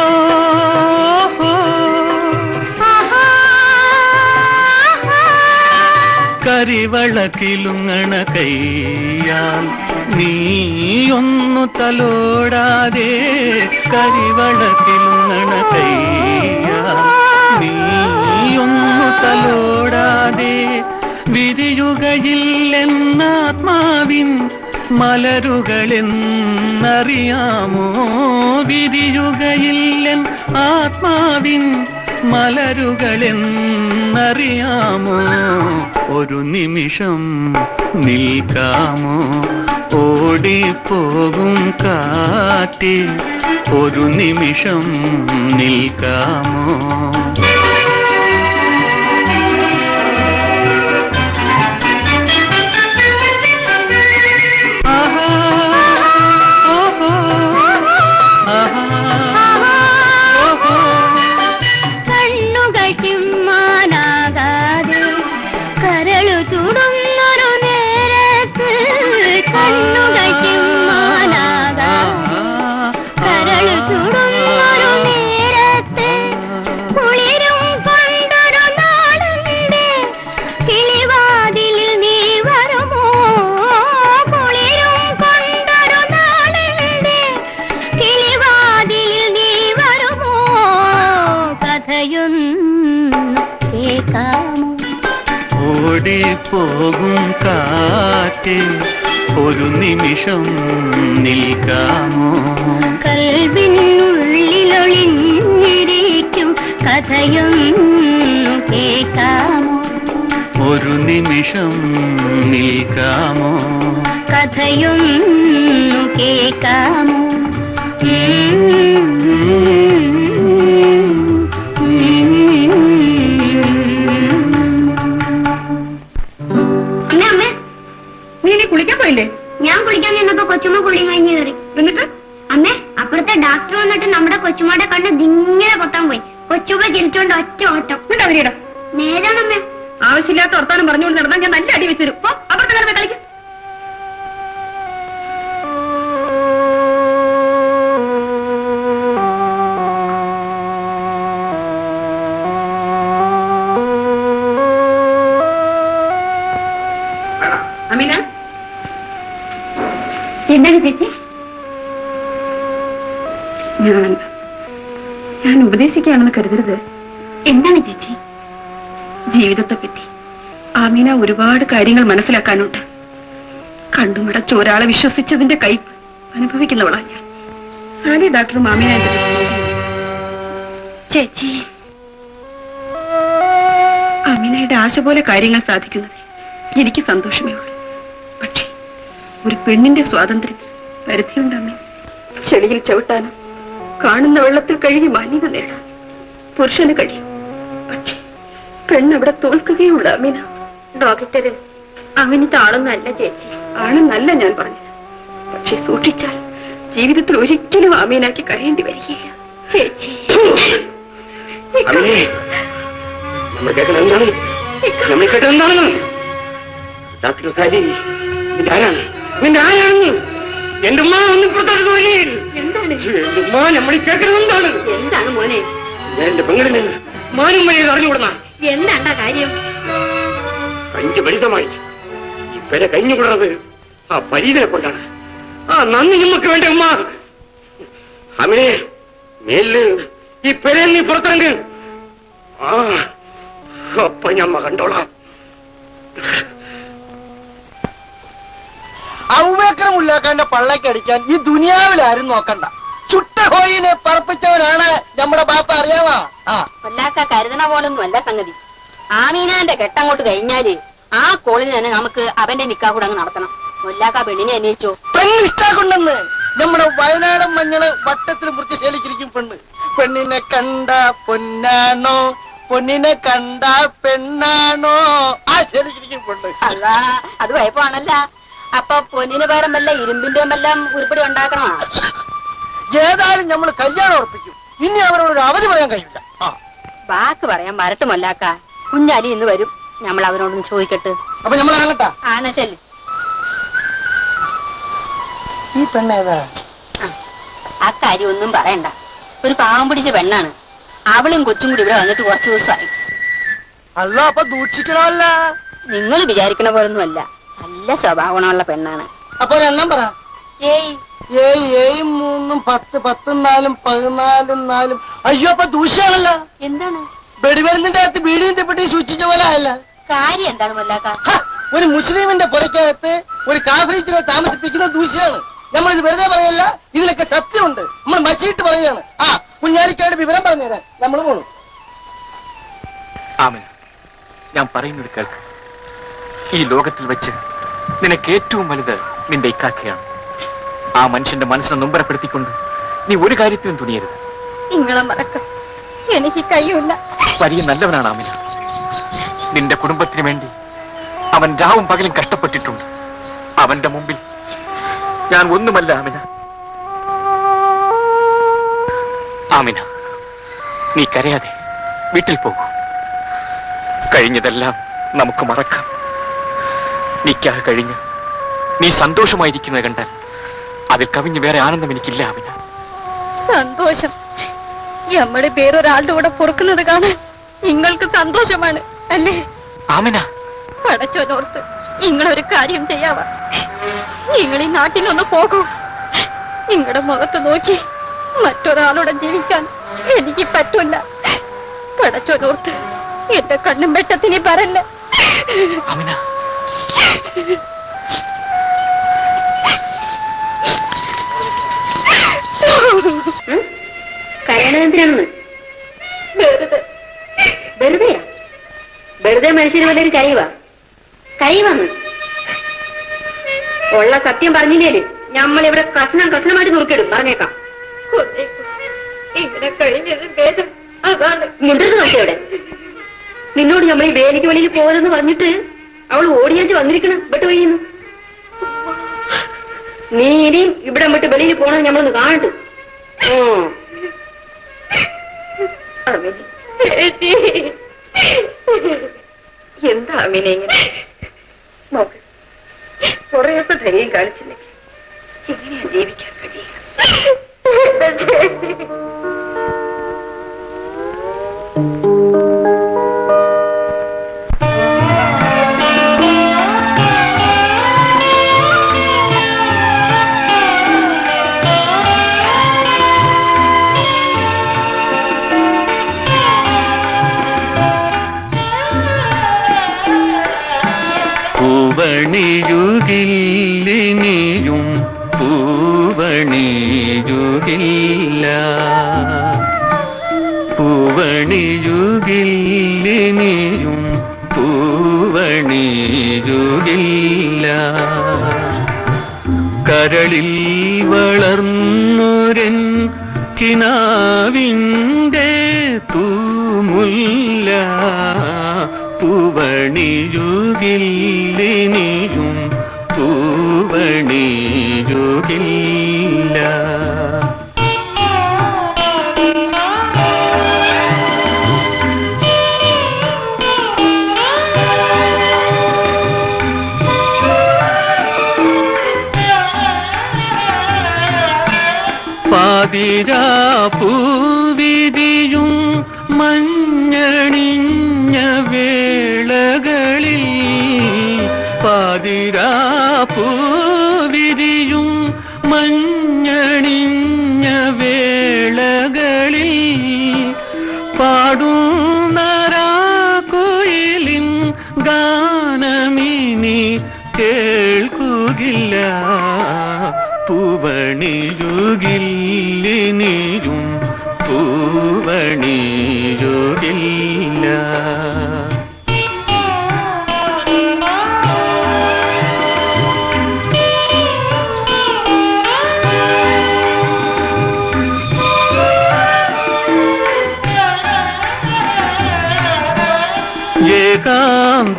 കരിവളക്കിലുങ്ങണ കയ്യാൽ നീയൊന്നു തലോടാതെ കരിവളക്കിലുങ്ങണ കയ്യാൽ നീയൊന്നു തലോടാതെ വിരിയുകയില്ലെന്നാത്മാവിൻ മലരുകളെന്നറിയാമോ വിരിയുകയില്ലെൻ ആത്മാവിൻ മലരുകളെന്നറിയാമോ ഒരു നിമിഷം നിൽക്കാമോ ഓടിപ്പോകും കാറ്റ് ഒരു നിമിഷം നിൽക്കാമോ കണ്ണുകൾ ചിമ്മാനാകാതെ കരളു ചുടുന്നൊരു നേരത്ത് കണ്ണുകൾ ചിമ്മാനാകാതെ കരളു ചുടുന്നൊരു നേരത്ത് കുളിരും കൊണ്ടൊരു നാളുണ്ട് കിളിവാതിലിൽ നീ വരുമോ കുളിരും കൊണ്ടൊരു നാളുണ്ട് കിളിവാതിലിൽ നീ വരുമോ കഥയൊന്നു കേൾക്കാമോ ഓടിപ്പോകും കാറ്റ് ഒരു നിമിഷം നിൽക്കാമോ കൽവിനുള്ളിലൊളിഞ്ഞിരിക്കും കഥയൊന്നു കേൾക്കാമോ ഒരു നിമിഷം നിൽക്കാമോ കഥയൊന്നു കേൾക്കാമോ എന്നാ അമ്മേ നീ ഇനി കുളിക്കാൻ പോയില്ലേ ഞാൻ കുളിക്കാൻ ചെന്നപ്പോ കൊച്ചുമ്മ കുളി കഴിഞ്ഞ് കയറി എന്നിട്ട് അമ്മേ അപ്പുറത്തെ ഡാക്ടർ വന്നിട്ട് നമ്മുടെ കൊച്ചുമ്മയുടെ കണ്ണ് ദിങ്ങനെ പൊത്താൻ പോയി കൊച്ചുമ്മ ചിരിച്ചോണ്ട് ഒറ്റ ഓട്ടം അതിരിടാ നേരാണമ്മേ ആവശ്യമില്ലാത്ത വർത്താനം പറഞ്ഞുകൊണ്ട് നടന്നാൽ ഞാൻ നല്ല അടി വെച്ചു പോ അപ്പുറത്തെ കിടന്ന് കളിക്കും അമീന എന്താണ് ചേച്ചി ഞാൻ ഞാൻ ഉപദേശിക്കുകയാണെന്ന് കരുതരുത് എന്താണ് ചേച്ചി ജീവിതത്തെ പറ്റി ആമീന ഒരുപാട് കാര്യങ്ങൾ മനസ്സിലാക്കാനുണ്ട് കണ്ടുമടച്ച് ഒരാളെ വിശ്വസിച്ചതിന്റെ കയ്പ് അനുഭവിക്കുന്നവളാ ഞാൻ ആദ്യ ഡോക്ടറും ആമീന എന്റെ ചേച്ചി അമീനയുടെ ആശ പോലെ കാര്യങ്ങൾ സാധിക്കുന്നത് എനിക്ക് സന്തോഷമേ ഉള്ളൂ പക്ഷേ ഒരു പെണ്ണിന്റെ സ്വാതന്ത്ര്യത്തിൽ പരിധിയുണ്ട് അമ്മേ ചെളിയിൽ ചവിട്ടാനും കാണുന്ന വെള്ളത്തിൽ കഴുകി മാന്യത നേടാൻ പുരുഷന് കഴിയും പക്ഷേ പെണ്ണവിടെ തോൽക്കുകയുള്ളൂ അമീന ഡോക്ടർ അങ്ങനത്തെ ആളൊന്നല്ല ചേച്ചി ആണെന്നല്ല ഞാൻ പറഞ്ഞത് പക്ഷെ സൂക്ഷിച്ചാൽ ജീവിതത്തിൽ ഒരിക്കലും അമീനാക്കി കഴിയേണ്ടി വരികയില്ല ചേച്ചി അമ്മേ നമ്മൾ കേൾക്കുന്നത് എന്താണ് നമ്മൾ കേട്ടത് എന്താണെന്ന് ഡോക്ടർ സാരി നിന്റെ ആരാണ് നിന്റെ ആരാണെന്ന് എന്റെ ഉമ്മ ഒന്ന് പുറത്തോട്ട് പോയി എന്താണ് എന്റെ ഉമ്മ നമ്മൾ കേൾക്കുന്നത് എന്താണ് എന്താണ് മോനെ ഞാൻ എന്റെ പെങ്ങളിന് മാനും വഴി അറിഞ്ഞുകൂടുന്ന എന്താണ്ടാ കാര്യം അഞ്ച് പരിസമായി ഈ പെര കഴിഞ്ഞുകൂടുന്നത് ആ പരീതനെ കൊണ്ടാണ് ആ നന്ദി നമുക്ക് വേണ്ട ഉമ്മ അമിനെ മേലില് ഈ പെരയിൽ നീ പുറത്തിറങ്ങ് ആ അപ്പൊ ഞമ്മ കണ്ടോളാം ഔവേക്കരമുല്ലാക്കാന്റെ പള്ളയ്ക്ക് അടിക്കാൻ ഈ ദുനിയാവിൽ ആരും നോക്കണ്ട ചുട്ട ഹോയിനെ പറപ്പിച്ചവനാണ് നമ്മുടെ ബാപ്പ അറിയാവാ ആ കൊല്ലാക്ക കരുതണ പോലൊന്നും അല്ല സംഗതി ആമീനാന്റെ കെട്ടങ്ങോട്ട് കഴിഞ്ഞാല് ആ കോളിന് തന്നെ നമുക്ക് അവന്റെ നിക്കാ കൂടെ അങ്ങ് നടത്തണം കൊല്ലാക്ക പെണ്ണിനെ അന്വേഷിച്ചോ പെണ്ണ് ഇഷ്ടാക്കുണ്ടെന്ന് നമ്മുടെ വയനാടൻ മഞ്ഞള് വട്ടത്തിൽ മുറിച്ച് ശേലിച്ചിരിക്കും പെണ്ണ് പെണ്ണിനെ കണ്ട പൊന്നാണോ പൊന്നിനെ കണ്ട പെണ്ണാണോ ആ ശരിക്കും പെണ്ണ് അല്ല അത് കുഴപ്പമാണല്ല അപ്പൊ പൊന്നിന് പകരം വല്ല ഇരുമ്പിന്റെ വല്ലം ഉരുപ്പടി ഉണ്ടാക്കണോ ഏതായാലും നമ്മൾ കല്യാണം ഉറപ്പിക്കും ഇനി അവരോട് ഒരു അവധി പറയാൻ കഴിയില്ല ആ വാക്ക് പറയാൻ വരട്ടുമല്ലാക്ക കുഞ്ഞാലി ഇന്ന് വരും നമ്മൾ അവനോടൊന്ന് ചോദിക്കട്ടെ അപ്പൊ നമ്മൾ ഇറങ്ങട്ടാ ആ എന്നാ ശരി ഈ പെണ്ണേതാ അക്കാര്യം ഒന്നും പറയണ്ട ഒരു പാവം പിടിച്ച പെണ്ണാണ് അവളും കൊച്ചും കൂടി ഇവിടെ വന്നിട്ട് കുറച്ചു ദിവസമായി അല്ല അപ്പൊ ദൂഷിക്കണമല്ല നിങ്ങൾ വിചാരിക്കണ പോലൊന്നുമല്ല നല്ല സ്വഭാവമുള്ള പെണ്ണാണ് അപ്പൊ ഒരെണ്ണം പറ ഏയ് ഏയ് ഏയും മൂന്നും പത്ത് പത്തും നാലും പതിനാലും നാലും അയ്യോ അപ്പൊ ദൂഷ്യാണല്ലോ എന്താണ് വെടിമരുന്നിന്റെ അകത്ത് ബീഡിയും തെപ്പെട്ടി സൂക്ഷിച്ച പോലെ അല്ല കാര്യം എന്താണ് മല്ലാക്ക ഒരു മുസ്ലിമിന്റെ പുരക്കകത്ത് ഒരു കാഫ്രീച്ചിനെ താമസിപ്പിക്കുന്ന ദൂഷ്യാണ് നമ്മളിത് വെറുതെ പറയല്ല ഇതിലൊക്കെ സത്യമുണ്ട് നമ്മൾ മച്ചിട്ട് പറയുകയാണ് ആ കുഞ്ഞാലിക്കാട് വിവരം പറഞ്ഞുതരാൻ നമ്മൾ പോണു ആമൻ ഞാൻ പറയുന്നത് കേൾക്ക് ഈ ലോകത്തിൽ വെച്ച് നിനക്ക് ഏറ്റവും വലുത് നിന്റെ ഇക്കാക്കയാണ് ആ മനുഷ്യന്റെ മനസ്സിനെ നൊമ്പരപ്പെടുത്തിക്കൊണ്ട് നീ ഒരു കാര്യത്തിലും തുണിയരുത് നിങ്ങളെ മറക്ക എനിക്ക് കഴിയില്ല വലിയ നല്ലവനാണ് ആമിന നിന്റെ കുടുംബത്തിന് വേണ്ടി അവൻ രാവും പകലും കഷ്ടപ്പെട്ടിട്ടുണ്ട് അവന്റെ മുമ്പിൽ ഞാൻ ഒന്നുമല്ല ആമിന ആമിന നീ കരയാതെ വീട്ടിൽ പോകൂ കഴിഞ്ഞതെല്ലാം നമുക്ക് മറക്കാം നിക്കാഹ് കഴിഞ്ഞ് നീ സന്തോഷമായിരിക്കുന്നത് കണ്ടാൽ അതിൽ കവിഞ്ഞ് വേറെ ആനന്ദം എനിക്കില്ല ആമിന സന്തോഷം നമ്മുടെ പേരൊരാളുടെ കൂടെ പൊറുക്കുന്നത് കാണാൻ നിങ്ങൾക്ക് സന്തോഷമാണ് അല്ലേ ആമിന പടച്ചോനോർത്ത് നിങ്ങളൊരു കാര്യം ചെയ്യാവാ നിങ്ങൾ ഈ നാട്ടിലൊന്ന് പോകൂ നിങ്ങളുടെ മുഖത്ത് നോക്കി മറ്റൊരാളോടെ ജീവിക്കാൻ എനിക്ക് പറ്റൂല പടച്ചോനോർത്ത് എന്റെ കണ്ണും വെട്ടത്തിന് പറല്ല ആമിന കരയണതെന്തിനാണെന്ന് വെറുതെ വെറുതെയാ വെറുതെ മനുഷ്യന് വല്ലൊരു കഴിവാ കഴിവാന്ന് ഉള്ള സത്യം പറഞ്ഞില്ലേല് നമ്മളിവിടെ കഷ്ണം കഷ്ണമായിട്ട് നുറുക്കിടും പറഞ്ഞേക്കാം കൊന്നേക്കും. ഇങ്ങനെ കഴിഞ്ഞത് ഭേദം അതാണ് മുണ്ടത് നോക്കിയവിടെ നിന്നോട് നമ്മൾ ഈ വേലിക്ക് വെളിയിൽ പോരെന്ന് പറഞ്ഞിട്ട് അവൾ ഓടിയാച്ച് വന്നിരിക്കണം ഇവിടെ വഴിയുന്നു നീ ഇനിയും ഇവിടെ വിട്ട് വെളിയിൽ പോണെന്ന് നമ്മളൊന്ന് കാണട്ടെ ഉം. അമിനി. എന്താ അമീന ഇങ്ങനെ നോക്ക് കുറെ ദിവസം ധൈര്യം കാണിച്ചില്ലെങ്കിൽ എങ്ങനെയാ ജീവിക്കാൻ കഴിയുക പൂവണിയുകില്ലിനിയും പൂവണിയുകില്ല പൂവണിയുകില്ലിനിയും പൂവണിയുകില്ല കരളിൽ വളർന്നൊരൻ കിനാവിൻ്റെ തൂമുല്ല പൂവണിയുകില്ലിനിയും പൂവണിയുകില്ല പാതിരാ പൂവിരിയും മഞ്ഞണിഞ്ഞ വേളകളിൽ പാതിരാ പൂവിരിയും മഞ്ഞണിഞ്ഞ വേളകളിൽ പാടുന്നരാകുയിലിൻ ഗാനമിനി കേൾക്കുകില്ല പൂവണിയുകില്ലിനിയും പൂവണിയുകില്ല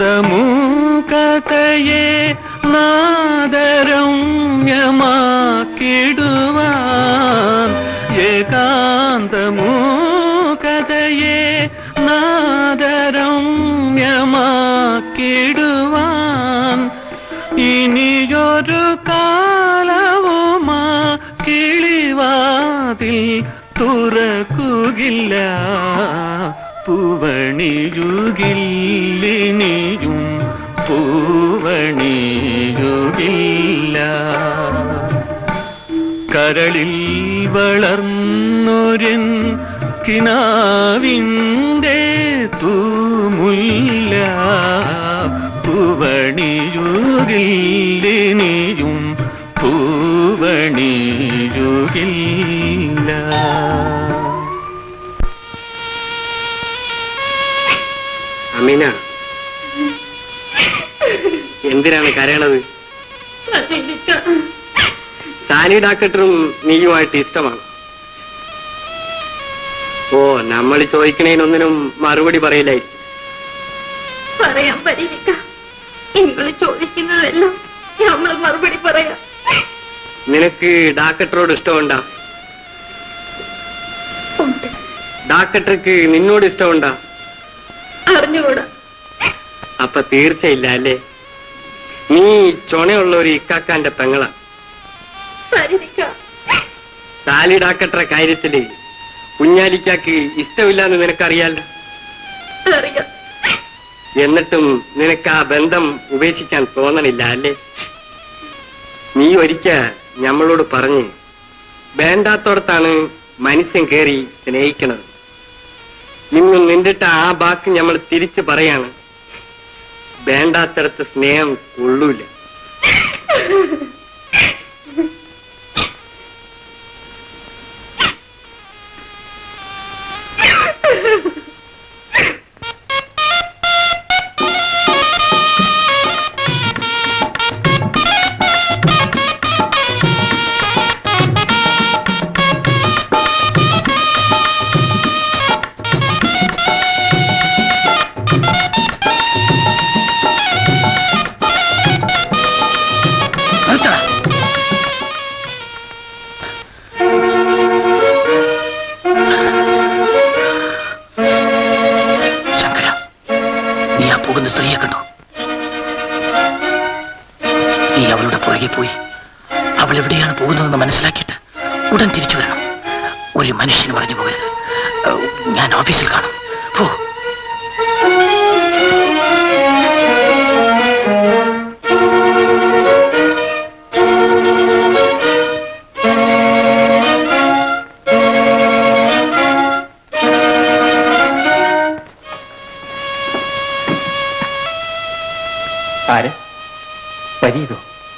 ഏകാന്തമൂകതയെ നാദരമ്യമാക്കിടുവാൻ ഏകാന്തമൂകതയെ നാദരമ്യമാക്കിടുവാൻ ഇനിയൊരു കാലവുമാ കിളിവാതിൽ തുറക്കുകില്ല പൂവണിയുകില്ലിനിയും പൂവണിയുകില്ല കരളിൽ വളർന്നൊരിൻ കിനാവിൻ്റെ തൂമുല്ല പൂവണിയുകില്ലിനിയും പൂവണിയുകില്ല അമീന എന്തിനാണ് കരയണത് സാനി ഡാക്ടറും നീയുമായിട്ട് ഇഷ്ടമാണ് ഓ നമ്മൾ ചോദിക്കണേനൊന്നിനും മറുപടി പറയില്ലായിരിക്കും പറയാൻ പരിധിക്ക നിങ്ങൾ ചോദിക്കുന്നതെല്ലാം നമ്മൾ മറുപടി പറയാം നിനക്ക് ഡാക്ടറോട് ഇഷ്ടമുണ്ടാ ഡാക്ടർക്ക് നിന്നോട് ഇഷ്ടമുണ്ടാ അറിഞ്ഞുകൂടാ അപ്പൊ തീർച്ചയില്ല അല്ലേ നീ ചുണയുള്ള ഒരു ഇക്കാക്കാന്റെ പെങ്ങളാ പരിധിക്ക സാലി ഡാക്ടറെ കാര്യത്തില് കുഞ്ഞാലിക്കാക്ക് ഇഷ്ടമില്ലാന്ന് നിനക്കറിയാലോ അറിയാം എന്നിട്ടും നിനക്ക് ആ ബന്ധം ഉപേക്ഷിക്കാൻ തോന്നണില്ല അല്ലേ നീ ഒരിക്ക ഞമ്മളോട് പറഞ്ഞ് വേണ്ടാത്തോടത്താണ് മനുഷ്യൻ കേറി സ്നേഹിക്കണത് ഇന്നും നിന്നിട്ട് ആ ബാക്ക് നമ്മൾ തിരിച്ചു പറയാണ് വേണ്ടാത്തടത്ത് സ്നേഹം കൊള്ളൂല നീ ആ പോകുന്ന സ്ത്രീയെ കണ്ടു നീ അവളുടെ പുറകെ പോയി അവൾ എവിടെയാണ് പോകുന്നതെന്ന് മനസ്സിലാക്കിയിട്ട് ഉടൻ തിരിച്ചു വരണം ഒരു മനുഷ്യന് പറഞ്ഞു പോകരുത് ഏഹ്, ഞാൻ ഓഫീസിൽ കാണും പോ ആര് പരീതോ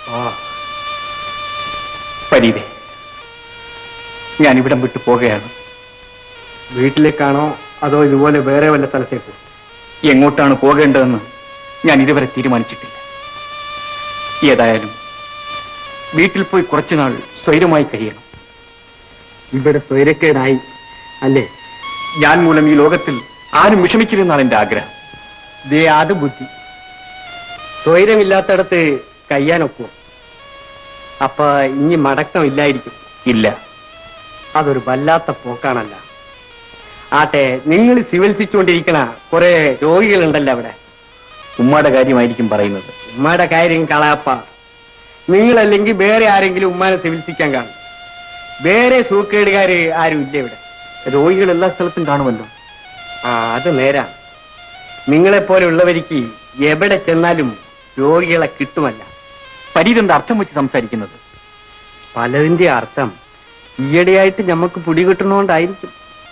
പരീതേ ഞാൻ ഇവിടം വിട്ടു പോകുകയാണ് വീട്ടിലേക്കാണോ അതോ ഇതുപോലെ വേറെ വല്ല സ്ഥലത്തേക്കോ എങ്ങോട്ടാണ് പോകേണ്ടതെന്ന് ഞാൻ ഇതുവരെ തീരുമാനിച്ചിട്ടില്ല ഏതായാലും വീട്ടിൽ പോയി കുറച്ചുനാൾ സ്വൈരമായി കഴിയണം ഇവിടെ സ്വൈരക്കേടായി അല്ലേ ഞാൻ മൂലം ഈ ലോകത്തിൽ ആരും വിഷമിക്കരുതെന്നാണ് എന്റെ ആഗ്രഹം ദേ അത് ബുദ്ധി സ്വൈരമില്ലാത്തടത്ത് കയ്യാനൊക്കുമോ അപ്പൊ ഇനി മടക്കമില്ലായിരിക്കും ഇല്ല അതൊരു വല്ലാത്ത പോക്കാണല്ല ആട്ടെ നിങ്ങൾ ചികിത്സിച്ചുകൊണ്ടിരിക്കണ കുറെ രോഗികളുണ്ടല്ലോ അവിടെ ഉമ്മയുടെ കാര്യമായിരിക്കും പറയുന്നത് ഉമ്മയുടെ കാര്യം കളയപ്പ നിങ്ങളല്ലെങ്കിൽ വേറെ ആരെങ്കിലും ഉമ്മാനെ ചികിത്സിക്കാൻ കാണും വേറെ സൂക്കേടുകാര് ആരും ഇല്ല ഇവിടെ രോഗികൾ എല്ലാ സ്ഥലത്തും കാണുമല്ലോ ആ അത് നേരാ നിങ്ങളെപ്പോലുള്ളവർക്ക് എവിടെ ചെന്നാലും രോഗികളെ കിട്ടുമല്ല പരീതെന്താ അർത്ഥം വെച്ച് സംസാരിക്കുന്നത് പലതിന്റെ അർത്ഥം ഈയിടെയായിട്ട് ഞമ്മക്ക് പിടികിട്ടണോണ്ടായിരിക്കും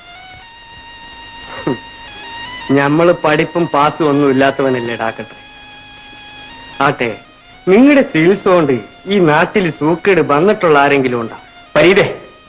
ഹും. ഞമ്മള് പഠിപ്പും പാസും ഒന്നും ഇല്ലാത്തവനല്ലേ ഡാക്കട്ടെ ആട്ടെ നിങ്ങളുടെ ചികിത്സ കൊണ്ട് ഈ നാട്ടിൽ സൂക്കേട് വന്നിട്ടുള്ള ആരെങ്കിലും ഉണ്ടോ പരീതേ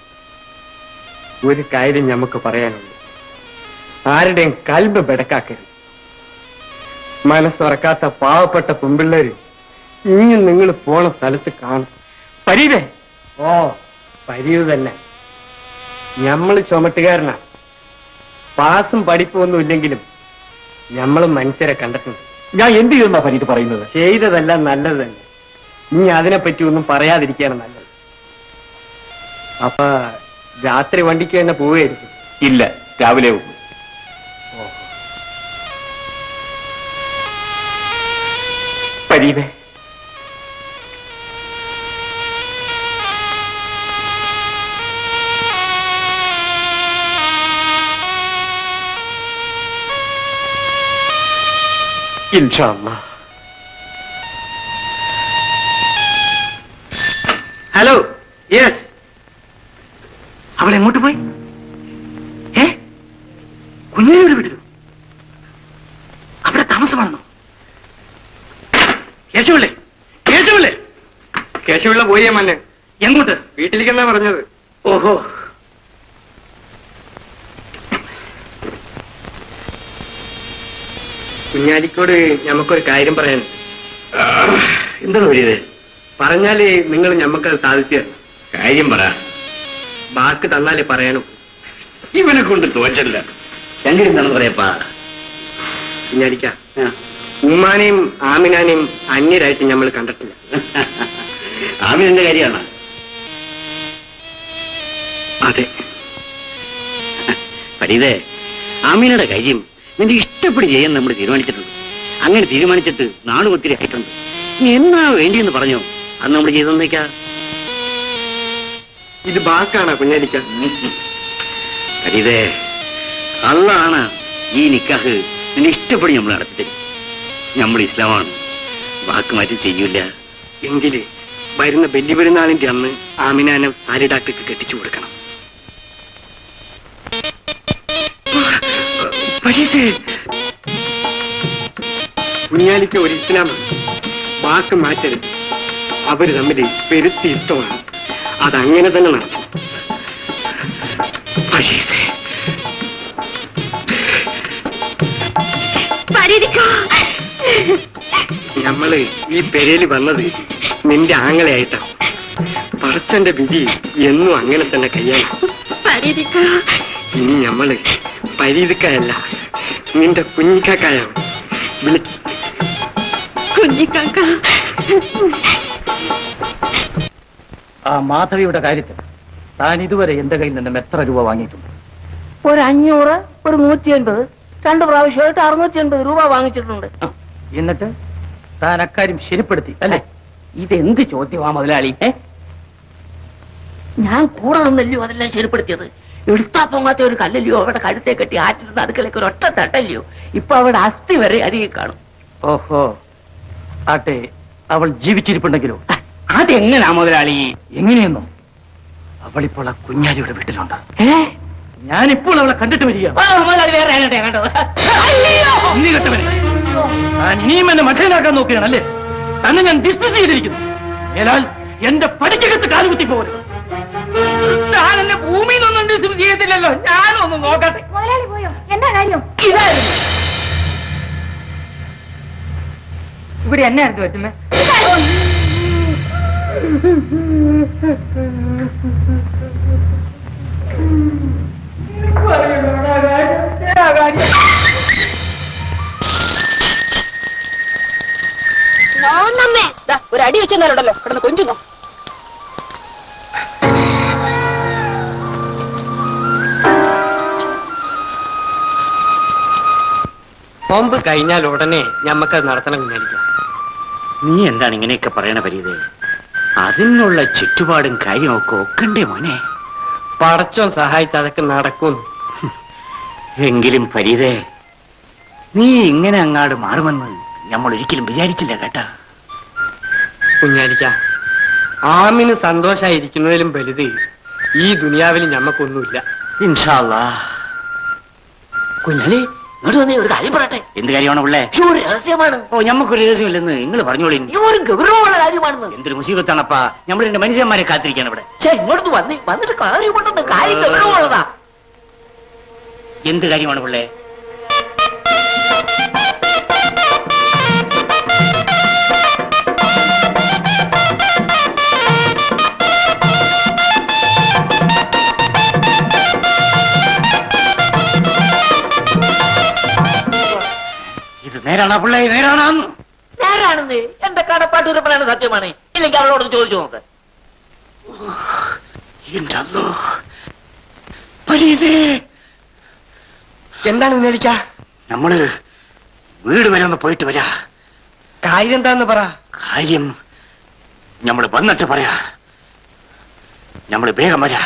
ഒരു കാര്യം ഞമ്മക്ക് പറയാനുണ്ട് ആരുടെയും കൽബ് ബെടക്കാക്കരുത് മനസ്സുറക്കാത്ത പാവപ്പെട്ട പെമ്പിള്ളേര് ഇനി നിങ്ങൾ പോണ സ്ഥലത്ത് കാണും പരീതേ ഓ പരീത് തന്നെ ഞമ്മള് ചുമട്ടുകാരനാ പാസും പഠിപ്പും ഒന്നും ഇല്ലെങ്കിലും ഞമ്മളും മനുഷ്യരെ കണ്ടിട്ടുണ്ട് ഞാൻ എന്ത് ചെയ്യുന്ന ഫരീദ് പറയുന്നത് ചെയ്തതെല്ലാം നല്ലത് തന്നെ ഇനി അതിനെപ്പറ്റി ഒന്നും പറയാതിരിക്കുകയാണ് നല്ലത് അപ്പൊ രാത്രി വണ്ടിക്ക് തന്നെ പോവുകയായിരിക്കും ഇല്ല രാവിലെ പോകും പരീതേ ഇൻഷാ അല്ലാ ഹലോ യെസ് അവൾ എങ്ങോട്ട് പോയി ഏ കുഞ്ഞിനെ വിട്ടു അവിടെ താമസമാണെന്നോ കേശവല്ലേ കേശവല്ലേ കേശവുള്ള പോയേ മന്നെ എങ്ങോട്ട് വീട്ടിലേക്കെന്നാ പറഞ്ഞത് ഓഹോ കുഞ്ഞാലിക്കോട് നമുക്കൊരു കാര്യം പറയാൻ എന്താണ് വരിയത് പറഞ്ഞാല് നിങ്ങൾ ഞമ്മക്കത് സാധിച്ചു തരണം. കാര്യം പറ വാക്ക് തന്നാലേ പറയാനും ഇവനെ കൊണ്ട് തോറ്റല്ല എങ്ങനെ എന്താണെന്ന് പറയപ്പാ കുഞ്ഞാലിക്ക ഉമ്മാനെയും ആമിനാനെയും അന്യരായിട്ട് നമ്മൾ കണ്ടിട്ടില്ല ആമിനെന്റെ കാര്യമാണ് അതെ ഫരീദേ ആമീനയുടെ കാര്യം നിന്റെ ഇഷ്ടപ്പെടി ചെയ്യാൻ നമ്മൾ തീരുമാനിച്ചിട്ടുണ്ട് അങ്ങനെ തീരുമാനിച്ചിട്ട് നാളും ഒത്തിരി ആയിട്ടുണ്ട് നീ എന്നാ വേണ്ടിയെന്ന് പറഞ്ഞോ അന്ന് നമ്മൾ ചെയ്തെന്നേക്കാ ഇത് ബാക്കാണോ കുഞ്ഞാലിക്ക ഫരീദേ അള്ളാണ് ഈ നിക്കാഹ് നിന്റെ ഇഷ്ടപ്പെടി നമ്മൾ നടത്തിത്തരും നമ്മൾ ഇസ്ലാമാണ് വാക്ക് മാറ്റി ചെയ്യൂല എങ്കില് വരുന്ന ബലി പെരുന്നാളിന്റെ അന്ന് ആമിനാനെ ആര്യ ഡാക്ടർക്ക് കെട്ടിച്ചു കൊടുക്കണം പരീക്ഷേ കുഞ്ഞാലിക്ക് ഒരു ഇസ്ലാമാണ് വാക്ക് മാറ്റരുത് അവര് തമ്മിൽ പെരുത്തി ഇഷ്ടമാണ് അതങ്ങനെ തന്നെ നടക്കും പരീക്ഷേ നമ്മള് ഈ പെരയിൽ വന്നത് നിന്റെ ആങ്ങളെയായിട്ടാണ് പറച്ചന്റെ വിധി എന്നും അങ്ങനെ തന്നെ കയ്യാണ് ഇനി നമ്മള് പരീതിക്കായല്ല നിന്റെ കുഞ്ഞിക്കാക്കായാണ് വിളി കുഞ്ഞിക്കാക്ക ആ മാധവിയുടെ കാര്യത്തിൽ താൻ ഇതുവരെ എന്റെ കയ്യിൽ നിന്നും എത്ര രൂപ വാങ്ങിയിട്ടുണ്ട് ഒരു അഞ്ഞൂറ് ഒരു നൂറ്റി എൺപത് രണ്ട് പ്രാവശ്യമായിട്ട് അറുന്നൂറ്റി എൺപത് രൂപ വാങ്ങിച്ചിട്ടുണ്ട് എന്നിട്ട് താൻ അക്കാര്യം ശരിപ്പെടുത്തി അല്ലേ ഇതെന്ത് ചോദ്യമാ മുതലാളി ഏ ഞാൻ കൂടെ നിന്നല്ലയോ അതെല്ലാം ശരിപ്പെടുത്തിയത് എടുത്താ പൊങ്ങാത്ത ഒരു കല്ലല്ലയോ അവിടെ കഴുത്തെ കെട്ടി ആറ്റിരുന്ന അടുക്കളയ്ക്ക് ഒരു ഒറ്റ തട്ടല്ലയോ ഇപ്പൊ അവിടെ അസ്ഥി വരെ അരികെ കാണും ഓഹോ ആട്ടെ അവൾ ജീവിച്ചിരിപ്പുണ്ടെങ്കിലോ അതെങ്ങനാ മുതലാളി എങ്ങനെയെന്നോ അവളിപ്പോൾ ആ കുഞ്ഞാലിയുടെ വീട്ടിലുണ്ട് ഏ ഞാനിപ്പോൾ അവളെ കണ്ടിട്ട് വരിക ആ, മുതലാളി വേറെ ആരുടെ കണ്ടോ ഇനി കെട്ടവനെ താൻ ഇനിയും എന്നെ മഠയിലാക്കാൻ നോക്കുകയാണല്ലേ തന്നെ ഞാൻ ഡിസ്മിസ് ചെയ്തിരിക്കുന്നു മേലാൽ എന്റെ പഠിക്കകത്ത് കാലുകുത്തി പോകരുത് ഞാൻ എന്നെ ഭൂമിയിൽ നിന്നൊന്നും ഡിസ്മിസ് ചെയ്യത്തില്ലല്ലോ ഞാനൊന്ന് നോക്കട്ടെ മുതലാളി പോയോ എന്താ കാര്യം ഇതായിരുന്നു ഇവിടെ എന്നായിരുന്നു പറ്റുന്നേ ദാ, ഒരു അടി വെച്ചെന്നാലുണ്ടല്ലോ കിടന്ന് കൊഞ്ചുന്നു നോമ്പ് കഴിഞ്ഞാൽ ഉടനെ ഞമ്മക്കത് നടത്തണം കുഞ്ഞാലിക്ക നീ എന്താണ് ഇങ്ങനെയൊക്കെ പറയണ പരീത് അതിനുള്ള ചുറ്റുപാടും കാര്യമൊക്കെ ഒക്കണ്ടേ മോനെ പടച്ചോൻ സഹായിച്ച് അതൊക്കെ നടക്കും എങ്കിലും ഫരീദേ നീ ഇങ്ങനെ അങ്ങാട് മാറുമെന്ന് നമ്മൾ ഒരിക്കലും വിചാരിച്ചില്ല കേട്ടാ കുഞ്ഞാലിക്ക ആമിന് സന്തോഷായിരിക്കുന്നതിലും വലുത് ഈ ദുനിയാവിൽ ഞമ്മക്കൊന്നുമില്ല ഇൻഷാല്ലാ കുഞ്ഞാലി ഇങ്ങോട്ട് വന്നേ ഒരു കാര്യം പറയട്ടെ എന്ത് കാര്യമാണ് ഉള്ളേ ഒരു രഹസ്യമാണ് ഓ ഞമ്മക്കൊരു രഹസ്യമില്ലെന്ന് നിങ്ങൾ പറഞ്ഞോളി ഈ ഒരു ഗൗരവമുള്ള കാര്യമാണെന്ന് എന്തൊരു മുസീബത്താണപ്പാ നമ്മൾ രണ്ട് മനുഷ്യന്മാരെ കാത്തിരിക്കാണ് ഇവിടെ ഛെ, ഇങ്ങോട്ട് വന്നേ വന്നിട്ട് കാര്യമുണ്ടെന്ന് കാര്യം ഗൗരവമുള്ളതാ എന്ത് കാര്യമാണ് പിള്ളേ നേരാണോ പിള്ളേ നേരാണോന്ന് നേരാണെന്ന് എന്റെ കടപ്പാട്ടൂരപ്പനാണ് സത്യമാണ് ഇല്ലെങ്കിൽ അവളോട് ചോദിച്ചു നോക്ക് എന്റെ അല്ലോ പരീതേ എന്താണ് ഉന്നയിക്ക നമ്മള് വീട് വരെ ഒന്ന് പോയിട്ട് വരാ കാര്യം എന്താന്ന് പറ കാര്യം നമ്മള് വന്നിട്ട് പറയാ നമ്മള് വേഗം വരാ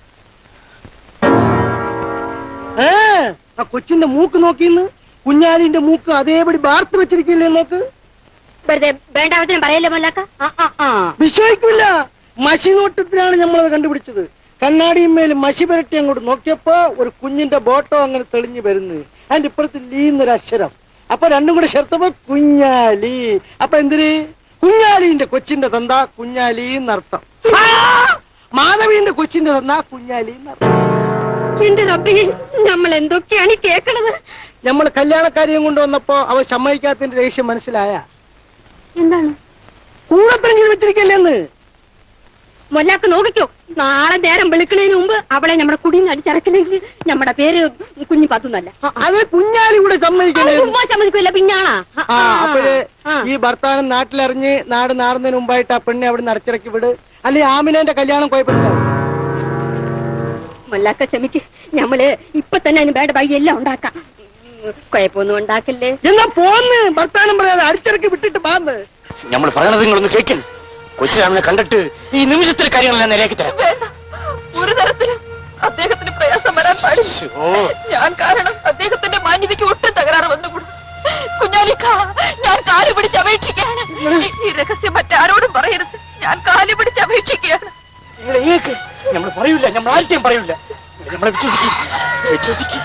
ഏ ആ കൊച്ചിന്റെ മൂക്ക് നോക്കിന്ന് കുഞ്ഞാലിന്റെ മൂക്ക് അതേപടി വാർത്ത് വെച്ചിരിക്കില്ലേ നോക്ക് വെറുതെ വേണ്ടാവത്തിനും പറയല്ലേ മല്ലാക്ക വിശ്വസിക്കില്ല മഷി നോട്ടത്തിലാണ് നമ്മളത് കണ്ടുപിടിച്ചത് കണ്ണാടിയും മഷി പുരട്ടി അങ്ങോട്ട് നോക്കിയപ്പോ ഒരു കുഞ്ഞിന്റെ ബോട്ടോ അങ്ങനെ തെളിഞ്ഞു വരുന്നു അതിന്റെ ഇപ്പുറത്ത് ലീന്നൊരു അക്ഷരം അപ്പൊ രണ്ടും കൂടെ ചേർത്തപ്പോ കുഞ്ഞാലി അപ്പൊ എന്തിന് കുഞ്ഞാലിന്റെ കൊച്ചിന്റെ തന്ത കുഞ്ഞാലി എന്നർത്ഥം ആ! മാധവിന്റെ കൊച്ചിന്റെ തന്ത കുഞ്ഞാലി എന്നർത്ഥം എന്റെ റബ്ബി നമ്മൾ എന്തൊക്കെയാണ് ഈ കേക്കണത് നമ്മൾ കല്യാണക്കാരിയും കൊണ്ടുവന്നപ്പോ അവ സമ്മതിക്കാത്തതിന്റെ രഹസ്യം മനസ്സിലായ എന്താണ് കൂടത്തരം ചെയ്ത് വെച്ചിരിക്കല്ലേന്ന് മൊല്ലാക്ക് നോക്കിക്കോ നാളെ നേരം വെളുക്കണതിന് മുമ്പ് അവളെ നമ്മുടെ കുടിയിൽ അടിച്ചിറക്കില്ലെങ്കിൽ നമ്മുടെ പേര് കുഞ്ഞു പാത്തുന്നല്ല അത് കുഞ്ഞാലി കൂടെ സമ്മതിക്കണേ ചുമ്മാ സമ്മതിക്കില്ല പിന്നാണാ ആ അപ്പോഴ് ഈ ഭർത്താവിനെ നാട്ടിലിറങ്ങി നാട് നാറുന്നതിന് മുമ്പായിട്ട് ആ പെണ്ണെ അവിടെ അടച്ചിറക്കി വിട് അല്ലെ ആമിനന്റെ കല്യാണം കുഴപ്പമില്ല മൊല്ലാക്ക ക്ഷമിക്ക് ഞമ്മള് ഇപ്പൊ തന്നെ അതിന് വേണ്ട വഴി എല്ലാം ഉണ്ടാക്കാം ഉം, കുഴപ്പമൊന്നും ഉണ്ടാക്കില്ലേ എന്നാ പോന്ന് ഭർത്താനം പറയാതെ അടിച്ചിറക്കി വിട്ടിട്ട് പാന്ന് നമ്മൾ പറയണത് നിങ്ങളൊന്ന് കേൾക്കും കൊച്ചുരാമനെ കണ്ടിട്ട് ഈ നിമിഷത്തിൽ കാര്യങ്ങളെല്ലാം നേരെയാക്കി തരാം ഒരു തരത്തിലും അദ്ദേഹത്തിന് പ്രയാസം വരാൻ പാടില്ല ഞാൻ കാരണം അദ്ദേഹത്തിന്റെ മാന്യതയ്ക്ക് ഒട്ടും തകരാറ് വന്നുകൂടാ കുഞ്ഞാലിക്ക ഞാൻ കാല് പിടിച്ച് അപേക്ഷിക്കുകയാണ് ഈ- ഈ രഹസ്യം മറ്റാരോടും പറയരുത് ഞാൻ കാല് പിടിച്ച് അപേക്ഷിക്കുകയാണ് നമ്മൾ പറയൂല നമ്മൾ ആർക്കും പറയൂല നമ്മളെ വിശ്വസിക്കും വിശ്വസിക്കും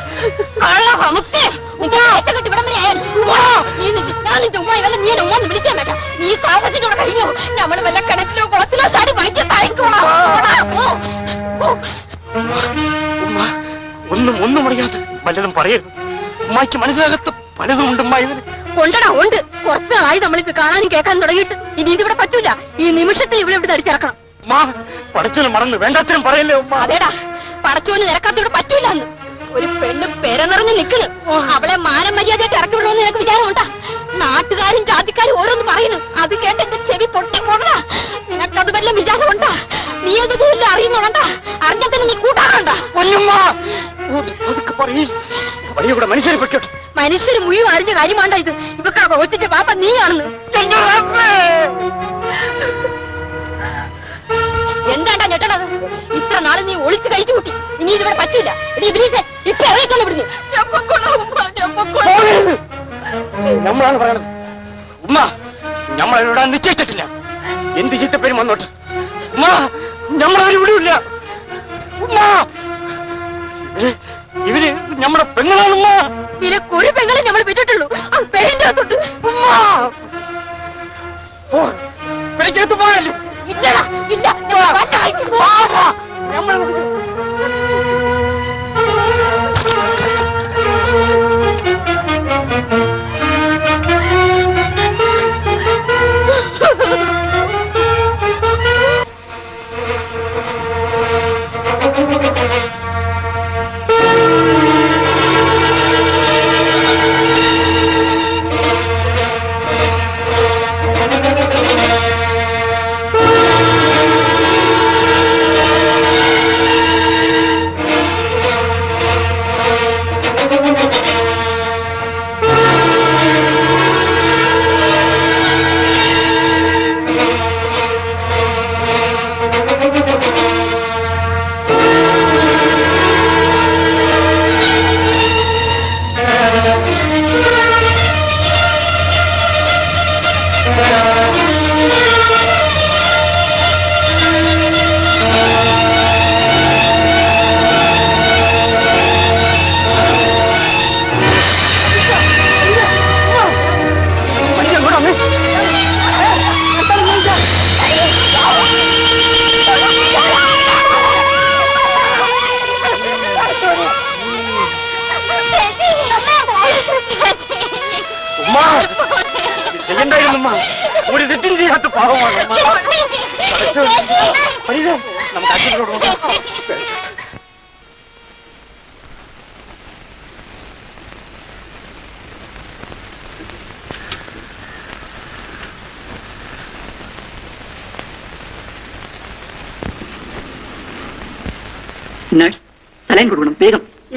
നീ താമസിച്ചോടെ കഴിഞ്ഞു നമ്മള് വല്ല കിണറ്റിലോ കുളത്തിലോ ചാടി വായിച്ച തായിക്കോളാം ഉമ്മ ഒന്നും ഒന്നും അറിയാതെ വല്ലതും പറയരുത് ഉമ്മാക്ക് മനസ്സിലാകത്ത പലതും ഉണ്ട് ഉമ്മ ഇതിന് ഉണ്ടടാ ഉണ്ട് കുറച്ച് നാളായി നമ്മളിത് കാണാനും കേൾക്കാനും തുടങ്ങിയിട്ട് ഇനി ഇതിവിടെ പറ്റൂല ഈ നിമിഷത്തിൽ ഇവിടെ ഇവിടെ അടിച്ചിറക്കണം ഉമ്മ പടച്ചനും മറന്ന് വേണ്ടാത്തരം പറയല്ലേ ഉമ്മ അതേടാ പടച്ചോന് നിരക്കാത്ത ഇവിടെ പറ്റൂല എന്ന് ഒരു പെണ്ണ് പെര നിറഞ്ഞ് നിക്കണ് അവളെ മാനം മര്യാദയായിട്ട് ഇറക്കി വിടണമെന്ന് നിനക്ക് വിചാരം ഉണ്ടാ നാട്ടുകാരും ജാതിക്കാരും ഓരോന്ന് പറയുന്നു അത് കേട്ട് എന്റെ ചെവി പൊട്ടി പോണടാ നിനക്കത് വല്ല വിചാരം ഉണ്ടാ നീ അതൊന്നും അറിയുന്നുണ്ടാ അറിഞ്ഞാൽ തന്നെ നീ കൂട്ടാറുണ്ട അതൊക്കെ പറയും ഇവിടെ മനുഷ്യരെ പറ്റോട്ടെ മനുഷ്യര് മുഴുവൻ അറിഞ്ഞ കാര്യമാണ്ട ഇത് ഇവക്കട ഒച്ചിന്റെ പാപ്പ നീയാണെന്ന് എന്താണ്ടാ ഞെട്ടണത് ഇത്ര നാള് നീ ഒളിച്ചു കഴിച്ചു കൂട്ടി ഇനി ഇതിവിടെ പറ്റൂല എടീ ഇബ്ലീസേ, ഇപ്പൊ ഇറങ്ങിക്കൊണ്ട് ഇവിടുന്ന് നമ്മളാണ് പറയണത് ഉമ്മ നമ്മളവിടെ നിശ്ചയിച്ചിട്ടില്ല എന്ത് ചിത്തപ്പേരും വന്നോട്ട് ഉമ്മ നമ്മളവര് വിടൂല്ല ഉമ്മ ഇവര് ഇവര് നമ്മുടെ പെങ്ങളാണ് ഉമ്മ നിനക്ക് ഒരു പെങ്ങളെ നമ്മൾ വിട്ടിട്ടുള്ളൂ ആ പെണ്ണിന്റെ അകത്തോട്ട് പോ പിടിക്കത്ത് പോയല്ലോ ഇല്ലടാ ഇല്ല നമ്മൾ പച്ച വഴിക്ക് പോവാ. ഉമ്മ ഇത് ചെയ്യണ്ടായിരുന്നു ഉമ്മ ഒരു തെറ്റും ചെയ്യാത്ത പാവമാണ് ഉമ്മ പടച്ചോൻ. ഫരീദേ, നമുക്ക് അച്ഛനോട് നോക്കാം നഴ്സ് സലൈൻ കൊടുക്കണം വേഗം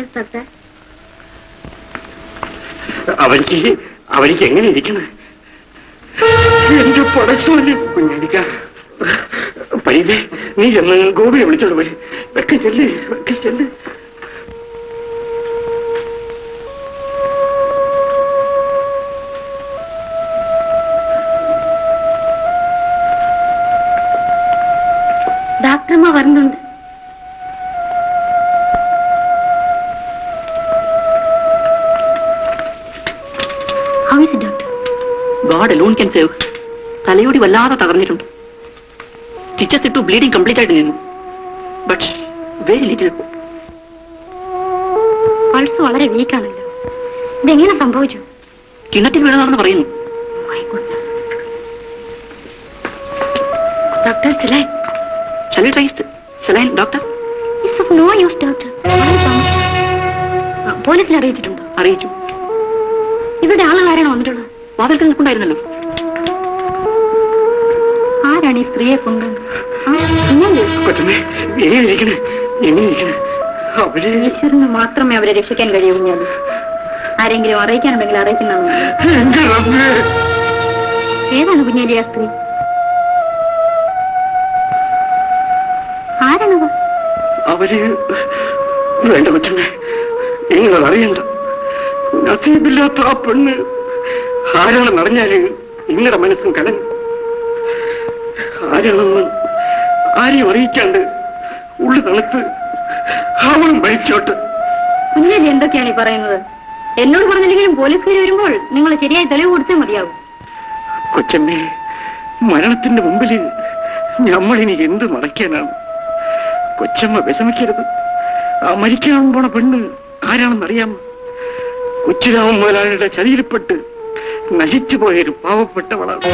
അവനിക്ക് അവനിക്ക് എങ്ങനെ ഇരിക്കണം എന്റെ പടച്ചോന് കുഞ്ഞടിക്ക പയ്യല്ലേ നീ ചെന്ന് ഗോപിയെ വിളിച്ചോണ്ട് പോയി വെക്ക ചെല്ല് വെക്ക ചെല്ല് ഡാക്ടർമാർ വരുന്നുണ്ട് how is doctor god alone can save തലയോടി വല്ലാതെ തകർന്നിട്ടുണ്ട് സ്റ്റിച്ചസ് ഇട്ടു ബ്ലീഡിംഗ് കംപ്ലീറ്റ് ആയിട്ട് നിന്നു ബട്ട് വെരി ലിറ്റിൽ പൾസ് വളരെ വീക്കാണല്ലോ ഇതെങ്ങനെ സംഭവിച്ചു കിണറ്റിൽ വീണതാണെന്ന് പറയുന്നു ഡോക്ടർ സിലൈൻ ഷലി tries saline doctor it's of no use doctor പോലീസിൽ അറിയിച്ചിട്ടുണ്ടോ അറിയിച്ചു ഇവിടെ ആളുകൾ ആരാണ് വന്നിട്ടുള്ളത് വാതിൽക്കൽ നിൽക്കുണ്ടായിരുന്നല്ലോ ആരാണ് ഈ സ്ത്രീയെ കൊണ്ട് കൊച്ചമ്മേ എങ്ങനെ ഇരിക്കണേ എങ്ങനെ ഇരിക്കണേ അവര് ഈശ്വരന് മാത്രമേ അവരെ രക്ഷിക്കാൻ കഴിയൂ ഞാൻ ആരെങ്കിലും അറിയിക്കാനുണ്ടെങ്കിൽ അറിയിക്കുന്നതാണ് എന്റെ റബ്ബേ ഏതാണ് കുഞ്ഞാലി ആ സ്ത്രീ ആരാണത് അവര് വേണ്ട കൊച്ചമ്മേ നിങ്ങൾ അറിയണ്ട നസീബില്ലാത്ത ആ പെണ്ണ് ആരാണെന്ന് അറിഞ്ഞാല് നിങ്ങളുടെ മനസ്സും കലങ്ങും ആരാണെന്ന് ആരെയും അറിയിക്കാണ്ട് ഉള്ളു തണുത്ത് അവളും മരിച്ചോട്ട് കുഞ്ഞാലി എന്തൊക്കെയാണ് ഈ പറയുന്നത് എന്നോട് പറഞ്ഞില്ലെങ്കിലും പോലീസുകാർ വരുമ്പോൾ നിങ്ങൾ ശരിയായി തെളിവ് കൊടുത്തേ മതിയാവും കൊച്ചമ്മേ മരണത്തിന്റെ മുമ്പില് നമ്മളിനി എന്ത് മറയ്ക്കാനാണ് കൊച്ചമ്മ വിഷമിക്കരുത് ആ മരിക്കാൻ പോണ പെണ്ണ് ആരാണെന്നറിയാമോ കൊച്ചുരാമൻ മുതലാളിയുടെ ചതിയിൽപ്പെട്ട് നശിച്ചു പോയൊരു പാവപ്പെട്ടവളാണ്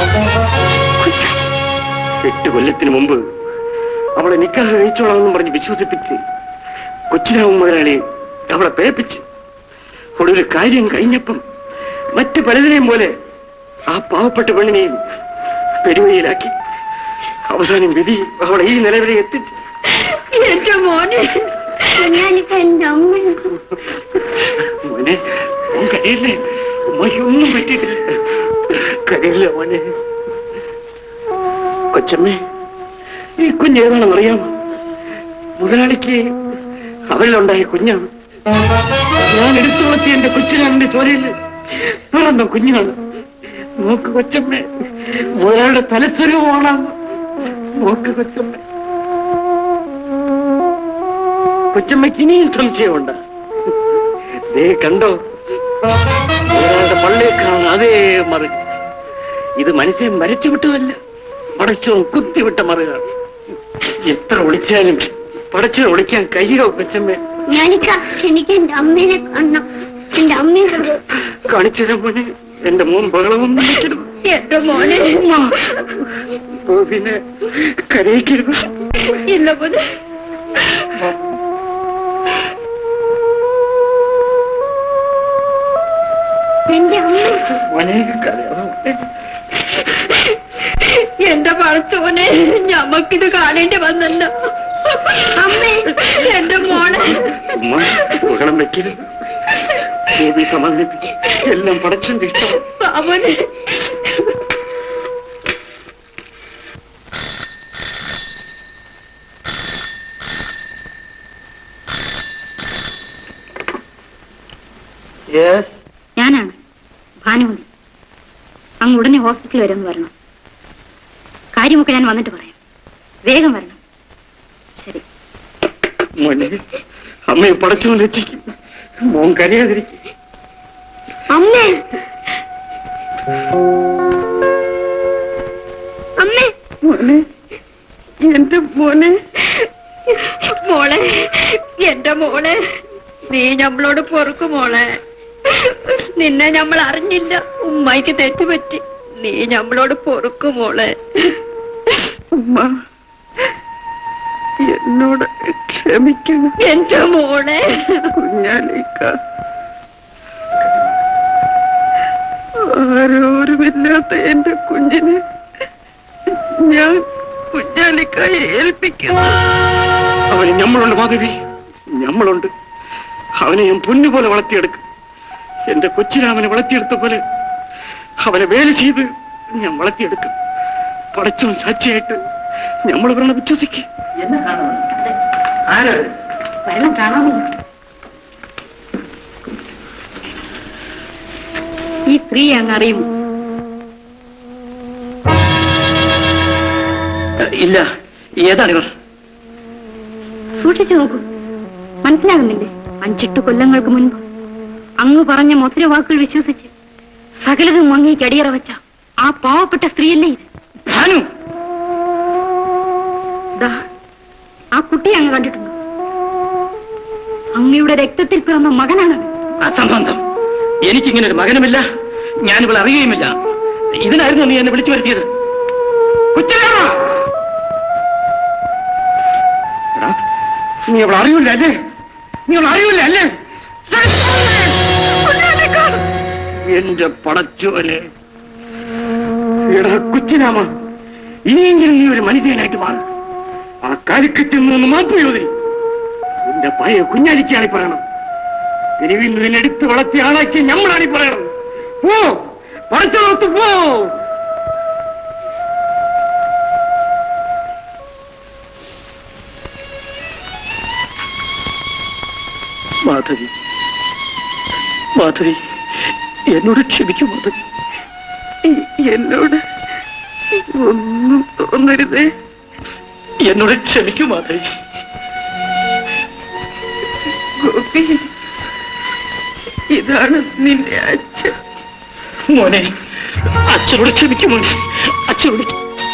എട്ട് കൊല്ലത്തിന് മുമ്പ് അവളെ നിക്കാഹ് കഴിച്ചോളാമെന്നും പറഞ്ഞ് വിശ്വസിപ്പിച്ച് കൊച്ചുരാമൻ മുതലാളി അവളെ പേപ്പിച്ച് ഒടുവിൽ കാര്യം കഴിഞ്ഞപ്പം മറ്റു പലതിനെയും പോലെ ആ പാവപ്പെട്ട പെണ്ണിനെയും പെരുവഴിയിലാക്കി അവസാനം വിധി അവളെ ഈ നിലവിലെ എത്തിച്ചു എന്റെ മോനെ കുഞ്ഞാലിക്ക എന്റെ അമ്മ മോനെ മോൻ കരയില്ലേ ഉമ്മയ്ക്കൊന്നും പറ്റിയിട്ടില്ല കരയില്ല മോനെ കൊച്ചമ്മേ ഈ കുഞ്ഞ് ഏതാണെന്ന് അറിയാമോ മുതലാളിക്ക് അവരിലുണ്ടായ കുഞ്ഞാണ് ഞാൻ എടുത്തു വളർത്തി എന്റെ കൊച്ചിനാണെന്റെ ചോരയിൽ പിറന്ന കുഞ്ഞാണ് നോക്ക് കൊച്ചമ്മേ മുതലാളിയുടെ തലസ്വരൂപമാണ് നോക്ക് കൊച്ചമ്മ കൊച്ചമ്മയ്ക്ക് ഇനിയും സംശയമുണ്ട് ദേ കണ്ടോ മുതലാളിയുടെ പള്ളിയേക്കാണ് അതേ മറുക ഇത് മനുഷ്യൻ മരിച്ചു വിട്ടതല്ല പടച്ചോ കുത്തിവിട്ട മറുകാണ് എത്ര ഒളിച്ചാലും പടച്ചോ ഒളിക്കാൻ കഴിയോ കൊച്ചമ്മേ ഞാനിക്ക എനിക്ക് എന്റെ അമ്മേനെ കാണണം എന്റെ അമ്മയെ കാണിച്ചു മോനെ എന്റെ മോൻ ബഹളമൊന്നും വെക്കരുത് എന്റെ മോനെ ഓ, പിന്നെ കരയിക്കരുത് ഇല്ല മോനെ എന്റെ അമ്മ മോനെ കരയാതെ എന്റെ പറച്ചോനെ ഞമ്മക്കിത് കാണേണ്ടി വന്നല്ലോ അമ്മേ എന്റെ മോളെ ഉമ്മ ബഹളം വെക്കരുത് ദേവി സമാധാനിപ്പിക്കും എല്ലാം പടച്ചന്റെ ഇഷ്ടം പാവനെ ഞാനാണ് ഭാനുമതി അങ്ങ് ഉടനെ ഹോസ്പിറ്റലിൽ വരെ ഒന്ന് വരണം കാര്യമൊക്കെ ഞാൻ വന്നിട്ട് പറയാം വേഗം വരണം ശരി മോനെ അമ്മയെ പടച്ചോൻ രക്ഷിക്കും മോൻ കരയാതിരിക്കും അമ്മേ അമ്മേ മോനെ എന്റെ മോനെ മോളെ എന്റെ മോളെ നീ നമ്മളോട് പൊറുക്കു മോളെ നിന്നെ നമ്മൾ അറിഞ്ഞില്ല ഉമ്മയ്ക്ക് തെറ്റുപറ്റി നീ നമ്മളോട് പൊറുക്കു മോളെ ഉമ്മ എന്നോട് ക്ഷമിക്കണം എന്റെ മോളെ കുഞ്ഞാലിക്ക ആരോരുമില്ലാത്ത എന്റെ കുഞ്ഞിനെ ഞാൻ കുഞ്ഞാലിക്കായെ ഏൽപ്പിക്കുന്നു അവന് നമ്മളുണ്ട് മാധവി ഞമ്മളുണ്ട് അവനെ ഞാൻ പൊന്നുപോലെ വളർത്തിയെടുക്കും എന്റെ കൊച്ചിരാമനെ വളർത്തിയെടുത്ത പോലെ അവനെ വേല ചെയ്ത് ഞാൻ വളർത്തിയെടുക്കും പടച്ചോൻ സാക്ഷിയായിട്ട് നമ്മൾ ഇവരെ വിശ്വസിക്കും എന്നെ കാണുന്നു ആര് വരണം കാണാമല്ലോ ഈ സ്ത്രീ അങ്ങ് അറിയുമോ ഇല്ല ഏതാണിവർ സൂക്ഷിച്ചു നോക്കൂ മനസ്സിലാകുന്നില്ലേ അഞ്ചെട്ട് കൊല്ലങ്ങൾക്ക് മുൻപ് അങ്ങ് പറഞ്ഞ മധുര വാക്കുകൾ വിശ്വസിച്ച് സകലതും അങ്ങേക്ക് അടിയറ വെച്ച ആ പാവപ്പെട്ട സ്ത്രീയല്ലേ ഇത് ഭാനു ദാ, ആ കുട്ടിയെ അങ്ങ് കണ്ടിട്ടുണ്ടോ അങ്ങയുടെ രക്തത്തിൽ പിറന്ന മകനാണ് അസംബന്ധം എനിക്കിങ്ങനെ ഒരു മകനുമില്ല ഞാൻ ഇവളെ അറിയുകയുമില്ല ഇതിനായിരുന്നു നീ എന്നെ വിളിച്ചു വരുത്തിയത് കൊച്ചിരാമ എടാ, നീ അവൾ അറിയില്ല അല്ലേ നീ അവൾ അറിയില്ല അല്ലേ എന്റെ പടച്ചോനെ എടാ കൊച്ചിരാമ ഇനിയെങ്കിലും നീ ഒരു മനുഷ്യനായിട്ട് മാറും ആ കാലിക്കറ്റിൽ നിന്ന് മാപ്പ് ചോദി എന്റെ പഴയ കുഞ്ഞാലിക്കാണ് ഈ പറയണം തെരുവിൽ നിന്ന് നിന്നെടുത്ത് വളർത്തിയ ആളാക്കി ഞമ്മളാണ് ഈ പറയണം പോ പടച്ചോത്ത് പോ മാധവി മാധവി എന്നോട് ക്ഷമിക്കൂ മാധവി എന്നോട് ഒന്നും തോന്നരുതേ എന്നോട് ക്ഷമിക്കൂ മാധവി ഗോപി ഇതാണ് നിന്റെ അച്ഛൻ മോനെ അച്ഛനോട് ക്ഷമിക്കൂ മോനെ അച്ഛനോട്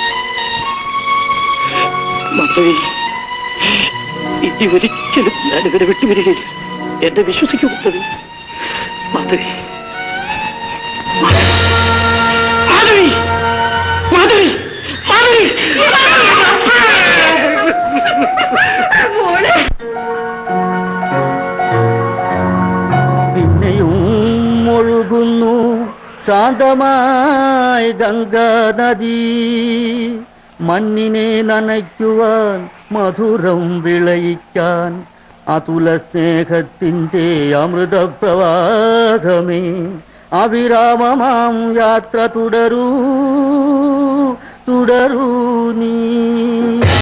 മാധവി ഇനി ഒരിക്കലും ഞാനിവരെ വിട്ടുവരികയില്ല എന്നെ വിശ്വസിക്കൂ മാധവി മാധവി മാധവി മാധവി മാധവി പിന്നെയും ഒഴുകുന്നു ശാന്തമായി ഗംഗാ നദി മണ്ണിനെ നനയ്ക്കുവാൻ മധുരം വിളയിക്കാൻ അതുല സ്നേഹത്തിൻ്റെ അമൃതപ്രവാഹമേ അവിരാമമാം യാത്ര തുടരൂ തുടരൂ നീ